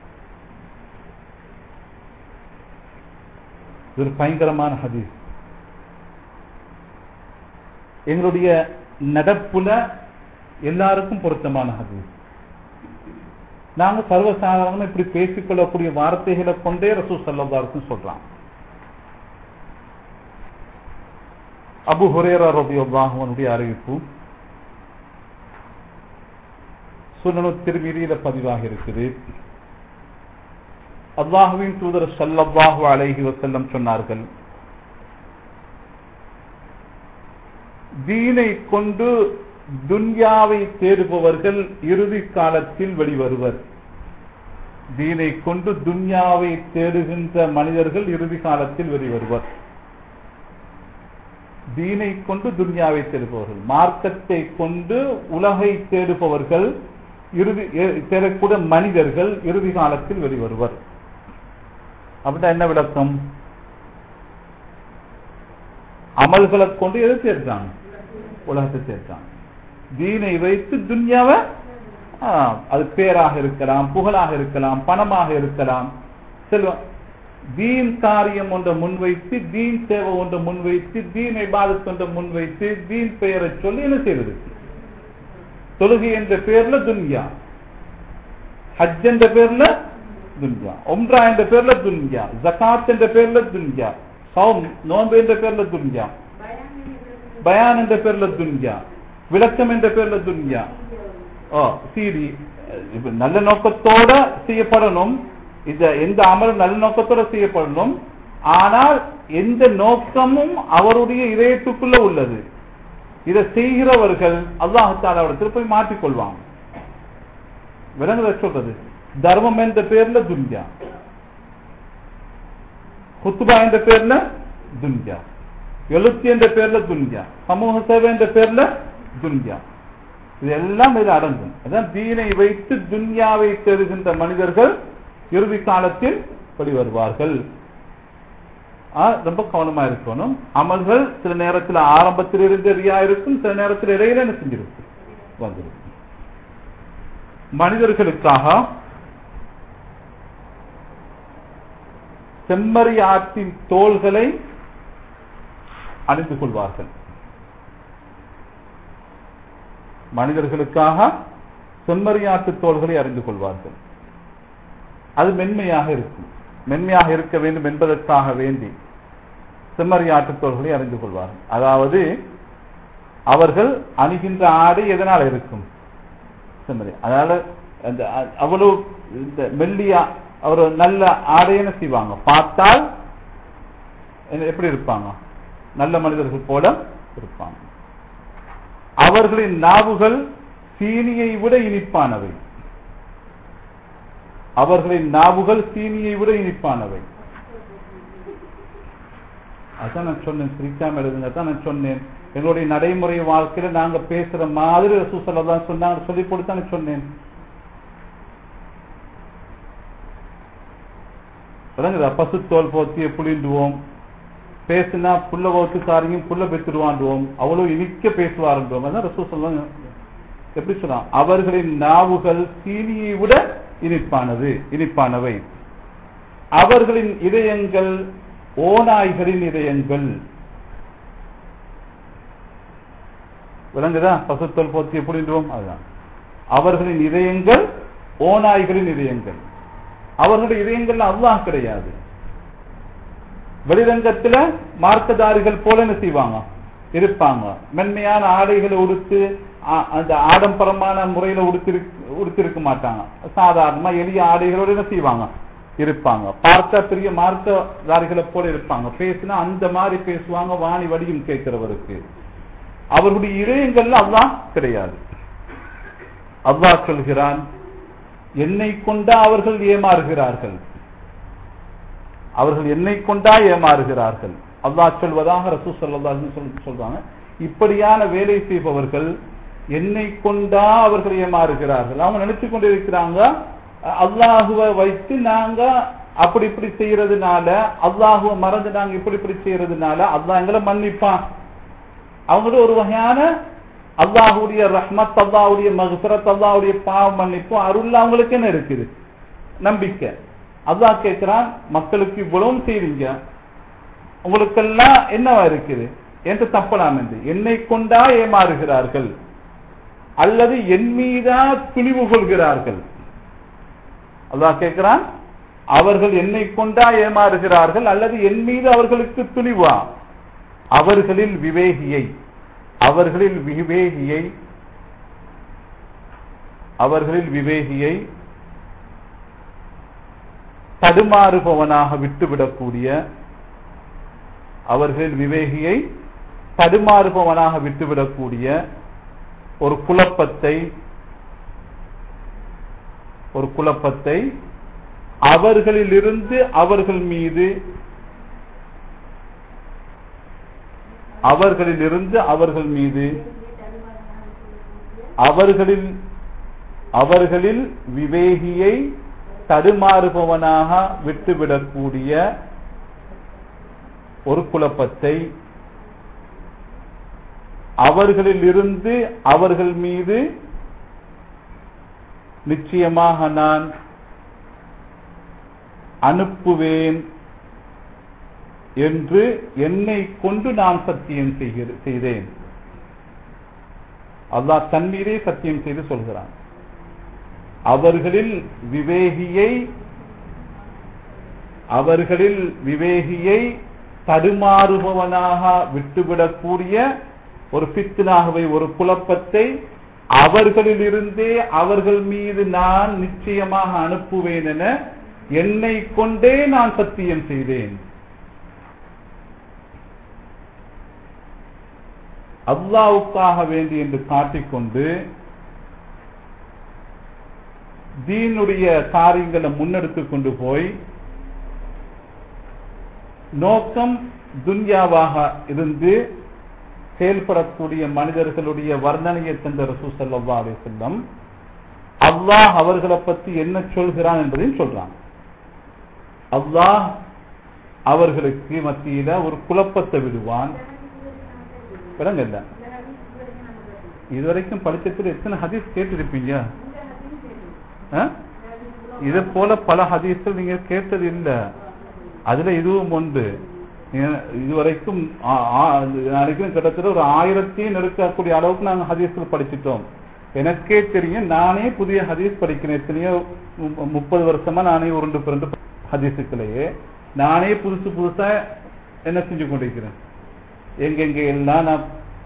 இது ஒரு பயங்கரமான ஹதீஸ் எங்களுடைய நடப்புல எல்லாருக்கும் பொருத்தமான ஹதீஸ் நாங்க சர்வசாதாரணமா இப்படி பேசிக்கொள்ளக்கூடிய வார்த்தைகளை கொண்டே ரசூ சல்லாருக்கும் சொல்றான் அபு ஹுரேரா ரபியுல்லாஹுவனுடைய அறிவிப்பு சுனனு திருமிதியில பதிவாக இருக்குது அல்லாஹுவின் தூதர் சல்லல்லாஹு அலைஹி வசல்லம் சொன்னார்கள் தீனை கொண்டு துன்யாவை தேடுபவர்கள் இறுதி காலத்தில் வெளிவருவர் தீனை கொண்டு துன்யாவை தேடுகின்ற மனிதர்கள் இறுதி காலத்தில் வெளிவருவர் தீனை கொண்டு துன்யாவை தேடுபவர்கள் மார்க்கத்தை கொண்டு உலகை தேடுபவர்கள் இறுதி தேடக்கூடிய மனிதர்கள் இறுதி காலத்தில் வெளிவருவர் அப்படின்னா என்ன விளக்கம் அமல்களை கொண்டு எது சேர்த்தாங்க உலகத்தை சேர்த்தாங்க தீனை வைத்து துன்யாவை அது பேராக இருக்கலாம் புகழாக இருக்கலாம் பணமாக இருக்கலாம் செல்வம் தீன் காரியம் ஒன்றை முன்வைத்து தீன் சேவை ஒன்றை முன்வைத்து தீன் இபாதத் ஒன்றை முன்வைத்து தீன் பெயரை சொல்லி என்ன செய்வது தொழுகை என்ற பேர்ல துன்யா ஹஜ் என்ற பேர்ல துன்யா ஒம்ரா என்ற பேர்ல துன்யா ஜகாத் என்ற பேர்ல துன்யா சௌம் நோன்பு என்ற பேர்ல துன்யா பயான் என்ற பேர்ல துன்யா விளக்கம் என்ற பேர்ல துன்யா ஓ சீடி நல்ல நோக்கத்தோட செய்யப்படணும் இந்த எந்த அமலும் நல்ல நோக்கத்தோட செய்யப்படணும் ஆனால் எந்த நோக்கமும் அவருடைய இதயத்துக்குள்ள உள்ளது இதை செய்கிறவர்கள் அல்லாஹால போய் மாற்றிக்கொள்வாங்க விலங்குத சொல்றது தர்மம் என்ற பேர்ல துன்யா குத்துபா என்ற பேர்ல துன்யா எழுத்து என்ற பேர்ல துன்யா சமூக சேவை என்ற பேர்ல துன்யா இதெல்லாம் இதில் அடங்கும் அதான் தீனை வைத்து துன்யாவை தேடுகின்ற மனிதர்கள் இறுதி காலத்தில் வெளிவருவார்கள் ரொம்ப கவனமா இருக்கணும் அமல்கள் சில நேரத்தில் ஆரம்பத்தில் இருந்து ரியா இருக்கும் சில நேரத்தில் இடையில என்ன செஞ்சிருக்கும் வந்திருக்கும் மனிதர்களுக்காக செம்மறி ஆற்றின் தோள்களை அணிந்து கொள்வார்கள் மனிதர்களுக்காக செம்மறியாட்டு தோள்களை அறிந்து கொள்வார்கள் அது மென்மையாக இருக்கும் மென்மையாக இருக்க வேண்டும் என்பதற்காக வேண்டி செம்மறியாட்டு தோள்களை அறிந்து கொள்வார்கள் அதாவது அவர்கள் அணிகின்ற ஆடை எதனால் இருக்கும் செம்மறி அதனால அந்த அ- அவ்வளவு இந்த மெல்லியா ஒரு நல்ல ஆடை என்ன செய்வாங்க பார்த்தால் என்ன- எப்படி இருப்பாங்க நல்ல மனிதர்கள் போல இருப்பாங்க அவர்களின் நாவுகள் சீனியை விட இனிப்பானவை அவர்களின் நாவுகள் சீனியை விட இனிப்பானவை அதான் நான் சொன்னேன் சிரிக்காம எழுதுங்க தான் நான் சொன்னேன் எங்களுடைய நடைமுறை வாழ்க்கையில நாங்க பேசுற மாதிரி ரசூசல்லா தான் சொன்னாங்க சொல்லி கொடுத்து நான் சொன்னேன் விளங்குதா பசுத்தோல் போத்திய புளிண்டுவோம் பேசுனா புள்ள ஓட்டுக்காரையும் புள்ள பெற்றுடுவாண்டுவோம் அவ்வளவு இனிக்க பேசுவாருன்றோம் அதான் ரசூசல்லா எப்படி சொன்னான் அவர்களின் நாவுகள் சீனியை விட இனிப்பானது இனிப்பானவை அவர்களின் இதயங்கள் ஓநாய்களின் இதயங்கள் விளங்குதா பசுத்தோல் போத்தி புரிந்துவோம் அதுதான் அவர்களின் இதயங்கள் ஓநாய்களின் இதயங்கள் அவர்களுடைய இதயங்கள் அல்லாஹ் கிடையாது வெளிரங்கத்துல மார்க்கதாரிகள் போல என்ன செய்வாங்க இருப்பாங்க மென்மையான ஆடைகளை உடுத்து ஆ- அந்த ஆடம்பரமான முறையில உடுத்திருக்க உடுத்திருக்க மாட்டாங்க சாதாரணமா எளிய ஆடைகளோட என்ன செய்வாங்க இருப்பாங்க பார்த்த பெரிய மார்க்கதாரிகளை போல இருப்பாங்க பேசினா அந்த மாதிரி பேசுவாங்க வாணி வடியும் கேட்கிறவருக்கு அவர்களுடைய இதயங்கள்ல அல்லாஹ் கிடையாது அல்லாஹ் சொல்கிறான் என்னை கொண்டா அவர்கள் ஏமாறுகிறார்கள் அவர்கள் என்னை கொண்டா ஏமாறுகிறார்கள் அல்லாஹ் சொல்வதாக ரசூ சொல்லி சொல்றாங்க இப்படியான வேலை செய்பவர்கள் என்னை கொண்டா அவர்கள் ஏமாறுகிறார்கள் அவங்க நினைச்சு கொண்டிருக்கிறாங்க அல்லாஹுவை வைத்து நாங்க அப்படி இப்படி செய்யறதுனால அல்லாஹுவை மறந்து நாங்க இப்படி இப்படி செய்யறதுனால அல்லாஹ் எங்களை மன்னிப்பான் அவங்களுடைய ஒரு வகையான அல்லாஹுடைய ரஹ்மத் அல்லாஹுடைய மகசரத் அல்லாஹுடைய பாவ மன்னிப்பு அருள் அவங்களுக்கு என்ன இருக்குது நம்பிக்கை அல்லாஹ் கேட்கிறான் மக்களுக்கு இவ்வளவும் செய்றீங்க உங்களுக்கெல்லாம் என்னவா இருக்குது என்று தப்பலாம் என்று என்னை கொண்டா ஏமாறுகிறார்கள் அல்லது என் மீதா துணிவு கொள்கிறார்கள் அல்லாஹ் கேட்கிறான் அவர்கள் என்னை கொண்டா ஏமாறுகிறார்கள் அல்லது என் மீது அவர்களுக்கு துணிவா அவர்களில் விவேகியை அவர்களில் விவேகியை அவர்களில் விவேகியை தடுமாறுபவனாக விட்டுவிடக்கூடிய அவர்களில் விவேகியை தடுமாறுபவனாக விட்டுவிடக்கூடிய ஒரு குழப்பத்தை ஒரு குழப்பத்தை அவர்களிலிருந்து அவர்கள் மீது அவர்களிலிருந்து அவர்கள் மீது அவர்களில் அவர்களில் விவேகியை தடுமாறுபவனாக விட்டுவிடக்கூடிய ஒரு குழப்பத்தை அவர்களில் இருந்து அவர்கள் மீது நிச்சயமாக நான் அனுப்புவேன் என்று என்னை கொண்டு நான் சத்தியம் செய்கிற- செய்தேன் அல்லாஹ் தண்ணீரே சத்தியம் செய்து சொல்கிறான் அவர்களில் விவேகியை அவர்களில் விவேகியை தடுமாறுபவனாக விட்டுவிடக்கூடிய ஒரு பித்னாகவை ஒரு குழப்பத்தை அவர்களிலிருந்தே அவர்கள் மீது நான் நிச்சயமாக அனுப்புவேன் என என்னை கொண்டே நான் சத்தியம் செய்தேன் அல்லாவுக்காக வேண்டி என்று காட்டிக்கொண்டு தீனுடைய காரியங்களை முன்னெடுத்து கொண்டு போய் நோக்கம் துன்யாவாக இருந்து செயல்படக்கூடிய மனிதர்களுடைய வர்ணனையை தந்த ரசூ சல்லா அலி செல்லம் அல்லாஹ் அவர்களை பற்றி என்ன சொல்கிறான் என்பதையும் சொல்றான் அல்லாஹ் அவர்களுக்கு மத்தியில ஒரு குழப்பத்தை விடுவான் விளங்கல்ல இதுவரைக்கும் படிச்சதுல எத்தனை ஹதீஸ் கேட்டிருப்பீங்க ஆ? இதை போல பல ஹதீஸ்கள் நீங்க கேட்டது இல்ல அதுல இதுவும் உண்டு நீங்க இதுவரைக்கும் ஆ- ஆ- நினைக்கிறேன் கிட்டத்தட்ட ஒரு ஆயிரத்தி நெருக்கக்கூடிய அளவுக்கு நாங்க ஹதீஸ்கள் படிச்சிட்டோம் எனக்கே தெரியும் நானே புதிய ஹதீஸ் படிக்கிறேன் எத்தனையோ மு- முப்பது வருஷமா நானே உருண்டு பிறண்டு ஹதீஸுக்களையே நானே புதுசு புதுசா என்ன செஞ்சு கொண்டிருக்கிறேன் எங்கெங்க எல்லாம் நான்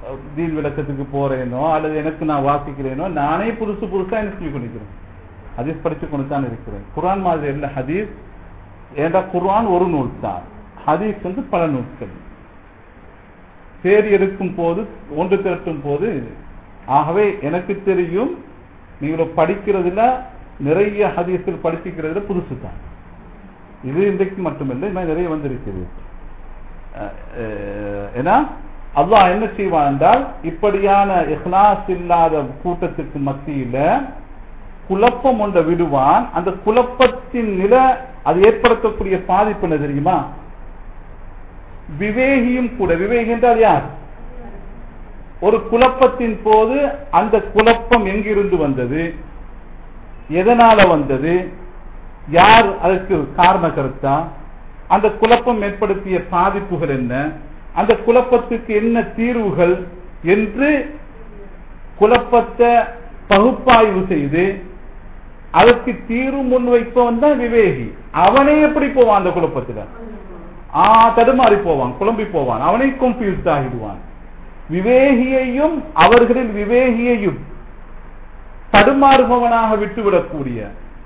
அஹ், தீன் விளக்கத்துக்கு போறேனோ அல்லது எனக்கு நான் வாசிக்கிறேனோ நானே புதுசு புதுசா என்ன சொல்லி கொண்டிருக்கிறேன் ஹதீஸ் படிச்சு கொண்டு தான் இருக்கிறேன் குர்ஆன் மாதிரி இல்ல ஹதீஸ் ஏண்டா குர்ஆன் ஒரு நூல் தான் ஹதீஸ் வந்து பல நூல்கள் தேடி எடுக்கும் போது ஒன்று திரட்டும் போது ஆகவே எனக்கு தெரியும் நீங்கள் படிக்கிறதுல நிறைய ஹதீஸில் படிச்சுக்கிறதுல புதுசு தான் இது இன்றைக்கு மட்டுமில்லை இன்னும் நிறைய வந்திருக்குது அஹ், அஹ், ஏன்னா அல்லாஹ் என்ன செய்வான் என்றால் இப்படியான இஹ்லாஸ் இல்லாத கூட்டத்துக்கு மத்தியில குழப்பம் ஒன்றை விடுவான் அந்த குழப்பத்தின் நில அது ஏற்படுத்தக்கூடிய பாதிப்பு என்ன தெரியுமா விவேகியும் கூட விவேகி என்றால் யார் ஒரு குழப்பத்தின் போது அந்த குழப்பம் எங்கிருந்து வந்தது எதனால வந்தது யார் அதற்கு காரண கருத்தா அந்த குழப்பம் ஏற்படுத்திய பாதிப்புகள் என்ன அந்த குழப்பத்துக்கு என்ன தீர்வுகள் என்று குழப்பத்தை பகுப்பாய்வு செய்து அதற்கு தீர்வு முன்வைப்பவன் தான் விவேகி அவனே எப்படி போவான் அந்த குழப்பத்துல ஆ தடுமாறி போவான் குழம்பி போவான் அவனை கன்ஃபியூஸ்ட் ஆகிடுவான் விவேகியையும் அவர்களில் விவேகியையும் தடுமாறுபவனாக விட்டுவிடக்கூடிய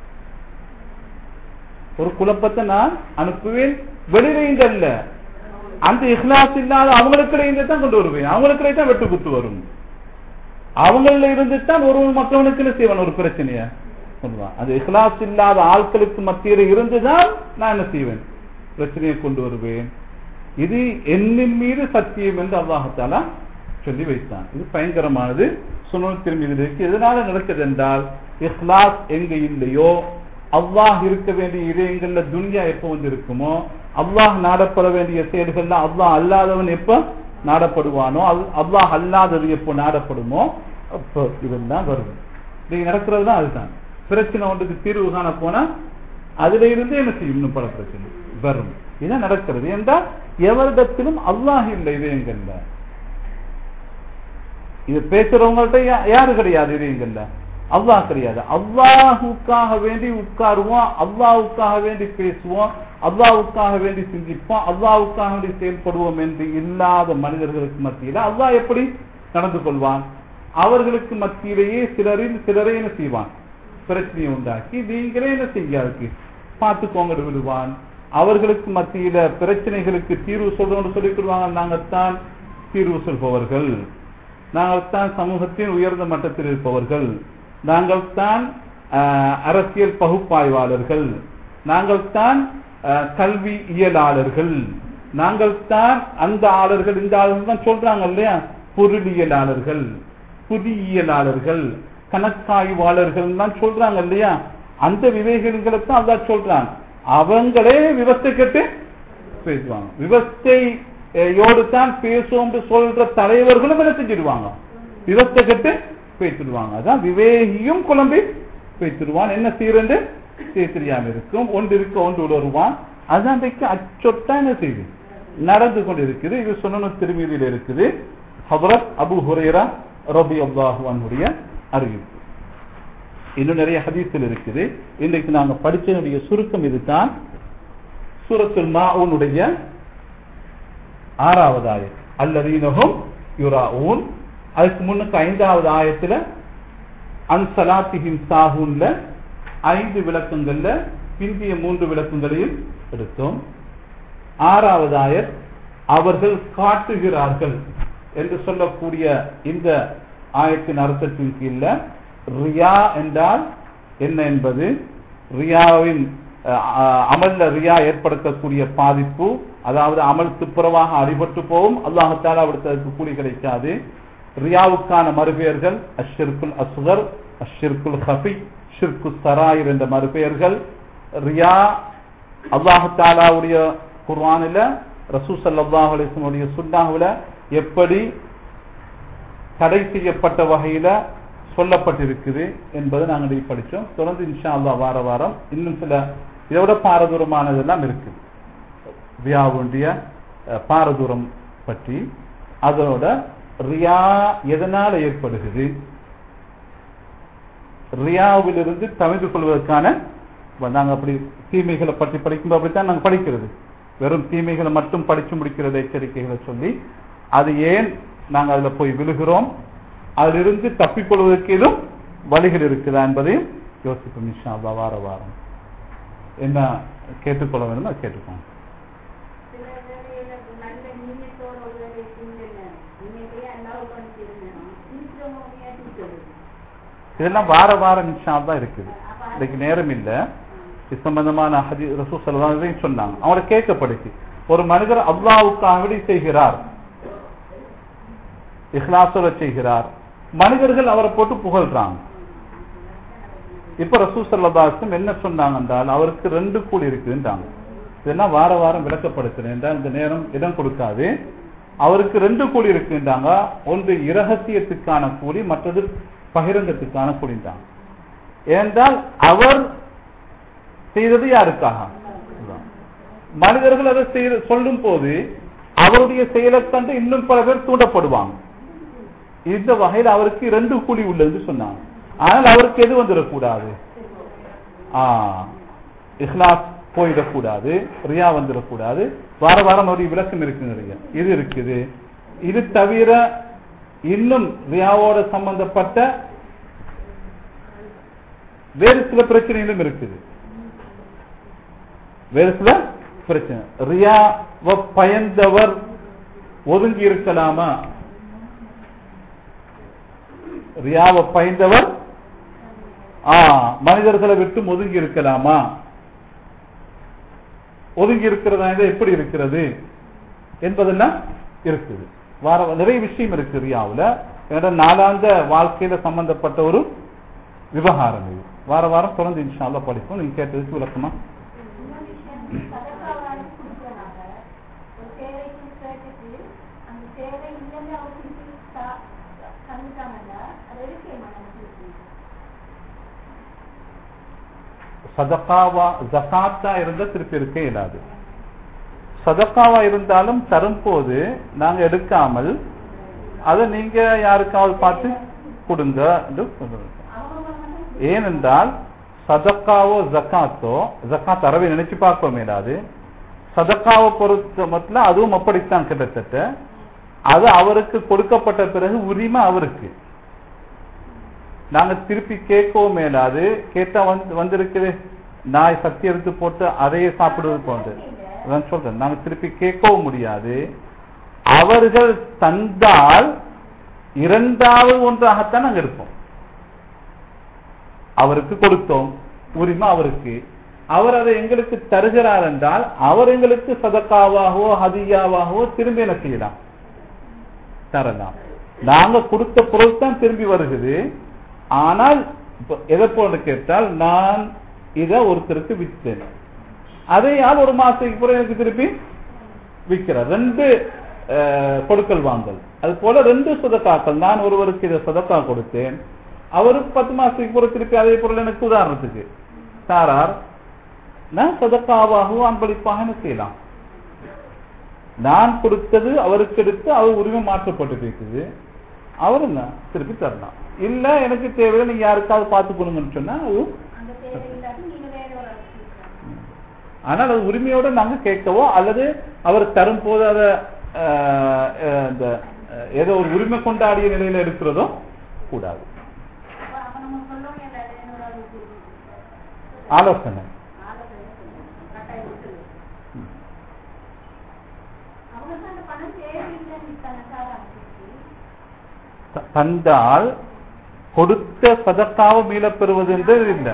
ஒரு குழப்பத்தை நான் அனுப்புவேன் வெளியிலேந்து அல்ல அந்த இஹ்லாஸ் இல்லாத அவங்களுக்கிடையே தான் கொண்டு வருவேன் அவங்களுக்கிடையே தான் வெட்டு குத்து வரும் அவங்கள இருந்து தான் ஒரு மற்றவனுக்கு என்ன செய்வான் ஒரு பிரச்சனைய சொல்லுவான் அது இஹ்லாஸ் இல்லாத ஆட்களுக்கு மத்தியில் இருந்துதான் நான் என்ன செய்வேன் பிரச்சனையை கொண்டு வருவேன் இது என்னின் மீது சத்தியம் என்று அல்லாஹத்தாலா சொல்லி வைத்தான் இது பயங்கரமானது சுனல் திரும்பி இருக்கு எதனால நடக்குது என்றால் இஹ்லாஸ் எங்க இல்லையோ அல்லாஹ் இருக்க வேண்டிய இதயங்கள்ல துன்யா எப்ப வந்து இருக்குமோ அல்லாஹ் நாடப்பட வேண்டிய செயல்கள்ல அல்லாஹ் அல்லாதவன் எப்ப நாடப்படுவானோ அது- அல்லாஹ் அல்லாதது எப்போ நாடப்படுமோ அப்போ இதெல்லாம் வரும் இது நடக்கிறது தான் அதுதான் பிரச்சனை ஒன்றுக்கு தீர்வு காண போனா அதுல இருந்து என்ன செய்யும் இன்னும் பல பிரச்சனை வரும் இதான் நடக்கிறது என்றால் எவரிடத்திலும் அல்லாஹ் இல்லை இதயங்கள்ல இது பேசுறவங்கள்ட்ட யா- யாரு கிடையாது இதயங்கள்ல அல்லாஹ் கிடையாது அல்லாஹுக்காக வேண்டி உட்காருவோம் அல்லாஹுக்காக வேண்டி பேசுவோம் அல்லாஹுக்காக வேண்டி சிந்திப்போம் அல்லாஹுக்காக வேண்டி செயல்படுவோம் என்று இல்லாத மனிதர்களுக்கு மத்தியில அல்லாஹ் எப்படி நடந்து கொள்வான் அவர்களுக்கு மத்தியிலேயே சிலரில் சிலரை என்ன செய்வான் பிரச்சனையை உண்டாக்கி நீங்களே என்ன செய்யாதுக்கு பார்த்துக்கோங்க விடுவான் அவர்களுக்கு மத்தியில பிரச்சனைகளுக்கு தீர்வு சொல்றோம்னு சொல்லிக்கிடுவாங்க நாங்கத்தான் தீர்வு சொல்பவர்கள் நாங்கள் தான் சமூகத்தின் உயர்ந்த மட்டத்தில் இருப்பவர்கள் நாங்கள் தான் ஆஹ், அரசியல் பகுப்பாய்வாளர்கள் நாங்கள் தான் ஆஹ், கல்வி இயலாளர்கள் நாங்கள் தான் அந்த ஆளர்கள் இந்த ஆளர்கள் தான் சொல்றாங்க இல்லையா பொருளியலாளர்கள் புதியியலாளர்கள் கணக்காய்வாளர்கள் தான் சொல்றாங்க இல்லையா அந்த விவேகங்களை தான் அதான் சொல்றான் அவங்களே விவஸ்தை கேட்டு பேசுவாங்க விவஸ்தை அஹ், யோடு தான் பேசுவோம் சொல்ற தலைவர்களும் என்ன செஞ்சிடுவாங்க விவஸ்தை கட்டு பேசிடுவாங்க அதான் விவேகியும் குழம்பி பேசிடுவான் என்ன செய்யறது செய்ய தெரியாம இருக்கும் ஒன்று இருக்க ஒன்று உணருவான் அதான் அன்றைக்கு அச்சொட்டா என்ன செய்யுது நடந்து கொண்டு இருக்குது இது சொன்ன திருமதியில் இருக்குது ஹபரத் அபு ஹுரேரா ரபி அல்லாஹுவானுடைய அறிவிப்பு இன்னும் நிறைய ஹதீஸில் இருக்குது இன்றைக்கு நாங்க படிச்சனுடைய சுருக்கம் இதுதான் சூரத்துல் மாவுனுடைய ஆறாவது ஆயத் அல்லதீனஹும் யுராஊன் அதுக்கு முன்னுக்கு ஐந்தாவது ஆயத்துல அன்சலாத்திஹிம் சாஹூன்ல ஐந்து விளக்கங்கள்ல பிந்திய மூன்று விளக்கங்களையும் எடுத்தோம் ஆறாவது ஆயத் அவர்கள் காட்டுகிறார்கள் என்று சொல்லக்கூடிய இந்த ஆயத்தின் அர்த்தத்தின் கீழ ரியா என்றால் என்ன என்பது ரியாவின் அஹ், அஹ், அமல்ல ரியா ஏற்படுத்தக்கூடிய பாதிப்பு அதாவது அமல் துப்புரவாக அடிபட்டு போகும் அல்லாஹத்தால அவருக்கு அதுக்கு கூலி கிடைக்காது ரியாவுக்கான மறுபெயர்கள் அஷ்ஷிர்குல் அஸ்கர் அஷ்ஷிர்குல் ஹஃபி ஷிர்கு சராயிர் என்ற மறுபெயர்கள் ரியா அல்லாஹு தாலாவுடைய குர்ஆனில் ரசூ ஸல்லல்லாஹு அலைஹி வஸல்லம் உடைய சுன்னாஹுல எப்படி தடை செய்யப்பட்ட வகையில சொல்லப்பட்டிருக்குது என்பதை நாங்கள் இதை படிச்சோம் தொடர்ந்து இன்ஷா அல்லாஹ் வார வாரம் இன்னும் சில இதோட பாரதூரமானதெல்லாம் இருக்கு ரியாவுடைய அஹ், பாரதூரம் பற்றி அதோட ரியா எதனால ஏற்படுகிறது ரியாவிலிருந்து தவிர்த்து கொள்வதற்கான இப்ப நாங்க அப்படி தீமைகளை பற்றி படிக்கும்போது அப்படித்தான் நாங்க படிக்கிறது வெறும் தீமைகளை மட்டும் படிச்சு முடிக்கிறது எச்சரிக்கைகளை சொல்லி அது ஏன் நாங்கள் அதுல போய் விழுகிறோம் அதிலிருந்து தப்பிக்கொள்வதற்கு ஏதும் வழிகள் இருக்குதா என்பதையும் யோசிப்போம் இன்ஷா அல்லாஹ் வார வாரம் என்ன கேட்டுக்கொள்ள வேண்டும் அதை கேட்டுக்கோங்க சில வேளையில நல்ல நீயத்தோட ஒரு வேலை செஞ்சேன் நீங்க அல்லாஹ் பண்ணிருந்தேன் இருக்கிறவங்க ஏற்றுக்கிறது இதெல்லாம் வார வாரம் இன்ஷா தான் இருக்குது இன்னைக்கு நேரம் இல்ல இது சம்பந்தமான ஹதி ரசூ சல்லாதையும் சொன்னாங்க அவங்கள கேட்கப்படுச்சு ஒரு மனிதர் அல்லாவுக்காக வேண்டி செய்கிறார் இஹ்லாசோட செய்கிறார் மனிதர்கள் அவரை போட்டு புகழ்றாங்க இப்ப ரசூ சல்லாஸ்லம் என்ன சொன்னாங்க என்றால் அவருக்கு ரெண்டு கூலி இருக்குன்றாங்க இதெல்லாம் வார வாரம் விளக்கப்படுத்துறேன் என்றால் இந்த நேரம் இடம் கொடுக்காது அவருக்கு ரெண்டு கூலி இருக்குன்றாங்க ஒன்று இரகசியத்துக்கான கூலி மற்றது பகிரங்கத்துக்கான கூலின்றாங்க ஏனென்றால் அவர் செய்தது யாருக்காக மனிதர்கள் அதை செய்ய சொல்லும் போது அவருடைய செயலை கண்டு இன்னும் பல பேர் தூண்டப்படுவாங்க இந்த வகையில் அவருக்கு ரெண்டு கூலி உள்ளது சொன்னாங்க ஆனால் அவருக்கு எது வந்துடக்கூடாது ஆ, இஹ்லாஸ் போயிடக்கூடாது ரியா வந்துடக்கூடாது வார வாரம் ஒரு விளக்கம் இருக்குங்க ரியா இது இருக்குது இது தவிர இன்னும் ரியாவோட சம்பந்தப்பட்ட வேறு சில பிரச்சனைகளும் இருக்குது வேறு சில பிரச்சனை ரியாவை பயந்தவர் ஒதுங்கி இருக்கலாமா ரியாவை பயந்தவர் ஆ மனிதர்களை விட்டு ஒதுங்கி இருக்கலாமா ஒதுங்கி இருக்கிறதா இது எப்படி இருக்கிறது என்பதெல்லாம் இருக்குது வார நிறைய விஷயம் இருக்கு ரியாவுல என்னோட நாளாந்த வாழ்க்கையில சம்பந்தப்பட்ட ஒரு விவகாரம் இது வார வாரம் தொடர்ந்து இன்ஷால்லா படிப்போம் நீங்க கேட்டதுக்கு விளக்கமா இன்னொரு விஷயம் சதக்காவால கொடுக்குறாங்க ஒரு சேவைக்கு கேட்டுட்டு அந்த சேவை இல்லைன்னு அவர் திருப்பி தா- தந்துட்டாங்கன்னா அது எடுக்க மாட்டாங்க சதக்காவா ஜகாத்தா இருந்தா திருப்பி இருக்க இயலாது சதக்காவா இருந்தாலும் தரும் போது நாங்க எடுக்காமல் அதை நீங்க யாருக்காவது பார்த்து கொடுங்க என்று சொல்லுங்க. அவங்க வந்து ஏனென்றால் சதக்காவோ ஜக்காத்தோ ஜக்காத் அறவை நினைச்சு பார்க்க மேலாது சதக்காவை பொறுத்த மட்டும் அதுவும் அப்படித்தான் கிட்டத்தட்ட அது அவருக்கு கொடுக்கப்பட்ட பிறகு உரிமை அவருக்கு நாங்க திருப்பி கேட்கவும் மேலாது கேட்டா வந்து வந்திருக்குது நாய் சத்தி எடுத்து போட்டு அதையே சாப்பிடுவது போன்று அதான் சொல்றேன் நாங்க திருப்பி கேட்கவும் முடியாது அவர்கள் தந்தால் இரண்டாவது ஒன்றாகத்தான் நாங்க இருப்போம் அவருக்கு கொடுத்தோம் உரிமை அவருக்கு அவர் அதை எங்களுக்கு தருகிறார் என்றால் அவர் எங்களுக்கு சதக்காவாகவோ ஹதியாவாகவோ திரும்பி என்ன செய்யலாம் தரலாம் நாங்க கொடுத்த பொருள் தான் திரும்பி வருகிறது ஆனால் இப்ப எதை போன்று கேட்டால் நான் இதை ஒருத்தருக்கு விற்றேன் அதை ஆள் ஒரு மாசத்துக்கு பிறகு எனக்கு திருப்பி விற்கிறார் ரெண்டு அஹ், கொடுக்கல் வாங்கல் அது போல ரெண்டு சதக்காக்கள் நான் ஒருவருக்கு இதை சதக்கா கொடுத்தேன் அவருக்கு பத்து மாசத்துக்கு பிறகு திருப்பி அதே பொருள் எனக்கு உதாரணத்துக்கு சாரார் நான் சதக்காவாகவும் அன்பளிப்பாக என்ன செய்யலாம் நான் கொடுத்தது அவருக்கு எடுத்து அவர் உரிமை மாற்றப்பட்டு இருக்குது அவர் என்ன திருப்பி தரலாம் இல்ல எனக்கு தேவையில்லை நீங்க யாருக்காவது பார்த்து கொடுங்கன்னு சொன்னா அது அந்த தேவை இல்லாட்டி நீங்க வேற ஒரு ஆளுக்கு கொடுக்கலாம். ஆனால் அது உரிமையோட நாங்க கேட்கவோ அல்லது அவர் தரும் போது அதை அஹ், அஹ், இந்த அஹ், ஏதோ ஒரு உரிமை கொண்டாடிய நிலையில இருக்கிறதோ கூடாது அப்ப அப்ப நம்ம சொல்லவும் இல்லை வேற ஒரு ஆளுக்கு கொடுக்கலாம். ஆலோசனை ஆலோசனை சொல்லணும். கட்டாயம் இருக்குது. அவங்களுக்கு அந்த பணம் தேவையில்லைன்னு தன்னை சாராமிச்சு த- தந்தால் கொடுத்த சதக்காவை மீளப் பெறுவது என்று இல்லை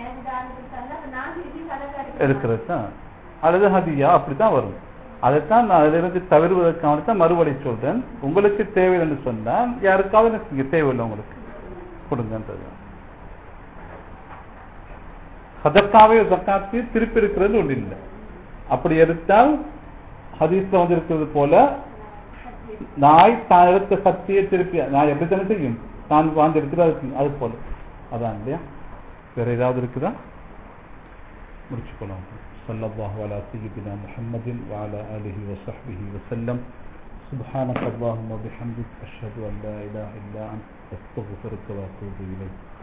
இருக்கிறது தான் அல்லது ஹதியா அப்படித்தான் வரும் அதைத்தான் நான் அதிலிருந்து தவிர்வதற்கான தான் மறுவழி சொல்றேன் உங்களுக்கு தேவைன்னு சொன்னால் யாருக்காவது நீங்க தேவையில்லை உங்களுக்கு கொடுங்கன்றது சதக்காவே ஜக்காத்து திருப்பி இருக்கிறது ஒன்று இல்லை அப்படி எடுத்தால் ஹதீஸ்ல வந்திருக்கிறது போல நாய் தான் எடுத்த சக்தியை திருப்பி நாய் எப்படி தானே செய்யும் தான் வாழ்ந்து எடுத்துட்டு அது அது போல அதான் இல்லையா வேற ஏதாவது இருக்குதா முடிச்சுக்கணும் صلى الله على سيدنا محمد وعلى آله وصحبه وسلم سبحانك اللهم وبحمدك أشهد أن لا إله إلا أنت أستغفرك وأتوب إليك